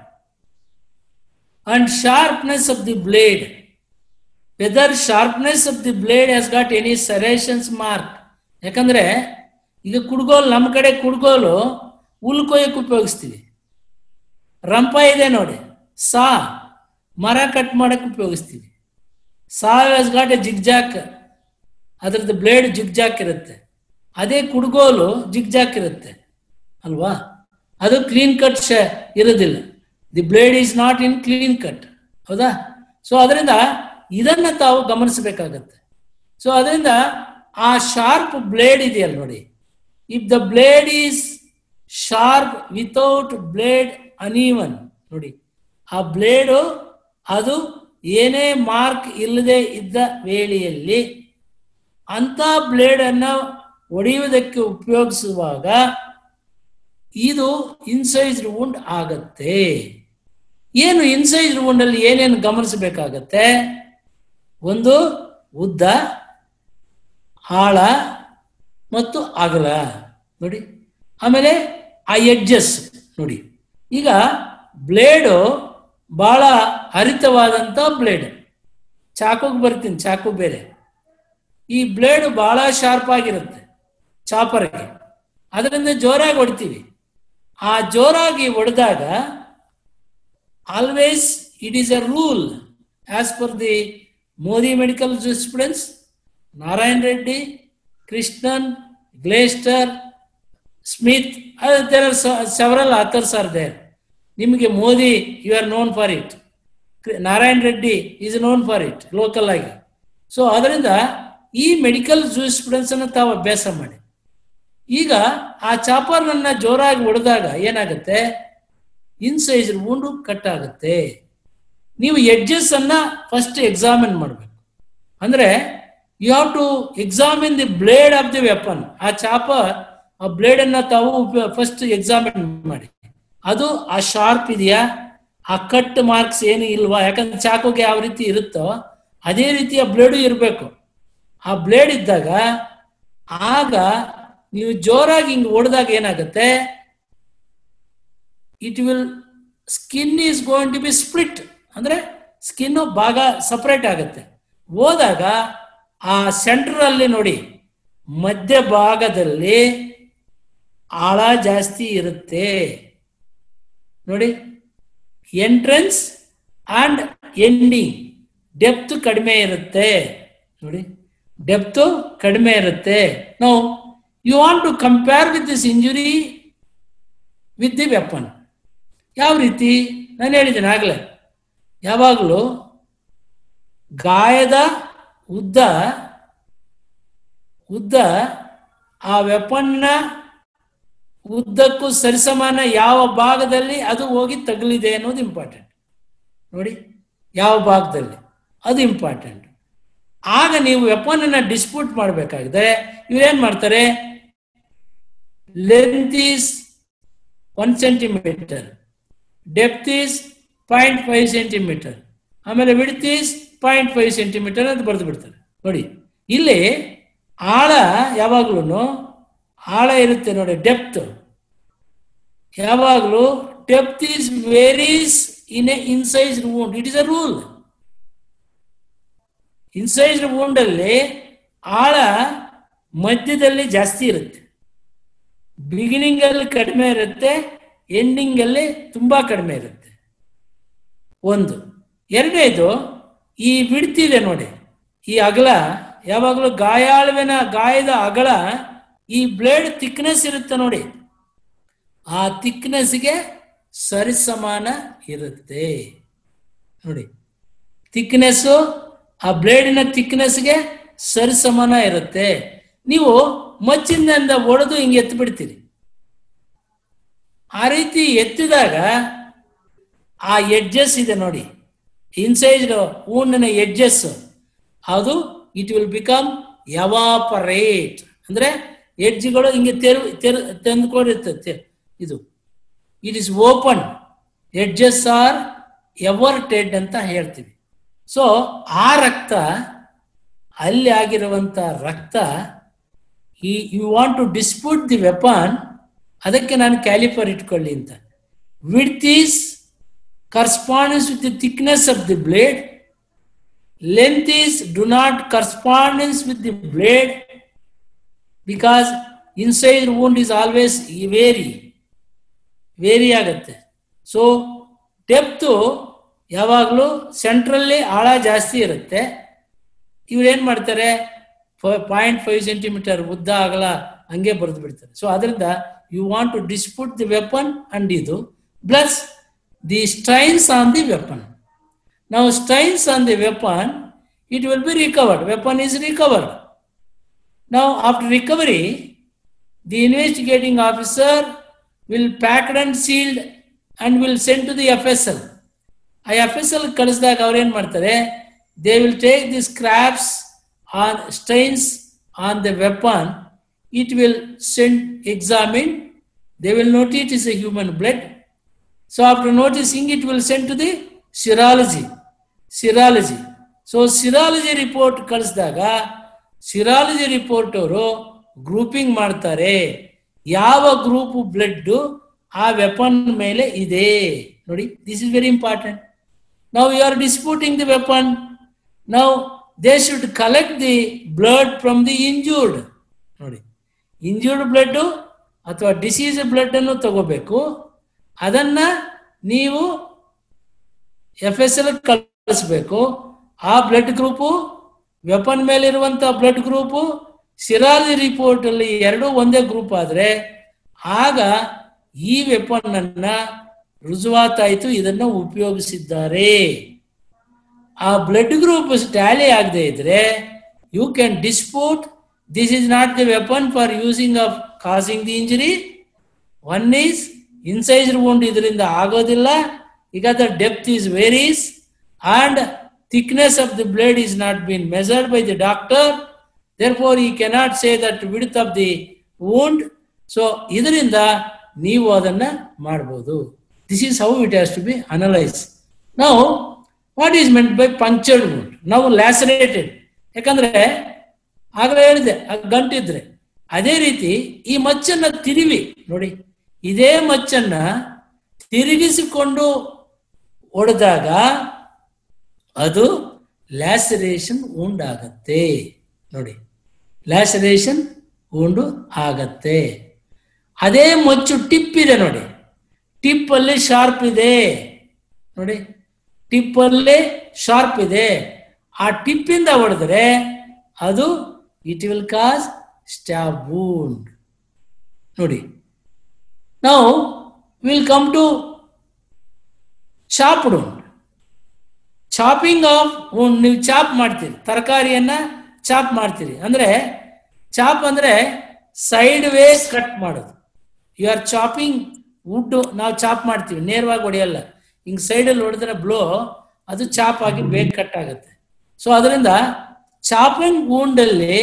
and sharpness of the blade whether sharpness of the blade has got any serrations mark ಯಾಕಂದ್ರೆ ಈಗ ಕುಡ್ಗೋಲು ನಮ್ಮ ಕಡೆ ಕುಡ್ಗೋಲು ಹುಲ್ ಕೊಯ್ಯಕ್ಕೆ ಉಪಯೋಗಿಸ್ತೀವಿ ರಂಪ ಇದೆ ನೋಡಿ ಸಾ ಮರ ಕಟ್ ಮಾಡಕ್ಕೆ ಉಪಯೋಗಿಸ್ತೀವಿ saw has got a zigzag ಅದ್ರದ್ದು ಬ್ಲೇಡ್ ಜಿಗ್ಜಾಕ್ ಇರುತ್ತೆ ಅದೇ ಕುಡ್ಗೋಲು ಜಿಗ್ಜಾಕ್ ಇರುತ್ತೆ ಅಲ್ವಾ ಅದು ಕ್ಲೀನ್ ಕಟ್ ಶ ಇರೋದಿಲ್ಲ the blade is not in clean cut ಹೌದಾ ಸೊ ಅದರಿಂದ ಇದನ್ನ ತಾವು ಗಮನಿಸಬೇಕಾಗತ್ತೆ ಸೊ ಅದರಿಂದ ಆ ಶಾರ್ಪ್ ಬ್ಲೇಡ್ ಇದೆಯಲ್ಲ ನೋಡಿ if the blade is sharp without blade uneven ನೋಡಿ ಆ ಬ್ಲೇಡು ಅದು ಏನೇ ಮಾರ್ಕ್ ಇಲ್ಲದೆ ಇದ್ದ ವೇಳೆಯಲ್ಲಿ ಅಂತ ಬ್ಲೇಡ್ ಅನ್ನ ಹೊಡೆಯುವುದಕ್ಕೆ ಉಪಯೋಗಿಸುವಾಗ ಇದು ಇನ್ಸೈಜ್ಡ್ ವುಂಡ್ ಆಗತ್ತೆ ಏನು ಇನ್ಸೈಜ್ಡ್ ವುಂಡ್ ಅಲ್ಲಿ ಏನೇನು ಗಮನಿಸಬೇಕಾಗತ್ತೆ ಒಂದು ಉದ್ದ ಆಳ ಮತ್ತು ಅಗಲ ನೋಡಿ ಆಮೇಲೆ ಆ ಎಡ್ಜಸ್ ನೋಡಿ ಈಗ ಬ್ಲೇಡು ಬಹಳ ಹರಿತವಾದಂಥ ಬ್ಲೇಡ್ ಚಾಕುಗೆ ಬರ್ತೀನಿ ಚಾಕು ಬೇರೆ ಈ ಬ್ಲೇಡ್ ಬಹಳ ಶಾರ್ಪ್ ಆಗಿರುತ್ತೆ ಚಾಪರ್ಗೆ ಅದರಿಂದ ಜೋರಾಗಿ ಹೊಡಿತೀವಿ ಆ ಜೋರಾಗಿ ಹೊಡೆದಾಗ always it is a rule as per the Modi medical jurisprudence Narayan Reddy Krishnan Glaister Smith there are several authors are there ನಿಮಗೆ Modi you are known for it Narayan Reddy is known for it local ಆಗಿ ಸೊ ಅದರಿಂದ ಈ ಮೆಡಿಕಲ್ ಜೂಸ್ಪ್ರೆನ್ಸ್ ಅನ್ನು ತಾವು ಅಭ್ಯಾಸ ಮಾಡಿ ಈಗ ಆ ಚಾಪರ್ನನ್ನ ಜೋರಾಗಿ ಹೊಡೆದಾಗ ಏನಾಗುತ್ತೆ ಇನ್ಸೈಜ್ ಉಂಡು ಕಟ್ ಆಗುತ್ತೆ ನೀವು ಎಡ್ಜಸ್ ಅನ್ನ ಫಸ್ಟ್ ಎಕ್ಸಾಮಿನ್ ಮಾಡಬೇಕು ಅಂದ್ರೆ you have to examine the blade of the weapon ಆ ಚಾಪರ್ ಆ ಬ್ಲೇಡ್ ಅನ್ನ ತಾವು ಫಸ್ಟ್ ಎಕ್ಸಾಮಿನ್ ಮಾಡಿ ಅದು ಆ ಶಾರ್ಪ್ ಇದೆಯಾ ಆ ಕಟ್ ಮಾರ್ಕ್ಸ್ ಏನು ಇಲ್ವಾ ಯಾಕಂದ್ರೆ ಚಾಕುಗೆ ಯಾವ ರೀತಿ ಇರುತ್ತೋ ಅದೇ ರೀತಿಯ ಬ್ಲೇಡು ಇರಬೇಕು ಆ ಬ್ಲೇಡ್ ಇದ್ದಾಗ ಆಗ ನೀವು ಜೋರಾಗಿ ಹಿಂಗೆ ಹೊಡೆದಾಗ ಏನಾಗುತ್ತೆ it will skin is going to be split ಅಂದ್ರೆ ಸ್ಕಿನ್ ಭಾಗ ಸಪರೇಟ್ ಆಗುತ್ತೆ ಹೋದಾಗ ಆ ಸೆಂಟರ್ ಅಲ್ಲಿ ನೋಡಿ ಮಧ್ಯ ಭಾಗದಲ್ಲಿ ಆಳ ಜಾಸ್ತಿ ಇರುತ್ತೆ ನೋಡಿ ಎಂಟ್ರೆನ್ಸ್ ಅಂಡ್ ಎಂಡಿಂಗ್ ಡೆಪ್ತ್ ಕಡಿಮೆ ಇರುತ್ತೆ ನೋಡಿ ಡೆಪ್ತ್ ಕಡಿಮೆ ಇರುತ್ತೆ ನಾವು you want to compare with this injury with the weapon ಯಾವ ರೀತಿ ನಾನು ಹೇಳಿದ್ದೇನೆ ಆಗಲೇ ಯಾವಾಗಲೂ ಗಾಯದ ಉದ್ದ ಉದ್ದ ಆ ವೆಪನ್ನ ಉದ್ದಕ್ಕೂ ಸರಿಸಮಾನ ಯಾವ ಭಾಗದಲ್ಲಿ ಅದು ಹೋಗಿ ತಗಲಿದೆ ಅನ್ನೋದು ಇಂಪಾರ್ಟೆಂಟ್ ನೋಡಿ ಯಾವ ಭಾಗದಲ್ಲಿ ಅದು ಇಂಪಾರ್ಟೆಂಟ್ ಆಗ ನೀವು ವೆಪನ್ನ ಡಿಸ್ಪ್ಯೂಟ್ ಮಾಡಬೇಕಾಗಿದೆ ಇವ್ರೇನ್ ಮಾಡ್ತಾರೆ length is one centimetre depth is point five centimetre ಆಮೇಲೆ width is point five centimetre ಅಂತ ಬರೆದು ಬಿಡ್ತಾರೆ ನೋಡಿ ಇಲ್ಲಿ ಆಳ ಯಾವಾಗ್ಲೂ ಆಳ ಇರುತ್ತೆ ನೋಡಿ ಡೆಪ್ತ್ ಯಾವಾಗಲೂ depth is varies in a incise wound it is a rule incise wound ಅಲ್ಲಿ ಆಳ ಮಧ್ಯದಲ್ಲಿ ಜಾಸ್ತಿ ಇರುತ್ತೆ ಬಿಗಿನಿಂಗ್ ಅಲ್ಲಿ ಕಡಿಮೆ ಇರುತ್ತೆ ಎಂಡಿಂಗ್ ಅಲ್ಲಿ ತುಂಬಾ ಕಡಿಮೆ ಇರುತ್ತೆ ಒಂದು ಎರಡನೇದು ಈ ಬಿಡ್ತಿದೆ ನೋಡಿ ಈ ಅಗಲ ಯಾವಾಗಲೂ ಗಾಯಾಳುವಿನ ಗಾಯದ ಅಗಲ ಈ ಬ್ಲೇಡ್ ಥಿಕ್ನೆಸ್ ಇರುತ್ತೆ ನೋಡಿ ಆ ಥಿಕ್ನೆಸ್ಗೆ ಸರಿಸಮಾನ ಇರುತ್ತೆ ನೋಡಿ ಥಿಕ್ನೆಸ್ಸು ಆ ಬ್ಲೇಡಿನ ಥಿಕ್ನೆಸ್ಗೆ ಸರಿಸಮಾನ ಇರುತ್ತೆ ನೀವು ಮಚ್ಚಿನಿಂದ ಒಡೆದು ಹಿಂಗೆ ಎತ್ತು ಬಿಡ್ತೀರಿ ಆ ರೀತಿ ಎತ್ತಿದಾಗ ಆ ಎಡ್ಜಸ್ ಇದೆ ನೋಡಿ ಇನ್ಸೈಡ್ ಊಂಡಿನ ಎಡ್ಜಸ್ ಅದು ಇಟ್ ವಿಲ್ ಬಿಕಮ್ ಯವಾಪರೇಟ್ ಅಂದ್ರೆ ಎಡ್ಜ್ಗಳು ಹಿಂಗೆ ತೆರು ತೆರು ತಂದುಕೊಂಡಿರ್ತದೆ ಇದು it is open edges are everted ಅಂತ ಹೇಳ್ತೀವಿ ಸೊ ಆ ರಕ್ತ ಅಲ್ಲಿ ಆಗಿರುವಂತ ರಕ್ತ ಈ you want to dispute the weapon ಅದಕ್ಕೆ ನಾನು ಕ್ಯಾಲಿಫರ್ ಇಟ್ಕೊಳ್ಳಿ ಅಂತ width is correspondence with the thickness of the blade length is do not correspondence with the blade because inside wound is always vary very ಆಗುತ್ತೆ ಸೊ ಡೆಪ್ತು ಯಾವಾಗಲೂ ಸೆಂಟ್ರಲ್ಲಿ ಆಳ ಜಾಸ್ತಿ ಇರುತ್ತೆ ಇವ್ರು ಏನು ಮಾಡ್ತಾರೆ ಪಾಯಿಂಟ್ ಫೈವ್ ಸೆಂಟಿಮೀಟರ್ ಉದ್ದ ಆಗಲ ಹಂಗೆ ಬರೆದು ಬಿಡ್ತಾರೆ ಸೊ ಅದರಿಂದ you want to dispute the weapon and ಇದು plus the stains on the weapon ನಾವು stains on the weapon it will be recovered weapon is recovered ನಾವು after recovery the investigating officer will packed and sealed and will send to the F S L ಆ ಎಫ್ ಎಸ್ ಎಲ್ ಕಳಿಸಿದಾಗ ಅವ್ರೇನ್ ಮಾಡ್ತಾರೆ they will take the scraps on stains on the weapon it will send examine they will note it is a human blood so after noticing it will send to the serology serology so serology report ಕಳಿಸಿದಾಗ ಸಿರಾಲಜಿ ರಿಪೋರ್ಟ್ ಅವರು ಗ್ರೂಪಿಂಗ್ ಮಾಡ್ತಾರೆ ಯಾವ ಗ್ರೂಪ್ ಬ್ಲಡ್ ಆ ವೆಪನ್ ಮೇಲೆ ಇದೆ ನೋಡಿ ದಿಸ್ ಇಸ್ ವೆರಿ ಇಂಪಾರ್ಟೆಂಟ್ ನಾವು you are disputing the weapon ನಾವು they should collect the blood from the injured ನೋಡಿ ಇಂಜೂರ್ಡ್ ಬ್ಲಡ್ ಅಥವಾ ಡಿಸೀಸ್ ಬ್ಲಡ್ ಅನ್ನು ತಗೋಬೇಕು ಅದನ್ನ ನೀವು ಎಫ್ ಎಸ್ ಎಲ್ ಕಳಿಸ್ಬೇಕು ಆ ಬ್ಲಡ್ ಗ್ರೂಪು ವೆಪನ್ ಮೇಲಿರುವಂತ ಬ್ಲಡ್ ಗ್ರೂಪು ಸಿರಾಜಿ ರಿಪೋರ್ಟ್ ಅಲ್ಲಿ ಎರಡೂ ಒಂದೇ ಗ್ರೂಪ್ ಆದ್ರೆ ಆಗ ಈ ವೆಪನ್ ಅನ್ನ ರುಜುವಾತಾಯ್ತು ಇದನ್ನ ಉಪಯೋಗಿಸಿದ್ದಾರೆ ಆ ಬ್ಲಡ್ ಗ್ರೂಪ್ ಟ್ಯಾಲಿ ಆಗದೆ ಇದ್ರೆ you can dispute this is not the weapon for using of causing the injury one is incise wound ಇದರಿಂದ ಆಗೋದಿಲ್ಲ ಈಗ the depth is varies and thickness of the blade is not been measured by the doctor therefore ಈ cannot say that width of the wound so ಇದರಿಂದ ನೀವು ಅದನ್ನ ಮಾಡ್ಬೋದು this is how it has to be analyse ನಾವು ವಾಟ್ ಈಸ್ ಮೆಂಟ್ ಬೈ ಪಂಕ್ಚರ್ಡ್ ವೋಂಡ್ ನಾವು ಲ್ಯಾಸರೇಟೆಡ್ ಯಾಕಂದ್ರೆ ಆಗಲೇ ಹೇಳಿದೆ ಗಂಟಿದ್ರೆ ಅದೇ ರೀತಿ ಈ ಮಚ್ಚನ್ನ ತಿರುವಿ ನೋಡಿ ಇದೇ ಮಚ್ಚನ್ನ ತಿರುಗಿಸಿಕೊಂಡು ಹೊಡೆದಾಗ ಅದು ಲ್ಯಾಸರೇಷನ್ ಉಂಡಾಗತ್ತೆ ನೋಡಿ ಲ್ಯಾಸರೇಷನ್ ಉಂಡು ಆಗತ್ತೆ ಅದೇ ಮೊಚ್ಚು ಟಿಪ್ ಇದೆ ನೋಡಿ ಟಿಪ್ ಅಲ್ಲಿ ಶಾರ್ಪ್ ಇದೆ ನೋಡಿ ಟಿಪ್ ಅಲ್ಲಿ ಶಾರ್ಪ್ ಇದೆ ಆ ಟಿಪ್ಪಿಂದ ಹೊಡೆದ್ರೆ ಅದು it will cause stab wound ನೋಡಿ ನಾವು will come to chopped wound chopping of ನೀವು ಚಾಪ್ ಮಾಡ್ತೀರಿ ತರಕಾರಿಯನ್ನ ಚಾಪ್ ಮಾಡ್ತೀರಿ ಅಂದ್ರೆ ಚಾಪ್ ಅಂದ್ರೆ ಸೈಡ್ ವೇಸ್ ಕಟ್ ಮಾಡೋದು ಯು ಆರ್ ಚಾಪಿಂಗ್ ವುಡ್ ನಾವು ಚಾಪ್ ಮಾಡ್ತೀವಿ ನೇರವಾಗಿ ಹೊಡೆಯಲ್ಲ ಹಿಂಗ್ ಸೈಡಲ್ಲಿ ಹೊಡೆದ್ರೆ ಬ್ಲೋ ಅದು ಚಾಪ್ ಆಗಿ ಬೇಗ ಕಟ್ ಆಗುತ್ತೆ ಸೊ ಅದರಿಂದ ಚಾಪಿಂಗ್ ವೂಂಡಲ್ಲಿ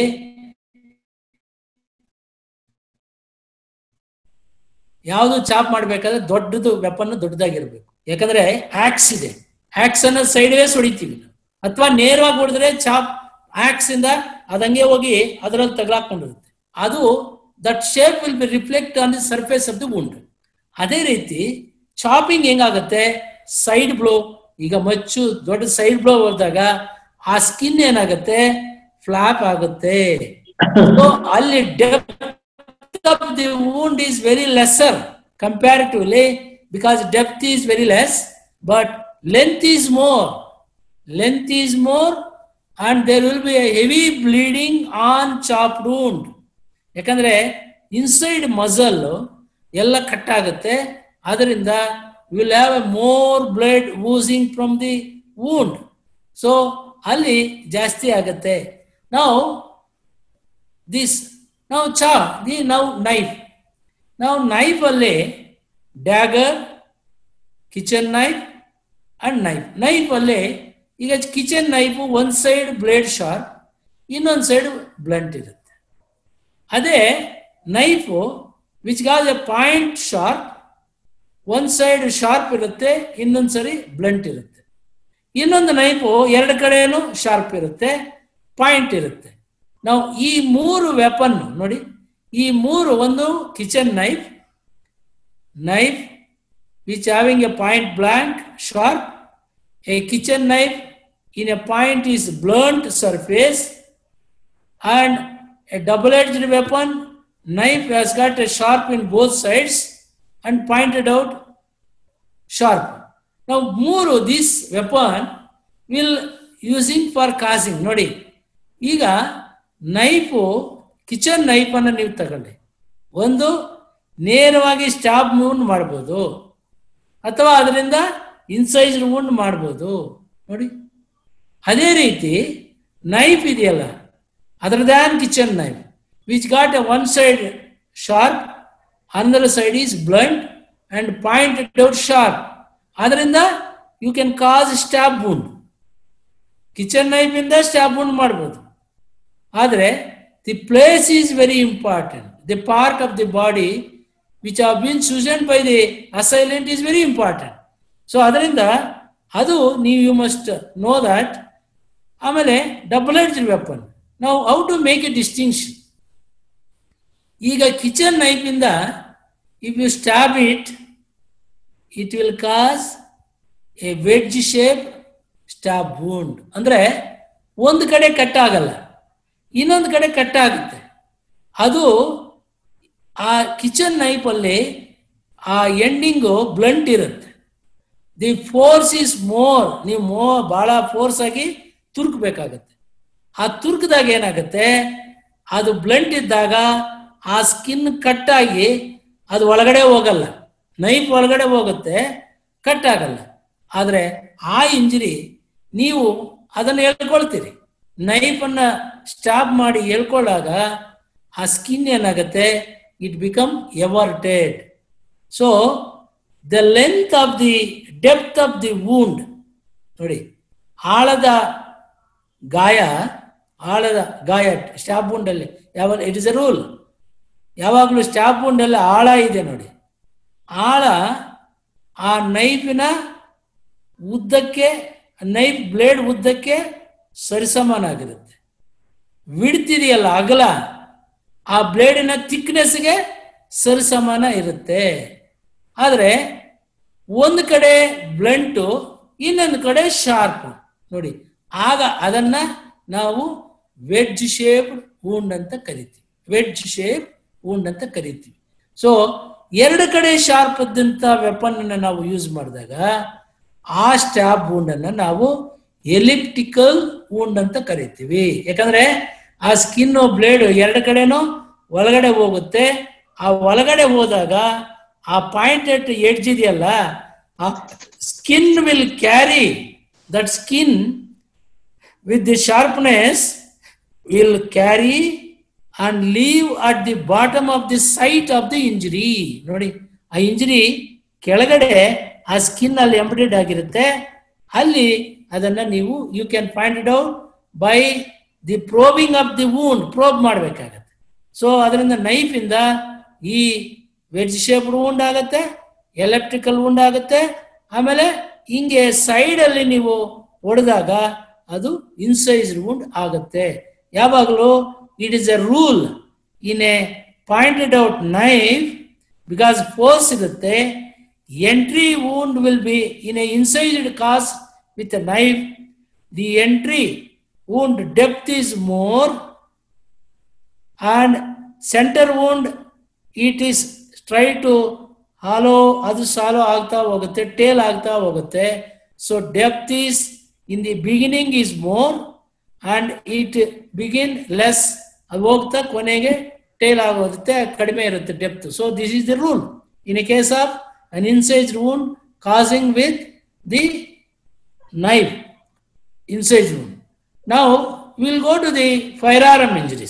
ಯಾವುದು ಚಾಪ್ ಮಾಡ್ಬೇಕಾದ್ರೆ ದೊಡ್ಡದು ವೆಪನ್ ದೊಡ್ಡದಾಗಿರ್ಬೇಕು ಯಾಕಂದ್ರೆ ಆಕ್ಸ್ ಇದೆ ಆಕ್ಸ್ ಅನ್ನ ಸೈಡ್ ವೇಸ್ ಹೊಡಿತೀವಿ ಅಥವಾ ನೇರವಾಗಿ ಹೊಡೆದ್ರೆ ಚಾಪ್ ಆಕ್ಸ್ ಇಂದ ಅದಂಗೆ ಹೋಗಿ ಅದರಲ್ಲಿ ತಗಲಾಕೊಂಡಿರುತ್ತೆ ಅದು that shape will be reflect on the surface of the wound ಅದೇ ರೀತಿ ಚಾಪಿಂಗ್ ಹೆಂಗಾಗತ್ತೆ ಸೈಡ್ ಬ್ಲೋ ಈಗ ಮಚ್ಚು ದೊಡ್ಡ ಸೈಡ್ ಬ್ಲೋ ಹೋದಾಗ ಆ ಸ್ಕಿನ್ ಏನಾಗುತ್ತೆ ಫ್ಲಾಪ್ ಆಗುತ್ತೆ So, ಅಲ್ಲಿ depth of the wound is very lesser comparatively because depth is very less but length is more length is more and there will be a heavy bleeding on chopped wound ಯಾಕಂದ್ರೆ ಇನ್ಸೈಡ್ ಮಸಲ್ ಎಲ್ಲ ಕಟ್ ಆಗುತ್ತೆ ಅದರಿಂದ will have a more blood oozing from the wound so ಅಲ್ಲಿ ಜಾಸ್ತಿ ಆಗುತ್ತೆ ನಾವು ದಿಸ್ ನಾವು ಚಾ ದಿ ನಾವು ನೈಫ್ ನಾವು ನೈಫಲ್ಲಿ dagger kitchen knife and knife ನೈಫಲ್ಲಿ ಈಗ ಕಿಚನ್ ನೈಫು ಒಂದು ಸೈಡ್ ಬ್ಲೇಡ್ ಶಾರ್ಪ್ ಇನ್ನೊಂದು ಸೈಡ್ ಬ್ಲಂಟ್ ಇರುತ್ತೆ ಅದೇ knife which goes a point sharp ಒಂದು ಸೈಡ್ ಶಾರ್ಪ್ ಇರುತ್ತೆ ಇನ್ನೊಂದು ಸರಿ ಬ್ಲಂಟ್ ಇರುತ್ತೆ ಇನ್ನೊಂದು ನೈಫು ಎರಡು ಕಡೆನೂ ಶಾರ್ಪ್ ಇರುತ್ತೆ ಪಾಯಿಂಟ್ ಇರುತ್ತೆ ನಾವು ಈ ಮೂರು ವೆಪನ್ ನೋಡಿ ಈ ಮೂರು ಒಂದು kitchen knife knife which having a point blank sharp a kitchen knife in a point is blunt surface and a double-edged weapon knife has got a sharp in both sides and pointed out sharp now ಮೂರು this weapon will using for causing ನೋಡಿ ಈಗ ನೈಫು ಕಿಚನ್ ನೈಫನ್ನು ನೀವು ತಗೊಳ್ಳಿ ಒಂದು ನೇರವಾಗಿ ಸ್ಟಾಬ್ ಮೂನ್ ಮಾಡ್ಬೋದು ಅಥವಾ ಅದರಿಂದ ಇನ್ಸೈಜ್ ಉಂಡ್ ಮಾಡ್ಬೋದು ನೋಡಿ ಅದೇ ರೀತಿ ನೈಫ್ ಇದೆಯಲ್ಲ other than kitchen knife which got a one side sharp other side is blunt and point out sharp ಅದರಿಂದ you can cause stab wound kitchen knife ಇಂದ ಸ್ಟ್ಯಾಬ್ ಬೂಂಡ್ ಮಾಡ್ಬೋದು ಆದರೆ the place is very important the part of the body which have been chosen by the assailant is very important so ಅದರಿಂದ ಅದು ನೀವು ಯು ಮಸ್ಟ್ ನೋ ದಟ್ ಆಮೇಲೆ ಡಬಲ್ ಎಡ್ಜ್ ವೆಪನ್ ನಾವು how to make a distinction ಈಗ ಕಿಚನ್ ನೈಫಿಂದ if you stab it it will cause a wedge shape stab wound ಅಂದ್ರೆ ಒಂದು ಕಡೆ ಕಟ್ ಆಗಲ್ಲ ಇನ್ನೊಂದು ಕಡೆ ಕಟ್ ಆಗುತ್ತೆ ಅದು ಆ ಕಿಚನ್ ನೈಫಲ್ಲಿ ಆ ಎಂಡಿಂಗು ಬ್ಲಂಟ್ ಇರುತ್ತೆ ದಿ ಫೋರ್ಸ್ ಈಸ್ ಮೋರ್ ನೀವು ಮೋ ಬಹಳ ಫೋರ್ಸ್ ಆಗಿ ತುರ್ಕ್ಬೇಕಾಗತ್ತೆ ಆ ತುರ್ಕದಾಗ ಏನಾಗುತ್ತೆ ಅದು ಬ್ಲಂಟ್ ಇದ್ದಾಗ ಆ ಸ್ಕಿನ್ ಕಟ್ ಆಗಿ ಅದು ಒಳಗಡೆ ಹೋಗಲ್ಲ ನೈಫ್ ಒಳಗಡೆ ಹೋಗುತ್ತೆ ಕಟ್ ಆಗಲ್ಲ ಆದರೆ ಆ ಇಂಜರಿ ನೀವು ಅದನ್ನು ಹೇಳ್ಕೊಳ್ತೀರಿ ನೈಫನ್ನ ಸ್ಟಾಪ್ ಮಾಡಿ ಹೇಳ್ಕೊಳ್ಳಾಗ ಆ ಸ್ಕಿನ್ ಏನಾಗುತ್ತೆ it become everted so the length of the depth of the wound ನೋಡಿ ಆಳದ ಗಾಯ ಆಳದ ಗಾಯ ಸ್ಟಾಪ್ ಬುಂಡಲ್ಲಿ ಯಾವ ಇಟ್ ಇಸ್ ಎ ರೂಲ್ ಯಾವಾಗಲೂ ಸ್ಟಾಪ್ ಬುಂಡಲ್ಲಿ ಆಳ ಇದೆ ನೋಡಿ ಆಳ ಆ ನೈಫಿನ ಉದ್ದಕ್ಕೆ ನೈಫ್ ಬ್ಲೇಡ್ ಉದ್ದಕ್ಕೆ ಸರಿಸಮಾನಾಗಿರುತ್ತೆ ವಿಡ್ತಿದೆಯಲ್ಲ ಅಗಲ ಆ ಬ್ಲೇಡಿನ ಥಿಕ್ನೆಸ್ಗೆ ಸರಿಸಮಾನ ಇರುತ್ತೆ ಆದರೆ ಒಂದು ಕಡೆ ಬ್ಲಂಟು ಇನ್ನೊಂದು ಕಡೆ ಶಾರ್ಪ್ ನೋಡಿ ಆಗ ಅದನ್ನ ನಾವು ವೆಡ್ಜ್ ಶೇಪ್ಡ್ ವೂಂಡ್ ಅಂತ ಕರಿತೀವಿ ವೆಡ್ಜ್ ಶೇಪ್ ವೂಂಡ್ ಅಂತ ಕರಿತೀವಿ ಸೊ ಎರಡು ಕಡೆ ಶಾರ್ಪ್ ಇದ್ದಂಥ ವೆಪನ್ ಅನ್ನ ನಾವು ಯೂಸ್ ಮಾಡಿದಾಗ ಆ ಸ್ಟ್ಯಾಬ್ ವೂಂಡ್ ಅನ್ನ ನಾವು ಎಲಿಪ್ಟಿಕಲ್ ವೂಂಡ್ ಅಂತ ಕರಿತೀವಿ ಯಾಕಂದ್ರೆ ಆ ಸ್ಕಿನ್ ಬ್ಲೇಡ್ ಎರಡು ಕಡೆನೂ ಒಳಗಡೆ ಹೋಗುತ್ತೆ ಆ ಒಳಗಡೆ ಹೋದಾಗ ಆ ಪಾಯಿಂಟೆಡ್ ಎಡ್ಜ್ ಇದೆಯಲ್ಲ ಆ skin will carry that skin with the sharpness will carry and leave at the bottom of the site of the injury ನೋಡಿ ಆ ಇಂಜುರಿ ಕೆಳಗಡೆ ಆ ಸ್ಕಿನ್ ಅಲ್ಲಿ ಎಂಬೆಡೆಡ್ ಆಗಿರುತ್ತೆ ಅಲ್ಲಿ ಅದನ್ನ ನೀವು you can find it out by the probing of the wound probe ಮಾಡಬೇಕಾಗತ್ತೆ ಸೊ ಅದರಿಂದ ನೈಫ್ ಇಂದ ಈ ವೆಜ್ ಶೇಪ್ ವೂಂಡ್ ಆಗುತ್ತೆ ಎಲೆಕ್ಟ್ರಿಕಲ್ ವೂಂಡ್ ಆಗುತ್ತೆ ಆಮೇಲೆ ಹಿಂಗೆ ಸೈಡ್ ಅಲ್ಲಿ ನೀವು ಹೊಡೆದಾಗ ಅದು ಇನ್ಸೈಸ್ಡ್ ವೂಂಡ್ ಆಗುತ್ತೆ ಯಾವಾಗಲೂ it is a rule in a pointed out knife because force ಇರುತ್ತೆ entry wound will be in a incised cause with a knife the entry wound depth is more and center wound it is try to hollow ಅದು ಸಾಲೋ ಆಗ್ತಾ ಹೋಗುತ್ತೆ ಟೇಲ್ ಆಗ್ತಾ ಹೋಗುತ್ತೆ so depth is in the beginning is more and it begin less ಅದು ಹೋಗ್ತಾ ಕೊನೆಗೆ ಟೇಲ್ ಆಗೋಗುತ್ತೆ ಕಡಿಮೆ ಇರುತ್ತೆ depth so this is the rule in a case of an incise wound causing with the knife inside wound. Now we'll go to the firearm injuries.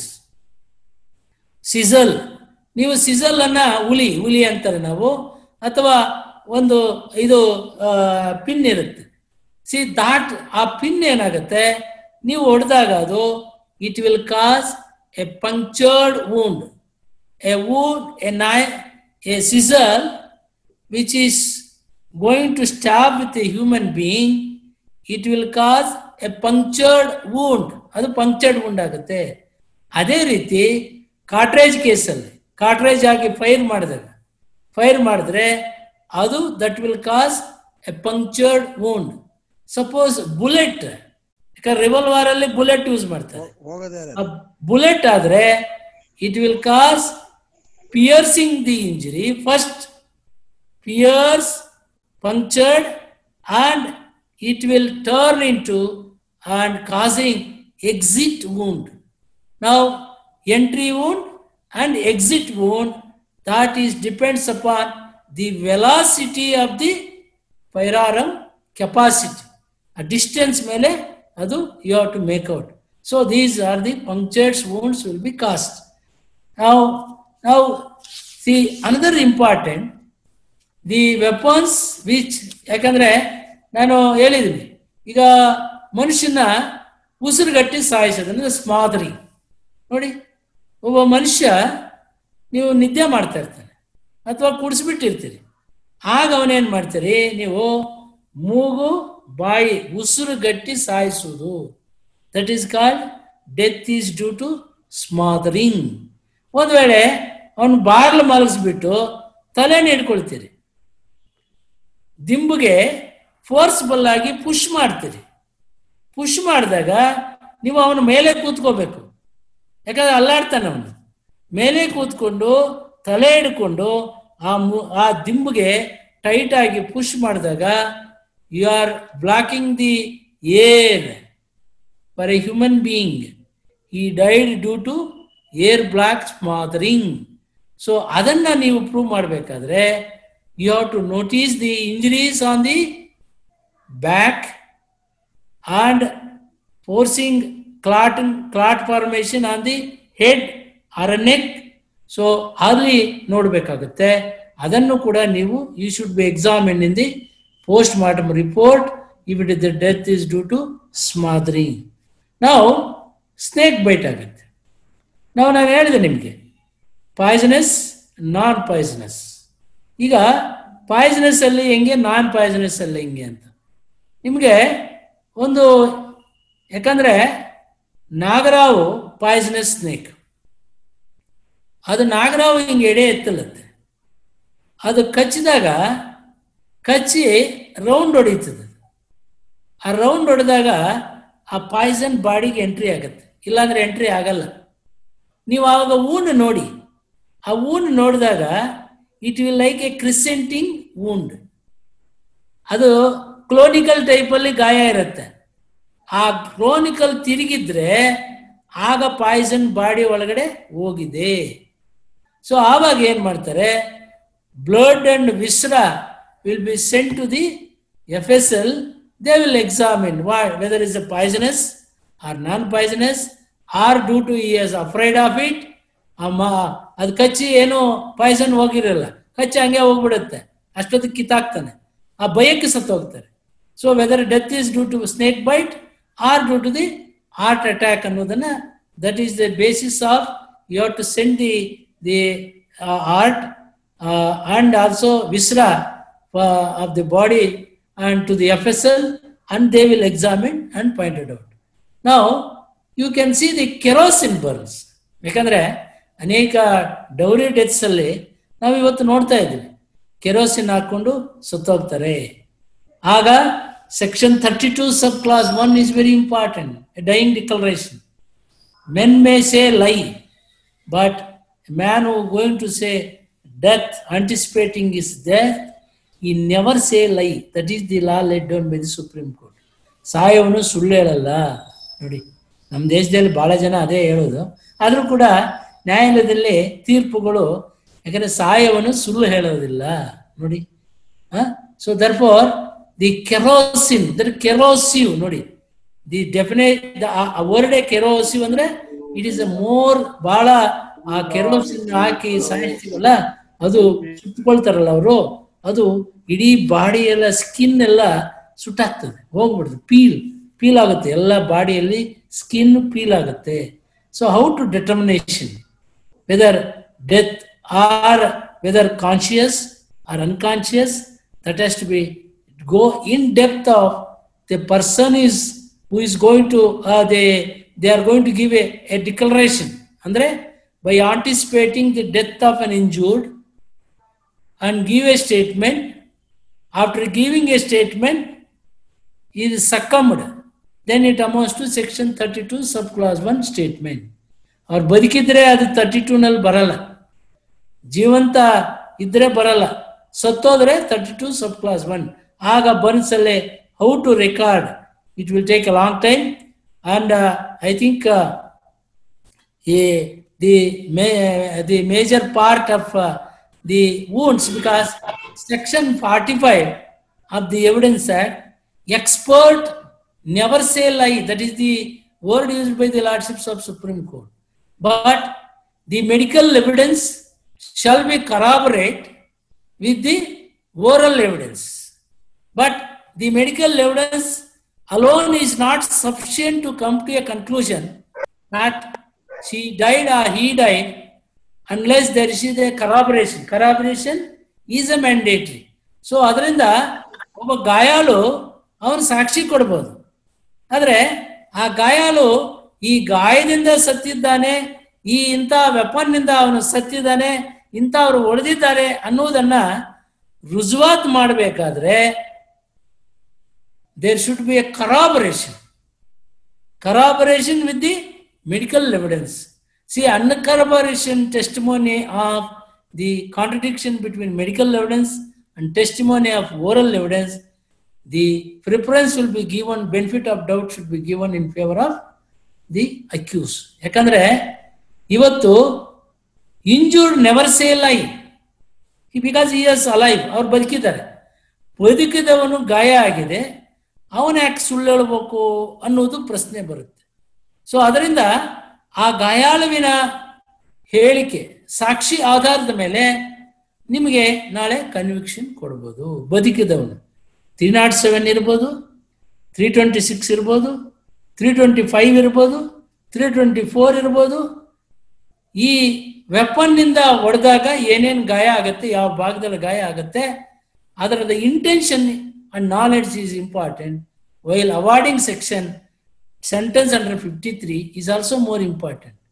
Chisel ನೀವು ಸಿಸಲ್ ಅನ್ನ ಹುಲಿ ಹುಲಿ ಅಂತಾರೆ ನಾವು ಅಥವಾ ಒಂದು ಇದು ಪಿನ್ ಇರುತ್ತೆ ಸಿ ದಾಟ್ ಆ ಪಿನ್ ಏನಾಗುತ್ತೆ ನೀವು ಹೊಡೆದಾಗ ಅದು it will cause a punctured wound a wound a nail a chisel which is going to stop with a human being it will cause a punctured wound ಅದು ಪಂಕ್ಚರ್ಡ್ ವೂಂಡ್ ಆಗುತ್ತೆ ಅದೇ ರೀತಿ ಕಾಟ್ರೇಜ್ ಕೇಸಲ್ಲಿ ಕಾಟ್ರೇಜ್ ಆಗಿ ಫೈರ್ ಮಾಡಿದಾಗ ಫೈರ್ ಮಾಡಿದ್ರೆ ಅದು that will cause a punctured wound suppose bullet ಯಾಕಂದ್ರೆ ರಿವಲ್ವರ್ ಅಲ್ಲಿ ಬುಲೆಟ್ ಯೂಸ್ ಮಾಡ್ತಾರೆ ಹೋಗೋದೇ ಅದೇ. ಆ ಬುಲೆಟ್ ಆದ್ರೆ it will cause piercing the injury first pierce punctured and it will turn into and causing exit wound now entry wound and exit wound that is depends upon the velocity of the firearm capacity a distance ಮೇಲೆ ಅದು you have to make out so these are the punctured wounds will be caused now now see another important the weapons which ಯಾಕಂದ್ರೆ ನಾನು ಹೇಳಿದ್ದೀನಿ ಈಗ ಮನುಷ್ಯನ ಉಸಿರುಗಟ್ಟಿ ಸಾಯಿಸೋದಂದ್ರೆ ಸ್ಮಾದರಿ ನೋಡಿ ಒಬ್ಬ ಮನುಷ್ಯ ನೀವು ನಿದ್ದೆ ಮಾಡ್ತಾ ಇರ್ತಾನೆ ಅಥವಾ ಕುಡಿಸ್ಬಿಟ್ಟಿರ್ತೀರಿ ಆಗ ಅವನೇನ್ ಮಾಡ್ತೀರಿ ನೀವು ಮೂಗು ಬಾಯಿ ಉಸಿರು ಗಟ್ಟಿ ಸಾಯಿಸುವುದು that is called death is due to smothering ಒಂದ್ ವೇಳೆ ಅವನು ಬಾರ್ಲು ಮಲಗಿಸ್ಬಿಟ್ಟು ತಲೆನ ಹಿಡ್ಕೊಳ್ತೀರಿ ದಿಂಬುಗೆ ಫೋರ್ಸ್ಬಲ್ ಆಗಿ ಪುಷ್ ಮಾಡ್ತೀರಿ ಪುಷ್ ಮಾಡಿದಾಗ ನೀವು ಅವನ ಮೇಲೆ ಕೂತ್ಕೋಬೇಕು ಯಾಕಂದ್ರೆ ಅಲ್ಲಾಡ್ತಾನೆ ಅವನು ಮೇಲೆ ಕೂತ್ಕೊಂಡು ತಲೆ ಹಿಡ್ಕೊಂಡು ಆ ಮು ಆ ದಿಂಬುಗೆ ಟೈಟ್ ಆಗಿ ಪುಷ್ ಮಾಡಿದಾಗ you are blocking the air for a human being he died due to air block smothering so ಅದನ್ನ ನೀವು ಪ್ರೂವ್ ಮಾಡಬೇಕಾದ್ರೆ you have to notice the injuries on the back and forcing clot clot formation on the head or neck so ಅಲ್ಲಿ ನೋಡಬೇಕಾಗುತ್ತೆ ಅದನ್ನು ಕೂಡ ನೀವು you should be examine in the post mortem report if it the death is due to smothering ನಾವು ಸ್ನೇಕ್ ಬೈಟ್ ಆಗುತ್ತೆ ನಾವು ನಾನು ಹೇಳಿದೆ ನಿಮಗೆ ಪಾಯ್ಸನಸ್ ನಾನ್ ಪಾಯ್ಸನಸ್ ಈಗ ಪಾಯ್ಸನಸ್ ಅಲ್ಲಿ ಹೆಂಗೆ ನಾನ್ ಪಾಯ್ಸನಸ್ ಅಲ್ಲಿ ಹೆಂಗೆ ಅಂತ ನಿಮಗೆ ಒಂದು ಯಾಕಂದ್ರೆ ನಾಗರಾವು ಪಾಯ್ಸನಸ್ ಸ್ನೇಕ್ ಅದು ನಾಗರಾವು ಹಿಂಗೆ ಎಡೆ ಎತ್ತಲತ್ತೆ ಅದು ಕಚ್ಚಿದಾಗ ಕಚ್ಚಿ ರೌಂಡ್ ಹೊಡಿತದೆ ಆ ರೌಂಡ್ ಹೊಡೆದಾಗ ಆ ಪಾಯ್ಸನ್ ಬಾಡಿಗೆ ಎಂಟ್ರಿ ಆಗುತ್ತೆ ಇಲ್ಲಾಂದ್ರೆ ಎಂಟ್ರಿ ಆಗಲ್ಲ ನೀವು ಆವಾಗ ವೂಂಡ್ ನೋಡಿ ಆ ವೂಂಡ್ ನೋಡಿದಾಗ it will like a crescenting wound ಅದು ಕ್ಲೋನಿಕಲ್ ಟೈಪಲ್ಲಿ ಗಾಯ ಇರುತ್ತೆ ಆ ಕ್ರೋನಿಕಲ್ ತಿರುಗಿದ್ರೆ ಆಗ ಪಾಯ್ಸನ್ ಬಾಡಿ ಒಳಗಡೆ ಹೋಗಿದೆ ಸೊ ಆವಾಗ ಏನ್ ಮಾಡ್ತಾರೆ blood and viscera will be sent to the F S L they will examine whether is a poisonous or non poisonous or due to he is afraid of it ಅಮ್ಮ ಅದು ಕಚ್ಚಿ ಏನು ಪಾಯ್ಸನ್ ಹೋಗಿರಲ್ಲ ಕಚ್ಚಿ ಹಂಗೆ ಹೋಗ್ಬಿಡುತ್ತೆ ಅಷ್ಟೊತ್ತಿಗೆ ಕಿತ್ತಾಕ್ತಾನೆ ಆ ಭಯಕ್ಕೆ ಸತ್ತು ಹೋಗ್ತಾರೆ so whether death is due to snake bite or due to the heart attack ಅನ್ನೋದನ್ನ that is the basis of you have to send the the heart and also viscera of the body and to the F S L and they will examine and pointed out ನಾವು you can see the kerosene burns ಯಾಕಂದ್ರೆ ಅನೇಕ ಡೌರಿ ಡೆತ್ಸ್ ಅಲ್ಲಿ ನಾವು ಇವತ್ತು ನೋಡ್ತಾ ಇದ್ದೀವಿ ಕೆರೋಸಿನ್ ಹಾಕೊಂಡು ಸುತ್ತೋಗ್ತಾರೆ ಆಗ section thirty two sub class one is very important dying declaration men may say lie but man who going to say death anticipating is death he never say lie that is the law let down by the Supreme Court ಸಾಯವನು ಸುಳ್ಳು ಹೇಳಲ್ಲ ನೋಡಿ ನಮ್ಮ ದೇಶದಲ್ಲಿ ಬಹಳ ಜನ ಅದೇ ಹೇಳೋದು ಆದರೂ ಕೂಡ ನ್ಯಾಯಾಲಯದಲ್ಲಿ ತೀರ್ಪುಗಳು ಯಾಕಂದ್ರೆ ಸಾಯವನು ಸುಳ್ಳು ಹೇಳೋದಿಲ್ಲ ನೋಡಿ so therefore the kerosene there corrosive ನೋಡಿ ದಿ ಡೆಫಿನೇಟ್ ವರ್ಡೆ ಕೆರೋಸಿವ್ ಅಂದ್ರೆ ಇಟ್ ಈಸ್ ಅ ಮೋರ್ ಬಹಳ ಆ ಕೆರೋಸಿನ್ ಹಾಕಿ ಸಾಯಿಸ್ತೀವಲ್ಲ ಅದು ಸುತ್ತಕೊಳ್ತಾರಲ್ಲ ಅವರು ಅದು ಇಡೀ ಬಾಡಿ ಎಲ್ಲ ಸ್ಕಿನ್ ಎಲ್ಲ ಸುಟ್ಟಾಗ್ತದೆ ಹೋಗ್ಬಿಡುತ್ತೆ ಪೀಲ್ ಪೀಲ್ ಆಗುತ್ತೆ ಎಲ್ಲ ಬಾಡಿಯಲ್ಲಿ ಸ್ಕಿನ್ ಪೀಲ್ ಆಗುತ್ತೆ so how to determination whether death or whether conscious or unconscious that has to be go in depth of the person is who is going to uh, they they are going to give a, a declaration andre by anticipating the death of an injured and give a statement after giving a statement he is succumbed then it amounts to section 32 subclause 1 statement ಅವ್ರು ಬದುಕಿದ್ರೆ ಅದು ತರ್ಟಿ ಟೂನಲ್ಲಿ ಬರಲ್ಲ ಜೀವಂತ ಇದ್ರೆ ಬರಲ್ಲ ಸತ್ತೋದ್ರೆ thirty two sub class one ಆಗ ಬರ್ನ್ಸಲ್ಲೇ how to record it will take a long time and I think the may the major part of the wounds because section 45 of the evidence act expert never say lie that is the word used by the lordships of supreme court but the medical evidence shall be corroborate with the oral evidence but the medical evidence alone is not sufficient to come to a conclusion that she died or he died unless there is a corroboration. Corroboration is a mandatory. So ಅದರಿಂದ ಒಬ್ಬ ಗಾಯಾಳು ಅವನು ಸಾಕ್ಷಿ ಕೊಡ್ಬೋದು ಆದರೆ ಆ ಗಾಯಾಳು ಈ ಗಾಯದಿಂದ ಸತ್ತಿದ್ದಾನೆ ಈ ಇಂಥ ವೆಪನ್ನಿಂದ ಅವನು ಸತ್ತಿದ್ದಾನೆ ಇಂಥವ್ರು ಹೊಡೆದಿದ್ದಾರೆ ಅನ್ನೋದನ್ನ ರುಜುವಾತ್ ಮಾಡಬೇಕಾದ್ರೆ there should be a corroboration. Corroboration with the medical evidence. See, uncorroboration testimony of the contradiction between medical evidence and testimony of oral evidence, the preference will be given, benefit of doubt should be given in favor of the accused. ಯಾಕಂದ್ರೆ ಇವತ್ತು ಇಂಜೂರ್ಡ್ ನೆವರ್ ಸೇ ಲೈ ಬಿಕಾಸ್ ಇ ಎಸ್ ಅಲೈವ್ ಅವ್ರು ಬದುಕಿದ್ದಾರೆ ಬದುಕಿದವನು ಗಾಯ ಆಗಿದೆ ಅವನ ಯಾಕೆ ಸುಳ್ಳು ಹೇಳ್ಬೇಕು ಅನ್ನೋದು ಪ್ರಶ್ನೆ ಬರುತ್ತೆ ಸೊ ಅದರಿಂದ ಆ ಗಾಯಾಳುವಿನ ಹೇಳಿಕೆ ಸಾಕ್ಷಿ ಆಧಾರದ ಮೇಲೆ ನಿಮಗೆ ನಾಳೆ ಕನ್ವಿಕ್ಷನ್ ಕೊಡ್ಬೋದು ಬದುಕಿದವನು ತ್ರೀ ನಾಟ್ ಸೆವೆನ್ ಇರ್ಬೋದು ತ್ರೀ ಟ್ವೆಂಟಿ ಸಿಕ್ಸ್ ಇರ್ಬೋದು ತ್ರೀ ಟ್ವೆಂಟಿ ಫೈವ್ ಇರ್ಬೋದು ತ್ರೀ ಟ್ವೆಂಟಿ ಫೋರ್ ಇರ್ಬೋದು ಈ ವೆಪನ್ನಿಂದ ಹೊಡೆದಾಗ ಏನೇನು ಗಾಯ ಆಗುತ್ತೆ ಯಾವ ಭಾಗದಲ್ಲಿ ಗಾಯ ಆಗುತ್ತೆ ಅದರದ intention and knowledge is important while awarding section sentence under 53 is also more important